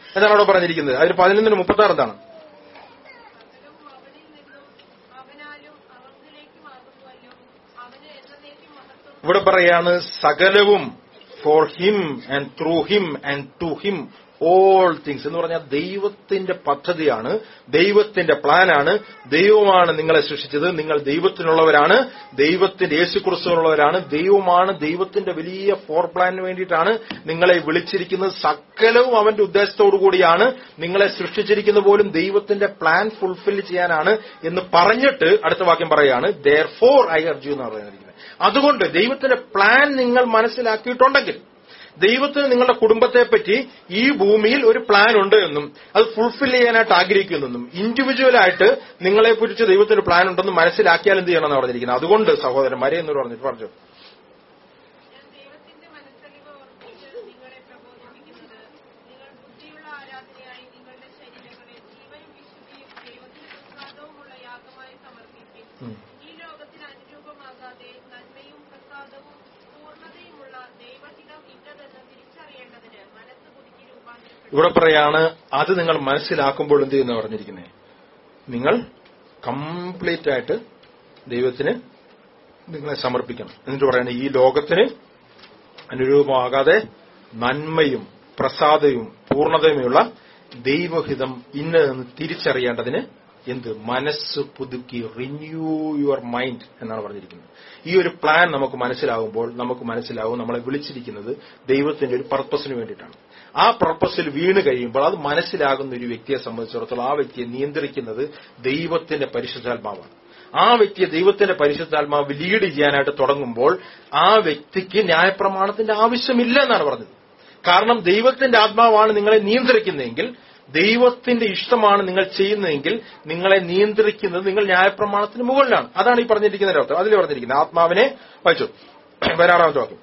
എന്നാണ് അവിടെ പറഞ്ഞിരിക്കുന്നത് അതിൽ പതിനൊന്നിന് മുപ്പത്തി ആറ് എന്താണ് സകലവും അവനിൽ നിന്നും അവനാലും അവങ്കിലേക്കുമാകുന്നുവല്ലോ അവന് എന്നതേക്കും മഹത്വം ഇവിടെ പറയാണ് സകലവും for him and through him and to him all things എന്ന് പറഞ്ഞാൽ ദൈവത്തിന്റെ പദ്ധതിയാണ് ദൈവത്തിന്റെ പ്ലാനാണ് ദൈവമാണ് നിങ്ങളെ സൃഷ്ടിച്ചത് നിങ്ങൾ ദൈവത്തിനുള്ളവരാണ് ദൈവത്തിന്റെ യേശുക്രിസ്തുവിനുള്ളവരാണ് ദൈവമാണ് ദൈവത്തിന്റെ വലിയ ഫോർ പ്ലാനിന് വേണ്ടിയിട്ടാണ് നിങ്ങളെ വിളിച്ചിരിക്കുന്നത് സകലവും അവന്റെ ഉദ്ദേശത്തോടു കൂടിയാണ് നിങ്ങളെ സൃഷ്ടിച്ചിരിക്കുന്ന പോലും ദൈവത്തിന്റെ പ്ലാൻ ഫുൾഫിൽ ചെയ്യാനാണ് എന്ന് പറഞ്ഞിട്ട് അടുത്ത വാക്യം പറയാണ് ദർ ഫോർ ഐ അർജു എന്ന് പറയുന്നത് അതുകൊണ്ട് ദൈവത്തിന്റെ പ്ലാൻ നിങ്ങൾ മനസ്സിലാക്കിയിട്ടുണ്ടെങ്കിൽ ദൈവത്തിന് നിങ്ങളുടെ കുടുംബത്തെപ്പറ്റി ഈ ഭൂമിയിൽ ഒരു പ്ലാൻ ഉണ്ട് എന്നും അത് ഫുൾഫിൽ ചെയ്യാനായിട്ട് ആഗ്രഹിക്കുന്നെന്നും ഇൻഡിവിജ്വലായിട്ട് നിങ്ങളെ കുറിച്ച് ദൈവത്തിന് പ്ലാൻ ഉണ്ടെന്നും മനസ്സിലാക്കിയാൽ എന്ത് ചെയ്യണമെന്ന് പറഞ്ഞിരിക്കുന്നത് അതുകൊണ്ട് സഹോദരന്മാരെ എന്ന് പറഞ്ഞിട്ട് പറഞ്ഞു ഞാൻ ദൈവത്തിന്റെ മനസ്സലിവ് ഓർമ്മിച്ച് നിങ്ങളെ പ്രബോധിപ്പിക്കുന്നത് നിങ്ങൾ ബുദ്ധിയുള്ള ആരാധനയായി നിങ്ങളുടെ ശരീരങ്ങളെ ജീവനും വിശുദ്ധിയും ദൈവത്തിന് പ്രസാദവുമുള്ള യാഗമായി സമർപ്പിക്കും ഉം. ഈ ലോകത്തിന് അനുരൂപമാകാതെ നന്മയും പ്രസാദവും പൂർണ്ണതയുമുള്ള ദൈവഹിതം ഇന്നതെന്ന് തിരിച്ചറിയേണ്ടതിന് മനസ്സ് പുതുക്കി രൂപാന്തരപ്പെടും ഇവിടെ പറയാണ് അത് നിങ്ങൾ മനസ്സിലാക്കുമ്പോൾ എന്ത് ചെയ്യുന്ന പറഞ്ഞിരിക്കുന്നത് നിങ്ങൾ കംപ്ലീറ്റ് ആയിട്ട് ദൈവത്തിന് നിങ്ങളെ സമർപ്പിക്കണം എന്നിട്ട് പറയണ ഈ ലോകത്തിന് അനുരൂപമാകാതെ നന്മയും പ്രസാദവും പൂർണ്ണതയുമുള്ള ദൈവഹിതം ഇന്നതെന്ന് തിരിച്ചറിയേണ്ടതിന് എന്ത് മനസ്സ് പുതുക്കി റിന്യൂ യുവർ മൈൻഡ് എന്നാണ് പറഞ്ഞിരിക്കുന്നത് ഈ ഒരു പ്ലാൻ നമുക്ക് മനസ്സിലാകുമ്പോൾ നമുക്ക് മനസ്സിലാവും നമ്മളെ വിളിച്ചിരിക്കുന്നത് ദൈവത്തിന്റെ ഒരു പർപ്പസിന് വേണ്ടിയിട്ടാണ് ആ പർപ്പസിൽ വീണ് കഴിയുമ്പോൾ അത് മനസ്സിലാകുന്ന ഒരു വ്യക്തിയെ സംബന്ധിച്ചിടത്തോളം ആ വ്യക്തിയെ നിയന്ത്രിക്കുന്നത് ദൈവത്തിന്റെ പരിശുദ്ധാത്മാവാണ് ആ വ്യക്തിയെ ദൈവത്തിന്റെ പരിശുദ്ധാത്മാവ് ലീഡ് ചെയ്യാനായിട്ട് തുടങ്ങുമ്പോൾ ആ വ്യക്തിക്ക് ന്യായപ്രമാണത്തിന്റെ ആവശ്യമില്ല എന്നാണ് പറഞ്ഞത് കാരണം ദൈവത്തിന്റെ ആത്മാവാണ് നിങ്ങളെ നിയന്ത്രിക്കുന്നതെങ്കിൽ ദൈവത്തിന്റെ ഇഷ്ടമാണ് നിങ്ങൾ ചെയ്യുന്നതെങ്കിൽ നിങ്ങളെ നിയന്ത്രിക്കുന്നത് നിങ്ങൾ ന്യായപ്രമാണത്തിന് മുകളിലാണ് അതാണ് ഈ പറഞ്ഞിരിക്കുന്ന അർത്ഥം അതിൽ പറഞ്ഞിരിക്കുന്നത് ആത്മാവിനെ വായിച്ചു പതിനാറാമത്തെ വാക്യം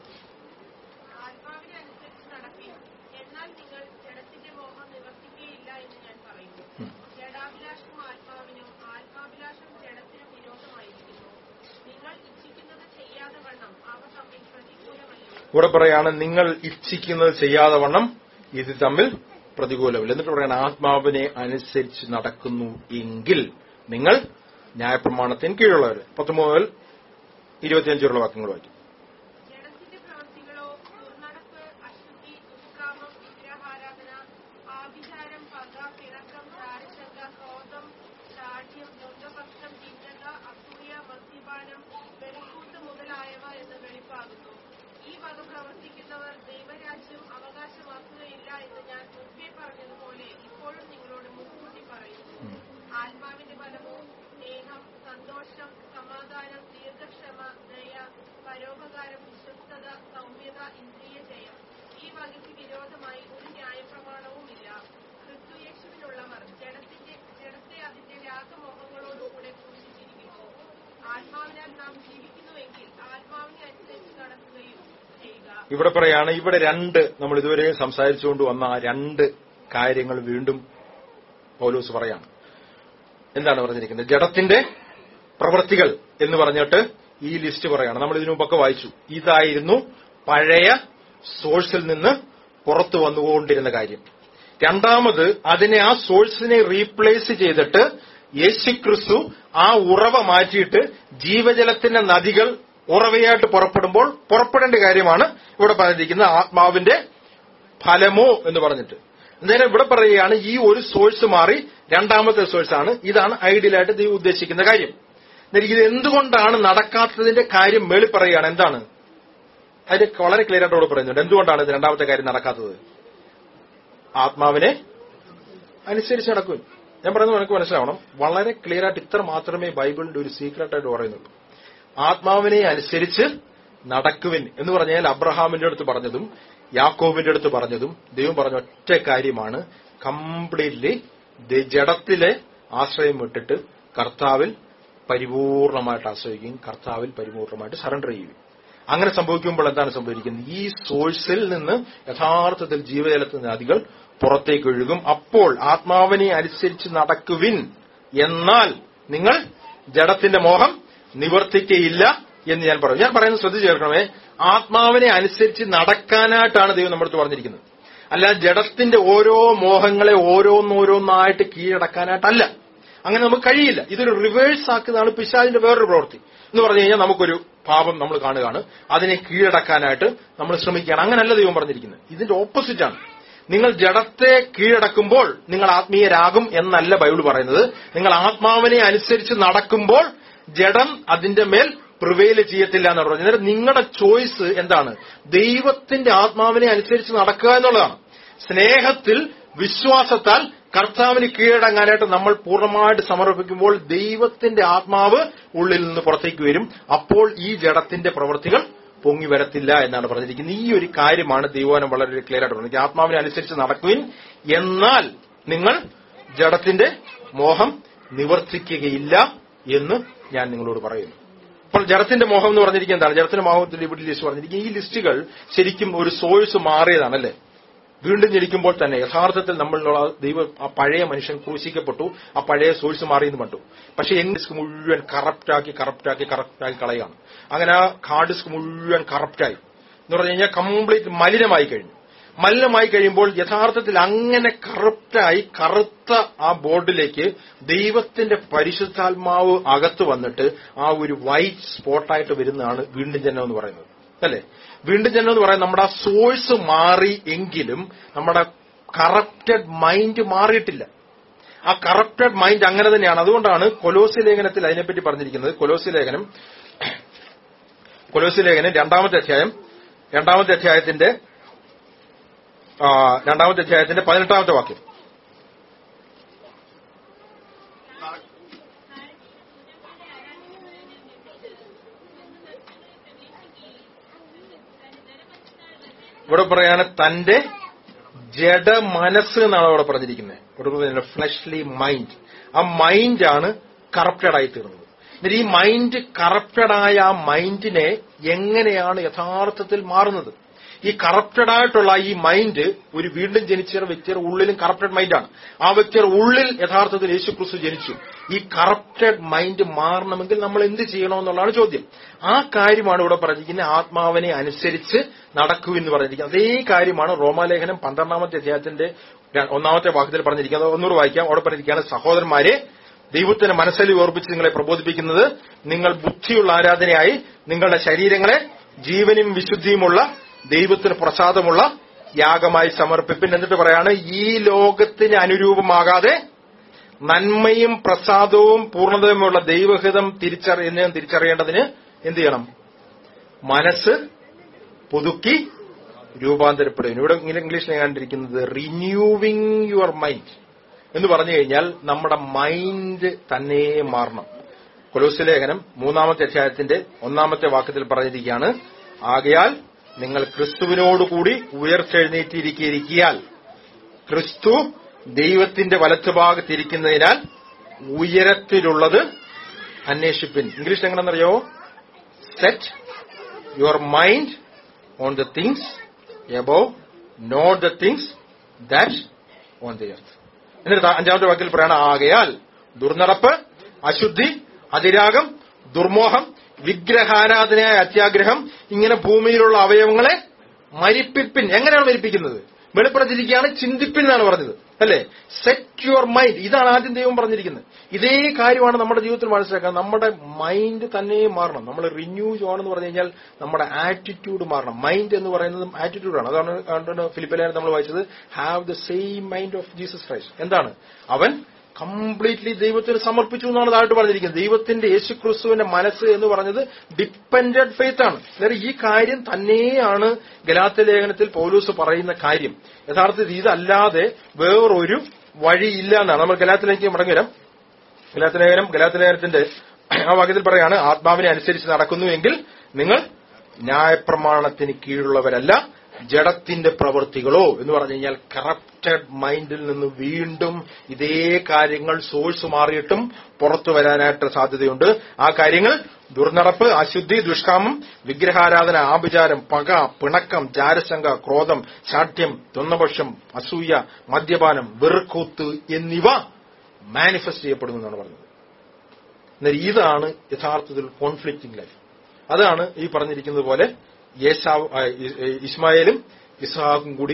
ആത്മാവിനെ അനുസരിച്ച് നടപ്പിൻ എന്നാൽ നിങ്ങൾ ജഡത്തിന്റെ മോഹം നിവർത്തിക്കുകയില്ല എന്ന് ഞാൻ പറയുന്നു ജഡാഭിലാഷം ആത്മാവിനും ആത്മാഭിലാഷം ജഡത്തിനും വിരോധമായിരിക്കുന്നു നിങ്ങൾ ഇച്ഛിക്കുന്നത് ചെയ്യാതെ വണ്ണം അവ തമ്മിൽ പ്രതികൂലമല്ലോ ഇവിടെ പറയാണ് നിങ്ങൾ ഇച്ഛിക്കുന്നത് ചെയ്യാതെ വണ്ണം ഇത് തമ്മിൽ പ്രതികൂലമില്ല എന്നിട്ട് പറയാണ് ആത്മാവിനെ അനുസരിച്ച് നടക്കുന്നു എങ്കിൽ നിങ്ങൾ ന്യായപ്രമാണത്തിന് കീഴുള്ളവർ പത്തൊമ്പത് മുതൽ ഇരുപത്തിയഞ്ചുള്ള വാക്യങ്ങൾ വായിക്കും ജഡത്തിന്റെ പ്രവൃത്തികളോ ദുർനടപ്പ് അശുദ്ധി ദുഷ്കാമം വിഗ്രഹാരാധന ആഭിചാരം പക പിണക്കം ചാരശങ്ക ക്രോധം ശാഠ്യം ദ്വന്ദ്പക്ഷം ചിന്തക അസൂയ മദ്യപാനം വെളിക്കൂട്ട് മുതലായവ എന്ന് വെളിപ്പാകുന്നു ഈ വക പ്രവർത്തിക്കുന്നവർ ദൈവരാജ്യം അവകാശമാക്കുകയില്ല എന്ന് ഞാൻ മുൻപേ പറഞ്ഞതുപോലെ ഇപ്പോഴും നിങ്ങളോട് മുൻകൂട്ടി പറയുന്നു ആത്മാവിന്റെ ഫലമോ സ്നേഹം സന്തോഷം സമാധാനം ദീർഘക്ഷമ ദയ പരോപകാരം വിശ്വസ്തത സൗമ്യത ഇന്ദ്രിയ ജയം ഈ വകയ്ക്ക് വിരോധമായി ഒരു ന്യായപ്രമാണവുമില്ല ക്രിസ്തുയേശുവിനുള്ളവർ ജഡത്തിന്റെ ജഡത്തെ അതിന്റെ രാഗമോഹങ്ങളോടുകൂടെ ക്രൂശിച്ചിരിക്കുന്നു ആത്മാവിനാൽ നാം ജീവിക്കുന്നുവെങ്കിൽ ആത്മാവിനെ അനുസരിച്ച് നടക്കുകയും ചെയ്യുക ഇവിടെ പറയാണ് ഇവിടെ രണ്ട് നമ്മൾ ഇതുവരെ സംസാരിച്ചുകൊണ്ട് വന്ന ആ രണ്ട് കാര്യങ്ങൾ വീണ്ടും പൗലോസ് പറയാണ് എന്താണ് പറഞ്ഞിരിക്കുന്നത് ജഡത്തിന്റെ പ്രവൃത്തികൾ എന്ന് പറഞ്ഞിട്ട് ഈ ലിസ്റ്റ് പറയാണ് നമ്മൾ ഇതിനു മുമ്പൊക്കെ വായിച്ചു ഇതായിരുന്നു പഴയ സോഴ്സിൽ നിന്ന് പുറത്തു വന്നുകൊണ്ടിരുന്ന കാര്യം രണ്ടാമത് അതിനെ ആ സോഴ്സിനെ റീപ്ലേസ് ചെയ്തിട്ട് യേശുക്രിസ്തു ആ ഉറവ മാറ്റിയിട്ട് ജീവജലത്തിന്റെ നദികൾ ഉറവയായിട്ട് പുറപ്പെടുമ്പോൾ പുറപ്പെടേണ്ട കാര്യമാണ് ഇവിടെ പറഞ്ഞിരിക്കുന്ന ആത്മാവിന്റെ ഫലമോ എന്ന് പറഞ്ഞിട്ട് അന്നേരം ഇവിടെ പറയുകയാണ് ഈ ഒരു സോഴ്സ് മാറി രണ്ടാമത്തെ സോഴ്സ് ആണ് ഇതാണ് ഐഡിയലായിട്ട് ദൈവം ഉദ്ദേശിക്കുന്ന കാര്യം അന്നേരം ഇത് എന്തുകൊണ്ടാണ് നടക്കാത്തതിന്റെ കാര്യം മേളി പറയുകയാണ് എന്താണ് അതിന് വളരെ ക്ലിയർ ആയിട്ട് ഇവിടെ പറയുന്നുണ്ട് എന്തുകൊണ്ടാണ് ഇത് രണ്ടാമത്തെ കാര്യം നടക്കാത്തത് ആത്മാവിനെ അനുസരിച്ച് നടക്കും ഞാൻ പറയുന്നത് എനിക്ക് മനസ്സിലാവണം വളരെ ക്ലിയർ ആയിട്ട് ഇത്ര മാത്രമേ ബൈബിളിന്റെ ഒരു സീക്രട്ട് ആയിട്ട് പറയുന്നുള്ളൂ ആത്മാവിനെ അനുസരിച്ച് നടക്കുവിൻ എന്ന് പറഞ്ഞാൽ അബ്രഹാമിന്റെ അടുത്ത് പറഞ്ഞതും യാക്കോബിന്റെ അടുത്ത് പറഞ്ഞതും ദൈവം പറഞ്ഞ ഒറ്റ കാര്യമാണ് കംപ്ലീറ്റ്ലി ജഡത്തിലെ ആശ്രയം വിട്ടിട്ട് കർത്താവിൽ പരിപൂർണമായിട്ട് ആശ്രയിക്കുകയും കർത്താവിൽ പരിപൂർണമായിട്ട് സറണ്ടർ ചെയ്യുകയും അങ്ങനെ സംഭവിക്കുമ്പോൾ എന്താണ് സംഭവിക്കുന്നത് ഈ സോഴ്സിൽ നിന്ന് യഥാർത്ഥത്തിൽ ജീവജലത്തിന്റെ നദികൾ പുറത്തേക്ക് ഒഴുകും അപ്പോൾ ആത്മാവിനെ അനുസരിച്ച് നടക്കുവിൻ എന്നാൽ നിങ്ങൾ ജഡത്തിന്റെ മോഹം നിവർത്തിക്കയില്ല എന്ന് ഞാൻ പറഞ്ഞു ഞാൻ പറയുന്നത് ശ്രദ്ധിച്ചു ചേർക്കണമേ ആത്മാവിനെ അനുസരിച്ച് നടക്കാനായിട്ടാണ് ദൈവം നമ്മുടെ അടുത്ത് പറഞ്ഞിരിക്കുന്നത് അല്ലാതെ ജഡത്തിന്റെ ഓരോ മോഹങ്ങളെ ഓരോന്നോരോന്നായിട്ട് കീഴടക്കാനായിട്ടല്ല അങ്ങനെ നമുക്ക് കഴിയില്ല ഇതൊരു റിവേഴ്സ് ആക്കുന്നതാണ് പിശാചിന്റെ വേറൊരു പ്രവൃത്തി എന്ന് പറഞ്ഞു കഴിഞ്ഞാൽ നമുക്കൊരു പാപം നമ്മൾ കാണുകയാണ് അതിനെ കീഴടക്കാനായിട്ട് നമ്മൾ ശ്രമിക്കുകയാണ് അങ്ങനല്ല ദൈവം പറഞ്ഞിരിക്കുന്നത് ഇതിന്റെ ഓപ്പോസിറ്റ് ആണ് നിങ്ങൾ ജഡത്തെ കീഴടക്കുമ്പോൾ നിങ്ങൾ ആത്മീയരാകും എന്നല്ല ബൈബിൾ പറയുന്നത് നിങ്ങൾ ആത്മാവിനെ അനുസരിച്ച് നടക്കുമ്പോൾ ജഡം അതിന്റെ മേൽ പ്രിവെയിൽ ചെയ്യത്തില്ല എന്നാണ് പറഞ്ഞത് അന്നേരം നിങ്ങളുടെ ചോയ്സ് എന്താണ് ദൈവത്തിന്റെ ആത്മാവിനെ അനുസരിച്ച് നടക്കുക എന്നുള്ളതാണ് സ്നേഹത്തിൽ വിശ്വാസത്താൽ കർത്താവിന് കീഴടങ്ങാനായിട്ട് നമ്മൾ പൂർണ്ണമായിട്ട് സമർപ്പിക്കുമ്പോൾ ദൈവത്തിന്റെ ആത്മാവ് ഉള്ളിൽ നിന്ന് പുറത്തേക്ക് വരും അപ്പോൾ ഈ ജഡത്തിന്റെ പ്രവൃത്തികൾ പൊങ്ങി വരത്തില്ല എന്നാണ് പറഞ്ഞിരിക്കുന്നത് ഈ ഒരു കാര്യമാണ് ദൈവനം വളരെ ക്ലിയർ ആയിട്ട് പറഞ്ഞത് ആത്മാവിനെ അനുസരിച്ച് നടക്കുവിൻ എന്നാൽ നിങ്ങൾ ജഡത്തിന്റെ മോഹം നിവർത്തിക്കുകയില്ല എന്ന് ഞാൻ നിങ്ങളോട് പറയുന്നു അപ്പോൾ ജഡത്തിന്റെ മോഹം എന്ന് പറഞ്ഞിരിക്കുന്നത് എന്താണ് ജഡത്തിന്റെ മോഹത്തിൽ ഇവിടെ ലിസ്റ്റ് പറഞ്ഞിരിക്കുന്നത് ഈ ലിസ്റ്റുകൾ ശരിക്കും ഒരു സോഴ്സ് മാറിയതാണ് അല്ലേ വീണ്ടും ജനിക്കുമ്പോൾ തന്നെ യഥാർത്ഥത്തിൽ നമ്മളിലുള്ള ദൈവ ആ പഴയ മനുഷ്യൻ ക്രൂശിക്കപ്പെട്ടു ആ പഴയ സോഴ്സ് മാറിയെന്ന് കണ്ടു പക്ഷെ എംഡിസ്ക് മുഴുവൻ കറപ്റ്റാക്കി കറപ്റ്റാക്കി കറപ്റ്റാക്കി കളയാണ് അങ്ങനെ ആ ഹാർഡ് ഡിസ്ക് മുഴുവൻ കറപ്റ്റായി എന്ന് പറഞ്ഞു കഴിഞ്ഞാൽ കംപ്ലീറ്റ് മലിനമായി കഴിഞ്ഞു മലിനമായി കഴിയുമ്പോൾ യഥാർത്ഥത്തിൽ അങ്ങനെ കറപ്റ്റായി കറുത്ത ആ ബോർഡിലേക്ക് ദൈവത്തിന്റെ പരിശുദ്ധാത്മാവ് അകത്ത് വന്നിട്ട് ആ ഒരു വൈറ്റ് സ്പോട്ടായിട്ട് വരുന്നതാണ് വീണ്ടും ജനം എന്ന് പറയുന്നത് അല്ലേ വീണ്ടും ജനം എന്ന് പറയുന്നത് നമ്മുടെ ആ സോഴ്സ് മാറി എങ്കിലും നമ്മുടെ കറപ്റ്റഡ് മൈൻഡ് മാറിയിട്ടില്ല ആ കറപ്റ്റഡ് മൈൻഡ് അങ്ങനെ തന്നെയാണ് അതുകൊണ്ടാണ് കൊലോസി ലേഖനത്തിൽ അതിനെപ്പറ്റി പറഞ്ഞിരിക്കുന്നത് കൊലോസി ലേഖനം കൊലോസി ലേഖനം രണ്ടാമത്തെ അധ്യായം രണ്ടാമത്തെ അധ്യായത്തിന്റെ ആ, രണ്ടാമത്തെ അധ്യായത്തിന്റെ പതിനെട്ടാമത്തെ വാക്യം ഇവിടെ പറയാണ് തന്റെ ജഡ മനസ്സ് എന്നാണ് അവിടെ പറഞ്ഞിരിക്കുന്നത് ഇവിടെ ഫ്ലഷ്ലി മൈൻഡ് ആ മൈൻഡാണ് കറപ്റ്റഡ് ആയി തീർന്നത് എന്നിട്ട് ഈ മൈൻഡ് കറപ്റ്റഡ് ആയ ആ മൈൻഡിനെ എങ്ങനെയാണ് യഥാർത്ഥത്തിൽ മാറുന്നത് ഈ കറപ്റ്റഡ് ആയിട്ടുള്ള ഈ മൈൻഡ് ഒരു വീണ്ടും ജനിച്ച വ്യക്തിയുടെ ഉള്ളിലും കറപ്റ്റഡ് മൈൻഡാണ് ആ വ്യക്തിയുടെ ഉള്ളിൽ യഥാർത്ഥത്തിൽ യേശു ക്രിസ്തു ജനിച്ചു ഈ കറപ്റ്റഡ് മൈൻഡ് മാറണമെങ്കിൽ നമ്മൾ എന്ത് ചെയ്യണമെന്നുള്ളതാണ് ചോദ്യം ആ കാര്യമാണ് ഇവിടെ പറഞ്ഞിരിക്കുന്നത് ആത്മാവിനെ അനുസരിച്ച് നടക്കൂ എന്ന് പറഞ്ഞിരിക്കുന്നത് അതേ കാര്യമാണ് റോമാലേഖനം പന്ത്രണ്ടാമത്തെ അധ്യായത്തിന്റെ ര- ഒന്നാമത്തെ വാക്യത്തിൽ പറഞ്ഞിരിക്കുന്നത് ഒന്നുകൂടെ വായിക്കാം അവിടെ പറഞ്ഞിരിക്കുകയാണ് സഹോദരന്മാരെ ദൈവത്തിന് മനസ്സിൽ ഓർപ്പിച്ച് നിങ്ങളെ പ്രബോധിപ്പിക്കുന്നത് നിങ്ങൾ ബുദ്ധിയുള്ള ആരാധനയായി നിങ്ങളുടെ ശരീരങ്ങളെ ജീവനും വിശുദ്ധിയുമുള്ള ദൈവത്തിന് പ്രസാദമുള്ള യാഗമായി സമർപ്പിപ്പിൻ എന്നിട്ട് പറയാണ് ഈ ലോകത്തിന് അനുരൂപമാകാതെ നന്മയും പ്രസാദവും പൂർണ്ണതയുമുള്ള ദൈവഹിതം തിരിച്ചറിയുന്ന തിരിച്ചറിയേണ്ടതിന് എന്ത് ചെയ്യണം മനസ്സ് പുതുക്കി രൂപാന്തരപ്പെടുന്നു ഇവിടെ ഇങ്ങനെ ഇംഗ്ലീഷിൽ കണ്ടിരിക്കുന്നത് റിന്യൂവിങ് യുവർ മൈൻഡ് എന്ന് പറഞ്ഞു കഴിഞ്ഞാൽ നമ്മുടെ മൈൻഡ് തന്നെ മാറണം കൊലോസ് ലേഖനം മൂന്നാമത്തെ അധ്യായത്തിന്റെ ഒന്നാമത്തെ വാക്യത്തിൽ പറഞ്ഞിരിക്കുകയാണ് ആകയാൽ നിങ്ങൾ ക്രിസ്തുവിനോടുകൂടി ഉയർത്തെഴുന്നേറ്റിരിക്കിയാൽ ക്രിസ്തു ദൈവത്തിന്റെ വലത്തുഭാഗത്തിരിക്കുന്നതിനാൽ ഉയരത്തിലുള്ളത് അന്വേഷിപ്പിൻ ഇംഗ്ലീഷ് എങ്ങനെയെന്നറിയോ set your mind on the things above not the things that on the earth എന്നിട്ട് അഞ്ചാമത്തെ വാക്കിൽ പറയണം ആകയാൽ ദുർനടപ്പ് അശുദ്ധി അതിരാഗം ദുർമോഹം വിഗ്രഹാരാധനയായ അത്യാഗ്രഹം ഇങ്ങനെ ഭൂമിയിലുള്ള അവയവങ്ങളെ മരിപ്പിപ്പിൻ എങ്ങനെയാണ് മരിപ്പിക്കുന്നത് വെളിപ്പെടുത്തിയിരിക്കുകയാണ് ചിന്തിപ്പിൻ എന്നാണ് പറഞ്ഞത് അല്ലേ സെറ്റ് യുവർ മൈൻഡ് ഇതാണ് ആദ്യം ദൈവം പറഞ്ഞിരിക്കുന്നത് ഇതേ കാര്യമാണ് നമ്മുടെ ജീവിതത്തിൽ മനസ്സിലാക്കുക നമ്മുടെ മൈൻഡ് തന്നെ മാറണം നമ്മൾ റിന്യൂ ചെയ്യണമെന്ന് പറഞ്ഞു കഴിഞ്ഞാൽ നമ്മുടെ ആറ്റിറ്റ്യൂഡ് മാറണം മൈൻഡ് എന്ന് പറയുന്നതും ആറ്റിറ്റ്യൂഡാണ് അതാണ് അതുകൊണ്ടാണ് ഫിലിപ്പിലാണ് നമ്മൾ വായിച്ചത് have the same mind of Jesus Christ എന്താണ് അവൻ കംപ്ലീറ്റ്ലി ദൈവത്തിന് സമർപ്പിച്ചു എന്നാണ് താഴോട്ട് പറഞ്ഞിരിക്കുന്നത് ദൈവത്തിന്റെ യേശു ക്രിസ്തുവിന്റെ മനസ്സ് എന്ന് പറഞ്ഞത് ഡിപ്പെൻഡന്റ് ഫെയ്ത്ത് ആണ് അതായത് ഈ കാര്യം തന്നെയാണ് ഗലാത്ത ലേഖനത്തിൽ പൗലൂസ് പറയുന്ന കാര്യം യഥാർത്ഥത്തിൽ ഇതല്ലാതെ വേറൊരു വഴിയില്ല എന്നാണ് നമ്മൾ ഗലാത്തിലേക്ക് മടങ്ങി വരാം ഗലാത്ത ലേഖനം ഗലാത്ത ലേഖനത്തിന്റെ ആ വാക്യത്തിൽ പറയാണ് ആത്മാവിനെ അനുസരിച്ച് നടക്കുന്നുവെങ്കിൽ നിങ്ങൾ ന്യായപ്രമാണത്തിന് കീഴുള്ളവരല്ല ജഡത്തിന്റെ പ്രവൃത്തികളോ എന്ന് പറഞ്ഞു കഴിഞ്ഞാൽ കറപ്റ്റഡ് മൈൻഡിൽ നിന്ന് വീണ്ടും ഇതേ കാര്യങ്ങൾ സോഴ്സ് മാറിയിട്ടും പുറത്തു വരാനായിട്ട് സാധ്യതയുണ്ട് ആ കാര്യങ്ങൾ ദുർനടപ്പ് അശുദ്ധി ദുഷ്കാമം വിഗ്രഹാരാധന ആഭിചാരം പക പിണക്കം ജാരശങ്ക ക്രോധം ശാഠ്യം തൊന്നപക്ഷം അസൂയ മദ്യപാനം വെറുക്കൂത്ത് എന്നിവ മാനിഫെസ്റ്റ് ചെയ്യപ്പെടുന്നു എന്നാണ് പറഞ്ഞത് എന്നാൽ ഇതാണ് യഥാർത്ഥത്തിൽ കോൺഫ്ലിക്റ്റിംഗ് ലൈഫ് അതാണ് ഈ പറഞ്ഞിരിക്കുന്നത് പോലെ യേശാവ് ആ, ഇ- ഇ- ഇസ്മായേലും ഇസ്ഹാഖും കൂടി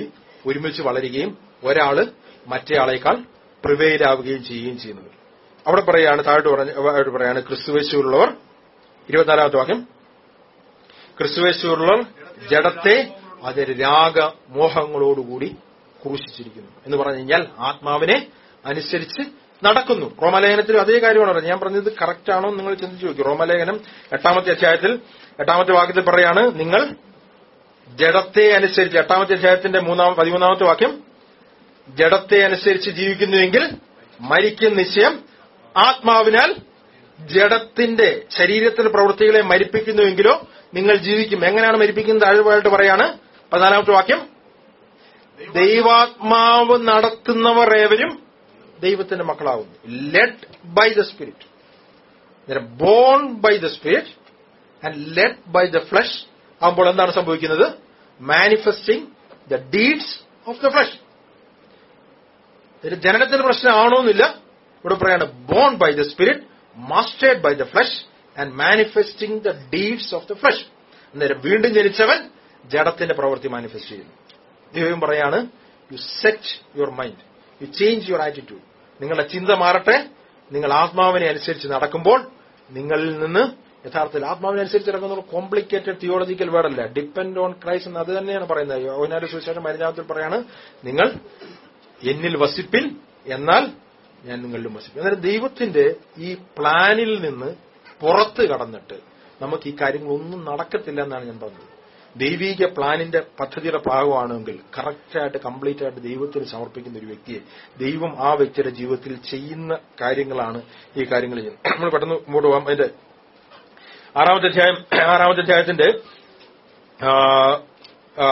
ഒരുമിച്ച് വളരുകയും ഒരാള് മറ്റേയാളേക്കാൾ പ്രിവെയിലാവുകയും ചെയ്യുകയും ചെയ്യുന്നത് അവിടെ പറയാണ് താഴോട്ട് പറഞ്ഞ താഴോട്ട് പറയാണ് ക്രിസ്തുവേശുള്ളവർ ഇരുപത്തിനാലാമത്തെ വാക്യം ക്രിസ്തുവേശുള്ളവർ ജഡത്തെ അതിന്റെ രാഗമോഹങ്ങളോടുകൂടി ക്രൂശിച്ചിരിക്കുന്നു എന്ന് പറഞ്ഞു കഴിഞ്ഞാൽ ആത്മാവിനെ അനുസരിച്ച് നടക്കുന്നു റോമലേഖനത്തിൽ അതേ കാര്യമാണ് പറഞ്ഞത് ഞാൻ പറഞ്ഞത് കറക്റ്റ് ആണോ എന്ന് നിങ്ങൾ ചിന്തിച്ചു നോക്കി റോമലേഖനം എട്ടാമത്തെ അധ്യായത്തിൽ എട്ടാമത്തെ വാക്യത്തിൽ പറയാണ് നിങ്ങൾ ജഡത്തെ അനുസരിച്ച് എട്ടാമത്തെ അധ്യായത്തിന്റെ മൂന്നാം പതിമൂന്നാമത്തെ വാക്യം ജഡത്തെ അനുസരിച്ച് ജീവിക്കുന്നുവെങ്കിൽ മരിക്കും നിശ്ചയം ആത്മാവിനാൽ ജഡത്തിന്റെ ശരീരത്തിന്റെ പ്രവൃത്തികളെ മരിപ്പിക്കുന്നുവെങ്കിലോ നിങ്ങൾ ജീവിക്കും എങ്ങനെയാണ് മരിപ്പിക്കുന്നത് താഴ്വായിട്ട് പറയാണ് പതിനാലാമത്തെ വാക്യം ദൈവാത്മാവ് നടത്തുന്നവർ ഏവരും ദൈവത്തിന്റെ മക്കളാകുന്നു led by the spirit born by the spirit and led by the flesh ആകുമ്പോൾ എന്താണ് സംഭവിക്കുന്നത് manifesting the deeds of the flesh ഇത് ജനനത്തിന്റെ പ്രശ്നമാണോ എന്നില്ല ഇവിടെ പറയാണ് born by the spirit mastered by the flesh and manifesting the deeds of the flesh അന്നേരം വീണ്ടും ജനിച്ചവൻ ജഡത്തിന്റെ പ്രവൃത്തി മാനിഫെസ്റ്റ് ചെയ്യുന്നു ദൈവം പറയാണ് you set your mind you change your attitude നിങ്ങളുടെ ചിന്ത മാറട്ടെ നിങ്ങൾ ആത്മാവിനെ അനുസരിച്ച് നടക്കുമ്പോൾ നിങ്ങളിൽ നിന്ന് യഥാർത്ഥത്തിൽ ആത്മാവിനെ അനുസരിച്ച് നടക്കുന്ന കോംപ്ലിക്കേറ്റഡ് തിയോളജിക്കൽ വേർഡല്ല ഡിപ്പെൻഡ് ഓൺ ക്രൈസ്റ്റ് എന്ന് അത് തന്നെയാണ് പറയുന്നത് യോനാന്റെ സുവിശേഷം മരിഞ്ഞാമത്തിൽ പറയാണ് നിങ്ങൾ എന്നിൽ വസിപ്പിൽ എന്നാൽ ഞാൻ നിങ്ങളിലും വസിപ്പിൽ അന്നേരം ദൈവത്തിന്റെ ഈ പ്ലാനിൽ നിന്ന് പുറത്ത് കടന്നിട്ട് നമുക്ക് ഈ കാര്യങ്ങളൊന്നും നടക്കത്തില്ല എന്നാണ് ഞാൻ പറഞ്ഞത് ദൈവീക പ്ലാനിന്റെ പദ്ധതിയുടെ ഭാഗമാണെങ്കിൽ കറക്റ്റായിട്ട് കംപ്ലീറ്റ് ആയിട്ട് ദൈവത്തിന് സമർപ്പിക്കുന്ന ഒരു വ്യക്തിയെ ദൈവം ആ വ്യക്തിയുടെ ജീവിതത്തിൽ ചെയ്യുന്ന കാര്യങ്ങളാണ് ഈ കാര്യങ്ങൾ ചെയ്യുന്നത് നമ്മൾ പെട്ടെന്ന് മുമ്പോട്ട് പോകാം അതിന്റെ ആറാമത്തെ അധ്യായം ആറാമത്തെ അധ്യായത്തിന്റെ ആ, ആ,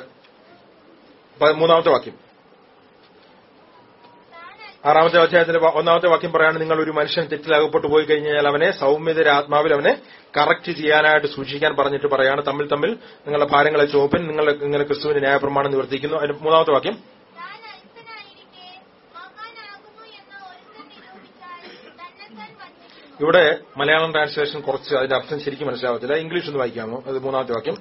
പ- മൂന്നാമത്തെ വാക്യം ആറാമത്തെ അധ്യായത്തിന്റെ വ- ഒന്നാമത്തെ വാക്യം പറയാണ് നിങ്ങൾ ഒരു മനുഷ്യൻ തെറ്റിലകപ്പെട്ടു പോയി കഴിഞ്ഞാൽ അവനെ സൗമ്യതര ആത്മാവിൽ അവനെ കറക്റ്റ് ചെയ്യാനായിട്ട് സൂക്ഷിക്കാൻ പറഞ്ഞിട്ട് പറയാണ് തമ്മിൽ തമ്മിൽ നിങ്ങളുടെ ഭാരങ്ങളെ ചോപ്പൻ നിങ്ങൾ ഇങ്ങനെ ക്രിസ്തുവിന്റെ ന്യായപ്രമാണം നിവർത്തിക്കുന്നു അതിന്റെ മൂന്നാമത്തെ വാക്യം താൻ അല്പനായിരിക്കെ മഹാനാകുന്നു എന്ന് ഒരുത്തൻ നിരൂപിച്ചാൽ തന്നെത്താൻ വഞ്ചിക്കുന്നു ഇവിടെ മലയാളം ട്രാൻസ്ലേഷൻ കുറച്ച് അതിന്റെ അർത്ഥം ശരിക്കും മനസ്സിലാവത്തില്ല ഇംഗ്ലീഷ് ഒന്ന് വായിക്കാമോ അത് മൂന്നാമത്തെ വാക്യം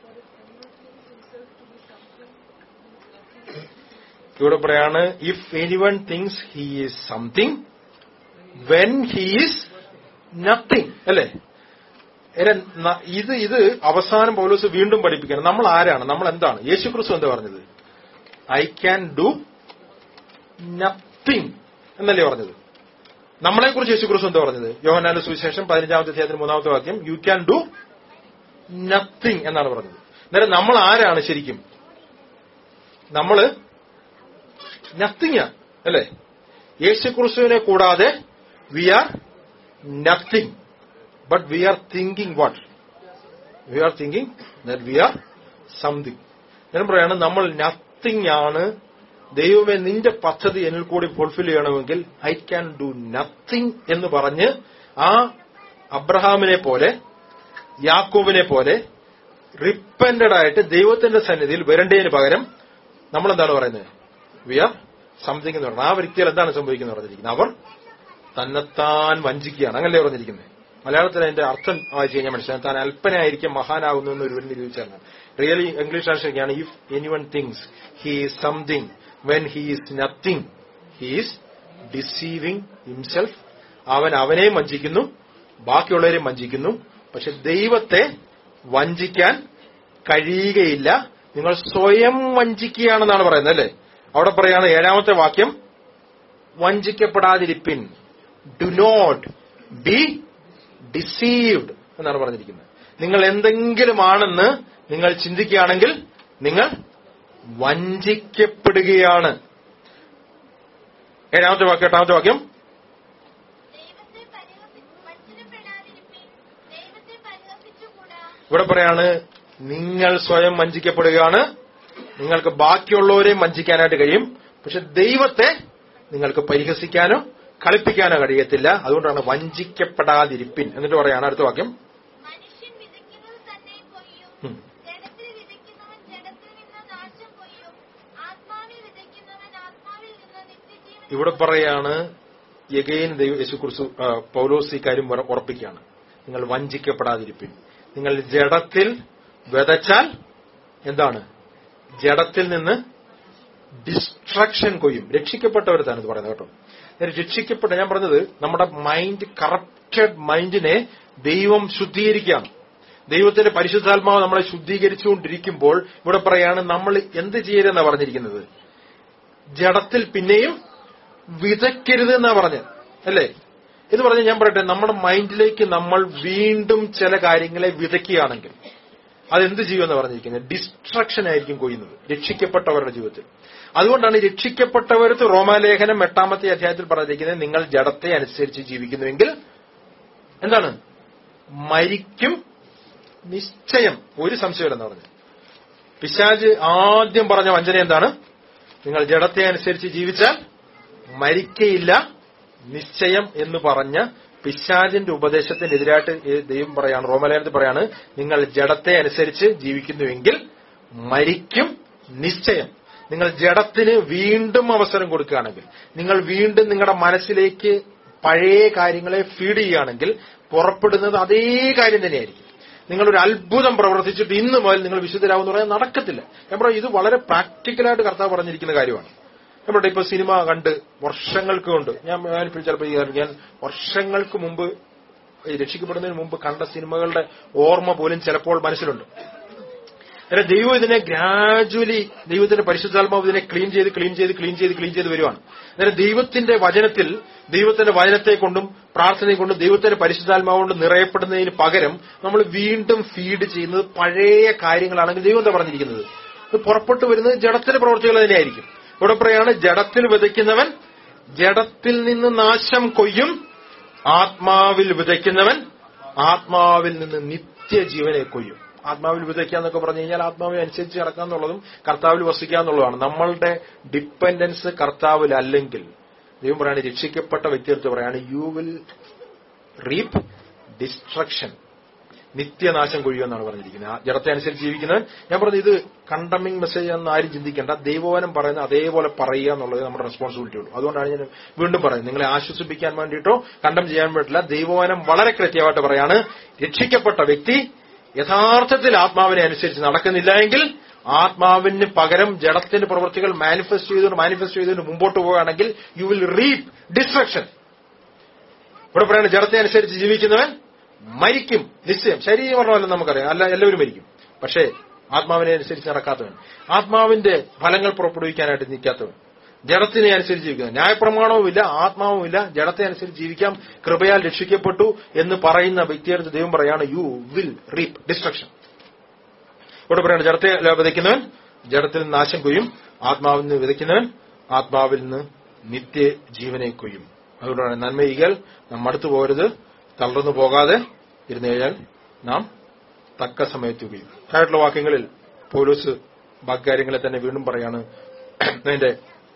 ഇവിടെ പറയാണ് if anyone thinks he is something when he is nothing അല്ലേ എന്നെ ന- ഇത് ഇത് അവസാനം പൗലോസ് വീണ്ടും പഠിപ്പിക്കണം നമ്മൾ ആരാണ് നമ്മൾ എന്താണ് യേശു ക്രിസ്തു എന്താ പറഞ്ഞത് ഐ ക്യാൻ ഡു നത്തിങ് എന്നല്ലേ പറഞ്ഞത് നമ്മളെ കുറിച്ച് യേശു ക്രിസ്തു എന്താ പറഞ്ഞത് യോഹനാന്റെ സുവിശേഷം പതിനഞ്ചാമത്തെ അധ്യായത്തിന് മൂന്നാമത്തെ വാക്യം യു ക്യാൻ ഡു നത്തിങ് എന്നാണ് പറഞ്ഞത് അന്നേരം നമ്മൾ ആരാണ് ശരിക്കും നമ്മള് നത്തിങ് അല്ലേ യേശു ക്രിസ്തുവിനെ കൂടാതെ we are nothing but we are thinking what we are thinking that we are something ഞാൻ പറയാണ് നമ്മൾ നത്തിങ് ആണ് ദൈവമേ നിന്റെ പദ്ധതി എന്നിൽ കൂടി ഫുൾഫിൽ ചെയ്യണമെങ്കിൽ ഐ ക്യാൻ ഡു നത്തിങ് എന്ന് പറഞ്ഞ് ആ അബ്രഹാമിനെ പോലെ യാക്കോബിനെ പോലെ റിപ്പൻഡഡ് ആയിട്ട് ദൈവത്തിന്റെ സന്നിധിയിൽ വരേണ്ടതിന് പകരം നമ്മൾ എന്താണ് പറയുന്നത് വി ആർ സംതിങ് എന്ന് പറയുന്നത് ആ വ്യക്തികൾ എന്താണ് സംഭവിക്കുന്നത് പറഞ്ഞിരിക്കുന്നത് അവർ തന്നെത്താൻ വഞ്ചിക്കുകയാണ് അങ്ങനല്ലേ പറഞ്ഞിരിക്കുന്നത് മലയാളത്തിൽ അതിന്റെ അർത്ഥം വായിച്ചു കഴിഞ്ഞാൽ മനസ്സിലാവും താൻ അല്പനായിരിക്കും മഹാനാകുന്നു എന്ന് ഒരുവൻ നിരൂപിച്ചാണ് റിയലി ഇംഗ്ലീഷ് ട്രാൻസ്ലേഷനാണ് if any one thinks he is something when he is nothing he is deceiving himself അവൻ അവനെയും വഞ്ചിക്കുന്നു ബാക്കിയുള്ളവരെയും വഞ്ചിക്കുന്നു പക്ഷെ ദൈവത്തെ വഞ്ചിക്കാൻ കഴിയുകയില്ല നിങ്ങൾ സ്വയം വഞ്ചിക്കുകയാണെന്നാണ് പറയുന്നത് അല്ലേ അവിടെ പറയാണ് ഏഴാമത്തെ വാക്യം വഞ്ചിക്കപ്പെടാതിരിപ്പിൻ ഡു നോട്ട് ബി ഡിസീവ്ഡ് എന്നാണ് പറഞ്ഞിരിക്കുന്നത് നിങ്ങൾ എന്തെങ്കിലും ആണെന്ന് നിങ്ങൾ ചിന്തിക്കുകയാണെങ്കിൽ നിങ്ങൾ വഞ്ചിക്കപ്പെടുകയാണ് ഏഴാമത്തെ വാക്യം എട്ടാമത്തെ വാക്യം ദൈവത്തെ പരിഹസി- വഞ്ചനപ്പെടാതിരിപ്പിൻ. ദൈവത്തെ പരിഹസിച്ചുകൂടാ. ഇവിടെ പറയാണ് നിങ്ങൾ സ്വയം വഞ്ചിക്കപ്പെടുകയാണ് നിങ്ങൾക്ക് ബാക്കിയുള്ളവരെയും വഞ്ചിക്കാനായിട്ട് കഴിയും പക്ഷെ ദൈവത്തെ നിങ്ങൾക്ക് പരിഹസിക്കാനോ കളിപ്പിക്കാനോ കഴിയത്തില്ല അതുകൊണ്ടാണ് വഞ്ചിക്കപ്പെടാതിരിപ്പിൻ എന്നിട്ട് പറയാണ് അടുത്ത വാക്യം മനുഷ്യൻ വിതയ്ക്കുന്നത് തന്നെ കൊയ്യും. ഉം. ജഡത്തിൽ വിതയ്ക്കുന്നവൻ ജഡത്തിൽ നിന്ന് നാശം കൊയ്യും. ആത്മാവിൽ വിതയ്ക്കുന്നവൻ ആത്മാവിൽ നിന്ന് നിത്യജീവൻ ഇവിടെ പറയാണ് എഗെയിൻ ദൈവ യേശുക്കുറിച്ച് പൗലോസ് ഈ കാര്യം ഉറ- ഉറപ്പിക്കുകയാണ് നിങ്ങൾ വഞ്ചിക്കപ്പെടാതിരിപ്പിൻ നിങ്ങൾ ജഡത്തിൽ വിതച്ചാൽ എന്താണ് ജഡത്തിൽ നിന്ന് ഡിസ്ട്രക്ഷൻ കൊയ്യും രക്ഷിക്കപ്പെട്ടവരത്താണ് ഇത് പറയുന്നത് കേട്ടോ നേരെ രക്ഷിക്കപ്പെട്ട ഞാൻ പറഞ്ഞത് നമ്മുടെ മൈൻഡ് കറപ്റ്റഡ് മൈൻഡിനെ ദൈവം ശുദ്ധീകരിക്കുകയാണ് ദൈവത്തിന്റെ പരിശുദ്ധാത്മാവ് നമ്മളെ ശുദ്ധീകരിച്ചുകൊണ്ടിരിക്കുമ്പോൾ ഇവിടെ പറയാണ് നമ്മൾ എന്ത് ചെയ്യരുതെന്നാണ് പറഞ്ഞിരിക്കുന്നത് ജഡത്തിൽ പിന്നെയും വിതയ്ക്കരുത് എന്നാ പറഞ്ഞത് അല്ലേ എന്ന് പറഞ്ഞ് ഞാൻ പറയട്ടെ നമ്മുടെ മൈൻഡിലേക്ക് നമ്മൾ വീണ്ടും ചില കാര്യങ്ങളെ വിതയ്ക്കുകയാണെങ്കിൽ അതെന്ത് ചെയ്യുമെന്ന് പറഞ്ഞിരിക്കുന്നത് ഡിസ്ട്രക്ഷൻ ആയിരിക്കും കൊയ്യുന്നത് രക്ഷിക്കപ്പെട്ടവരുടെ ജീവിതത്തിൽ അതുകൊണ്ടാണ് രക്ഷിക്കപ്പെട്ടവർക്ക് റോമാലേഖനം എട്ടാമത്തെ അധ്യായത്തിൽ പറഞ്ഞിരിക്കുന്നത് നിങ്ങൾ ജഡത്തെ അനുസരിച്ച് ജീവിക്കുന്നുവെങ്കിൽ എന്താണ് മരിക്കും നിശ്ചയം ഒരു സംശയമില്ലെന്ന് പറഞ്ഞു പിശാജ് ആദ്യം പറഞ്ഞ വഞ്ചന എന്താണ് നിങ്ങൾ ജഡത്തെ അനുസരിച്ച് ജീവിച്ചാൽ മരിക്കയില്ല നിശ്ചയം എന്ന് പറഞ്ഞ പിശാജിന്റെ ഉപദേശത്തിനെതിരായിട്ട് ഈ ദൈവം പറയാണ് റോമലേഖനത്തിൽ പറയാണ് നിങ്ങൾ ജഡത്തെ അനുസരിച്ച് ജീവിക്കുന്നുവെങ്കിൽ മരിക്കും നിശ്ചയം നിങ്ങൾ ജഡത്തിന് വീണ്ടും അവസരം കൊടുക്കുകയാണെങ്കിൽ നിങ്ങൾ വീണ്ടും നിങ്ങളുടെ മനസ്സിലേക്ക് പഴയ കാര്യങ്ങളെ ഫീഡ് ചെയ്യുകയാണെങ്കിൽ പുറപ്പെടുന്നത് അതേ കാര്യം തന്നെയായിരിക്കും നിങ്ങളൊരു അത്ഭുതം പ്രവർത്തിച്ചിട്ട് ഇന്ന് മുതൽ നിങ്ങൾ വിശുദ്ധരാകുന്ന പറയാൻ നടക്കത്തില്ല ഞാൻ പറയാം ഇത് വളരെ പ്രാക്ടിക്കലായിട്ട് കർത്താവ് പറഞ്ഞിരിക്കുന്ന കാര്യമാണ് നമ്മുടെ ഇപ്പൊ സിനിമ കണ്ട് വർഷങ്ങൾക്ക് കൊണ്ട് ഞാൻ ഞാനിപ്പോൾ ചിലപ്പോൾ ഈ ഞാൻ വർഷങ്ങൾക്ക് മുമ്പ് ഈ രക്ഷിക്കപ്പെടുന്നതിന് മുമ്പ് കണ്ട സിനിമകളുടെ ഓർമ്മ പോലും ചിലപ്പോൾ മനസ്സിലുണ്ട് അതായത് ദൈവം ഇതിനെ ഗ്രാജുവലി ദൈവത്തിന്റെ പരിശുദ്ധാത്മാവ് ഇതിനെ ക്ലീൻ ചെയ്ത് ക്ലീൻ ചെയ്ത് ക്ലീൻ ചെയ്ത് ക്ലീൻ ചെയ്ത് വരുവാണ് അതായത് ദൈവത്തിന്റെ വചനത്തിൽ ദൈവത്തിന്റെ വചനത്തെ കൊണ്ടും പ്രാർത്ഥനയെ കൊണ്ടും ദൈവത്തിന്റെ പരിശുദ്ധാത്മാവ് കൊണ്ട് നിറയപ്പെടുന്നതിന് പകരം നമ്മൾ വീണ്ടും ഫീഡ് ചെയ്യുന്നത് പഴയ കാര്യങ്ങളാണെങ്കിൽ ദൈവം എന്താ പറഞ്ഞിരിക്കുന്നത് ഇത് പുറപ്പെട്ടു വരുന്നത് ജഡത്തിന്റെ പ്രവർത്തികൾ തന്നെയായിരിക്കും ഇവിടെ പറയാണ് ജഡത്തിൽ വിതയ്ക്കുന്നവൻ ജഡത്തിൽ നിന്ന് നാശം കൊയ്യും ആത്മാവിൽ വിതയ്ക്കുന്നവൻ ആത്മാവിൽ നിന്ന് നിത്യജീവനെ കൊയ്യും ആത്മാവിൽ വിതയ്ക്കുക എന്നൊക്കെ പറഞ്ഞു കഴിഞ്ഞാൽ ആത്മാവിനെ അനുസരിച്ച് നടക്കുക എന്നുള്ളതും കർത്താവിൽ വസിക്കുക എന്നുള്ളതാണ് നമ്മളുടെ ഡിപ്പെൻഡൻസ് കർത്താവിൽ അല്ലെങ്കിൽ ദൈവം പറയാണ് രക്ഷിക്കപ്പെട്ട വ്യക്തിത്വം പറയാണ് യു വിൽ റീപ് ഡിസ്ട്രക്ഷൻ നിത്യനാശം കൊയ്യുമെന്നാണ് പറഞ്ഞിരിക്കുന്നത് ആ ജഡത്തെ അനുസരിച്ച് ജീവിക്കുന്നവൻ ഞാൻ പറഞ്ഞു ഇത് കണ്ടമിങ് മെസ്സേജ് എന്ന് ആരും ചിന്തിക്കേണ്ട ദൈവവനം പറയുന്ന അതേപോലെ പറയുക എന്നുള്ളത് നമ്മുടെ റെസ്പോൺസിബിലിറ്റി ഉള്ളൂ അതുകൊണ്ടാണ് ഞാൻ വീണ്ടും പറയുന്നത് നിങ്ങളെ ആശ്വസിപ്പിക്കാൻ വേണ്ടിയിട്ടോ കണ്ടം ചെയ്യാൻ വേണ്ടിയില്ല ദൈവവനം വളരെ കൃത്യമായിട്ട് പറയാണ് രക്ഷിക്കപ്പെട്ട വ്യക്തി യഥാർത്ഥത്തിൽ ആത്മാവിനെ അനുസരിച്ച് നടക്കുന്നില്ല എങ്കിൽ ആത്മാവിന് പകരം ജഡത്തിന്റെ പ്രവൃത്തികൾ മാനിഫെസ്റ്റ് ചെയ്തുകൊണ്ട് മാനിഫെസ്റ്റ് ചെയ്തുകൊണ്ട് മുമ്പോട്ട് പോവുകയാണെങ്കിൽ യു വിൽ റീപ് ഡിസ്ട്രക്ഷൻ ഇവിടെ പറയുന്നത് ജഡത്തെ അനുസരിച്ച് ജീവിക്കുന്നവൻ മരിക്കും നിശ്ചയം ശരീരം പറഞ്ഞല്ലോ നമുക്കറിയാം അല്ല എല്ലാവരും മരിക്കും പക്ഷേ ആത്മാവിനെ അനുസരിച്ച് നടക്കാത്തവൻ ആത്മാവിന്റെ ഫലങ്ങൾ പുറപ്പെടുവിക്കാനായിട്ട് നിൽക്കാത്തവൻ ജഡത്തിനെ അനുസരിച്ച് ജീവിക്കുന്നത് ന്യായപ്രമാണവുമില്ല ആത്മാവുമില്ല ജഡത്തെ അനുസരിച്ച് ജീവിക്കാം കൃപയാൽ രക്ഷിക്കപ്പെട്ടു എന്ന് പറയുന്ന വ്യക്തിയെടുത്ത് ദൈവം പറയാണ് യു വിൽ റീപ് ഡിസ്ട്രക്ഷൻ ഇവിടെ പറയാണ് ജഡത്തെ വിതയ്ക്കുന്നവൻ ജഡത്തിൽ നിന്ന് നാശം കൊയ്യും ആത്മാവിൽ നിന്ന് വിതയ്ക്കുന്നവൻ ആത്മാവിൽ നിന്ന് നിത്യ ജീവനെ കൊയ്യും അതുകൊണ്ടാണ് നന്മ ചെയ്യുക നാം അടുത്തു പോകരുത് തളർന്നു പോകാതെ ഇരുന്നു കഴിഞ്ഞാൽ നാം തക്ക സമയത്ത് ഉപയോഗിക്കും താഴെയുള്ള വാക്യങ്ങളിൽ പോലീസ് ബാക്കിക്കാര്യങ്ങളെ തന്നെ വീണ്ടും പറയാണ് അതിന്റെ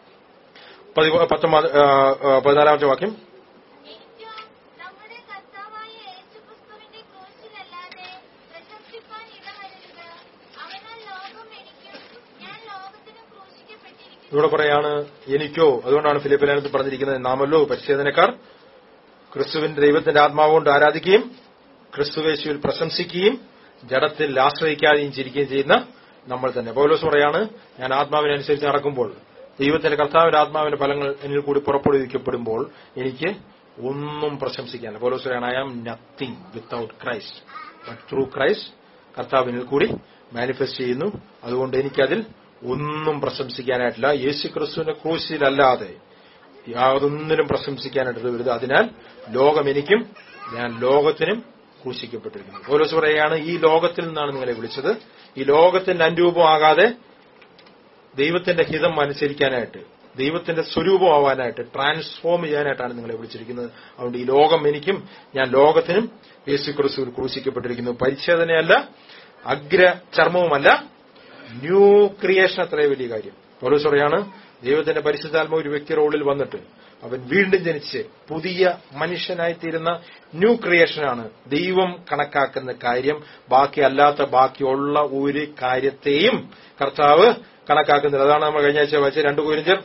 പതിമൂ- പത്തൊമ്പത് ആ, ആ, പതിനാലാമത്തെ വാക്യം എനിക്കോ നമ്മുടെ കർത്താവായ യേശുക്രിസ്തുവിന്റെ ക്രൂശിലല്ലാതെ പ്രശംസിപ്പാൻ ഇടവരരുത് അവനാൽ ലോകം എനിക്കും ഞാൻ ലോകത്തിനും ക്രൂശിക്കപ്പെട്ടിരിക്കുന്നു ഇവിടെ പറയാണ് എനിക്കോ അതുകൊണ്ടാണ് ഫിലിപ്പിലാനത്ത് പറഞ്ഞിരിക്കുന്നത് നാമല്ലോ പരിച്ഛേദനക്കാർ ക്രിസ്തുവിന്റെ ദൈവത്തിന്റെ ആത്മാവ് കൊണ്ട് ആരാധിക്കുകയും ക്രിസ്തുവേശുവിൽ പ്രശംസിക്കുകയും ജഡത്തിൽ ആശ്രയിക്കാതെയും ചിരിക്കുകയും ചെയ്യുന്ന നമ്മൾ തന്നെ പൗലോസ് പറയാണ് ഞാൻ ആത്മാവിനനുസരിച്ച് നടക്കുമ്പോൾ ദൈവത്തിന്റെ കർത്താവിന്റെ ആത്മാവിന്റെ ഫലങ്ങൾ എന്നിൽ കൂടി പുറപ്പെടുവിക്കപ്പെടുമ്പോൾ എനിക്ക് ഒന്നും പ്രശംസിക്കാനില്ല പൗലോസ് പറയാണ് I am nothing without Christ but through Christ കർത്താവിനിൽ കൂടി മാനിഫെസ്റ്റ് ചെയ്യുന്നു അതുകൊണ്ട് എനിക്കതിൽ ഒന്നും പ്രശംസിക്കാനായിട്ടില്ല യേശു ക്രിസ്തുവിന്റെ ക്രൂശിലല്ലാതെ യാതൊന്നിനും പ്രശംസിക്കാനായിട്ട് വരുത് അതിനാൽ ലോകം എനിക്കും ഞാൻ ലോകത്തിനും ക്രൂശിക്കപ്പെട്ടിരിക്കുന്നു പൗലോസ് പറയുകയാണ് ഈ ലോകത്തിൽ നിന്നാണ് നിങ്ങളെ വിളിച്ചത് ഈ ലോകത്തിന്റെ അനുരൂപമാകാതെ ദൈവത്തിന്റെ ഹിതം അനുസരിക്കാനായിട്ട് ദൈവത്തിന്റെ സ്വരൂപമാവാനായിട്ട് ട്രാൻസ്ഫോം ചെയ്യാനായിട്ടാണ് നിങ്ങളെ വിളിച്ചിരിക്കുന്നത് അതുകൊണ്ട് ഈ ലോകം എനിക്കും ഞാൻ ലോകത്തിനും യേശു ക്രിസ്തുവിൽ ക്രൂശിക്കപ്പെട്ടിരിക്കുന്നു പരിച്ഛേദനയല്ല അഗ്ര ചർമ്മവുമല്ല ന്യൂ ക്രിയേഷൻ അത്രേ വലിയ കാര്യം പൗലോസ് പറയാണ് ദൈവത്തിന്റെ പരിശുദ്ധാത്മ ഒരു വ്യക്തിയുടെ ഉള്ളിൽ വന്നിട്ട് അവൻ വീണ്ടും ജനിച്ച് പുതിയ മനുഷ്യനായിത്തീരുന്ന ന്യൂ ക്രിയേഷനാണ് ദൈവം കണക്കാക്കുന്ന കാര്യം ബാക്കി അല്ലാത്ത ബാക്കിയുള്ള ഒരു കാര്യത്തെയും കർത്താവ് കണക്കാക്കുന്നില്ല അതാണ് നമ്മൾ കഴിഞ്ഞ ആഴ്ച വായിച്ച രണ്ട് കോരിഞ്ചർ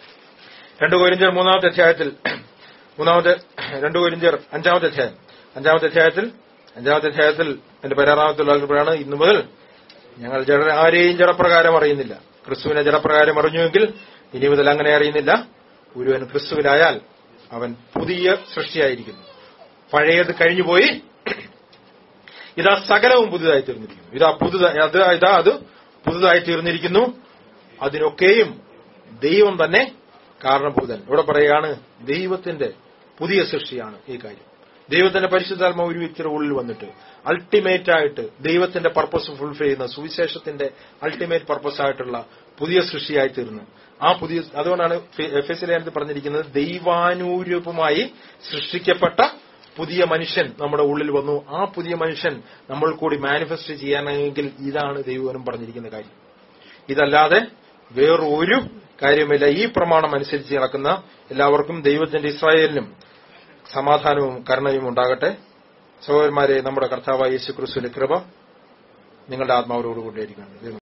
രണ്ട് കോരിഞ്ചർ മൂന്നാമത്തെ അധ്യായത്തിൽ മൂന്നാമത്തെ രണ്ട് കോരിഞ്ചർ അഞ്ചാമത്തെ അധ്യായം അഞ്ചാമത്തെ അധ്യായത്തിൽ അഞ്ചാമത്തെ അധ്യായത്തിൽ എന്റെ പരാറാമത്തുള്ള പറയാണ് ഇന്നു മുതൽ ഞങ്ങൾ ജഡ ആരെയും ജഡപ്രകാരം അറിയുന്നില്ല ക്രിസ്തുവിനെ ജലപ്രകാരം അറിഞ്ഞുവെങ്കിൽ ഇനി മുതൽ അങ്ങനെ അറിയുന്നില്ല ഒരുവൻ ക്രിസ്തുവിലായാൽ അവൻ പുതിയ സൃഷ്ടിയായിരിക്കുന്നു പഴയത് കഴിഞ്ഞുപോയി ഇതാ സകലവും പുതുതായി തീർന്നിരിക്കുന്നു ഇതാ പുതുതായി അത് ഇതാ അത് പുതുതായി തീർന്നിരിക്കുന്നു അതിനൊക്കെയും ദൈവം തന്നെ കാരണഭൂതൻ ഇവിടെ പറയുകയാണ് ദൈവത്തിന്റെ പുതിയ സൃഷ്ടിയാണ് ഈ കാര്യം ദൈവത്തിന്റെ പരിശുദ്ധാത്മ ഒരു വ്യക്തിയുടെ ഉള്ളിൽ വന്നിട്ട് അൾട്ടിമേറ്റ് ആയിട്ട് ദൈവത്തിന്റെ പർപ്പസ് ഫുൾഫിൽ ചെയ്യുന്ന സുവിശേഷത്തിന്റെ അൾട്ടിമേറ്റ് പർപ്പസ് ആയിട്ടുള്ള പുതിയ സൃഷ്ടിയായി തീർന്നു ആ പുതിയ അതുകൊണ്ടാണ് എഫ് എസ് ലേഖനത്തിൽ പറഞ്ഞിരിക്കുന്നത് ദൈവാനുരൂപമായി സൃഷ്ടിക്കപ്പെട്ട പുതിയ മനുഷ്യൻ നമ്മുടെ ഉള്ളിൽ വന്നു ആ പുതിയ മനുഷ്യൻ നമ്മൾ കൂടി മാനിഫെസ്റ്റ് ചെയ്യാനെങ്കിൽ ഇതാണ് ദൈവവനം പറഞ്ഞിരിക്കുന്ന കാര്യം ഇതല്ലാതെ വേറൊരു കാര്യമില്ല ഈ പ്രമാണം അനുസരിച്ച് നടക്കുന്ന എല്ലാവർക്കും ദൈവത്തിന്റെ ഇസ്രായേലിനും സമാധാനവും കരുണയും ഉണ്ടാകട്ടെ സഹോദരന്മാരെ നമ്മുടെ കർത്താവായ യേശു ക്രിസ്തുവിന്റെ കൃപ നിങ്ങളുടെ ആത്മാവിനോട് കൊണ്ടേയിരിക്കണം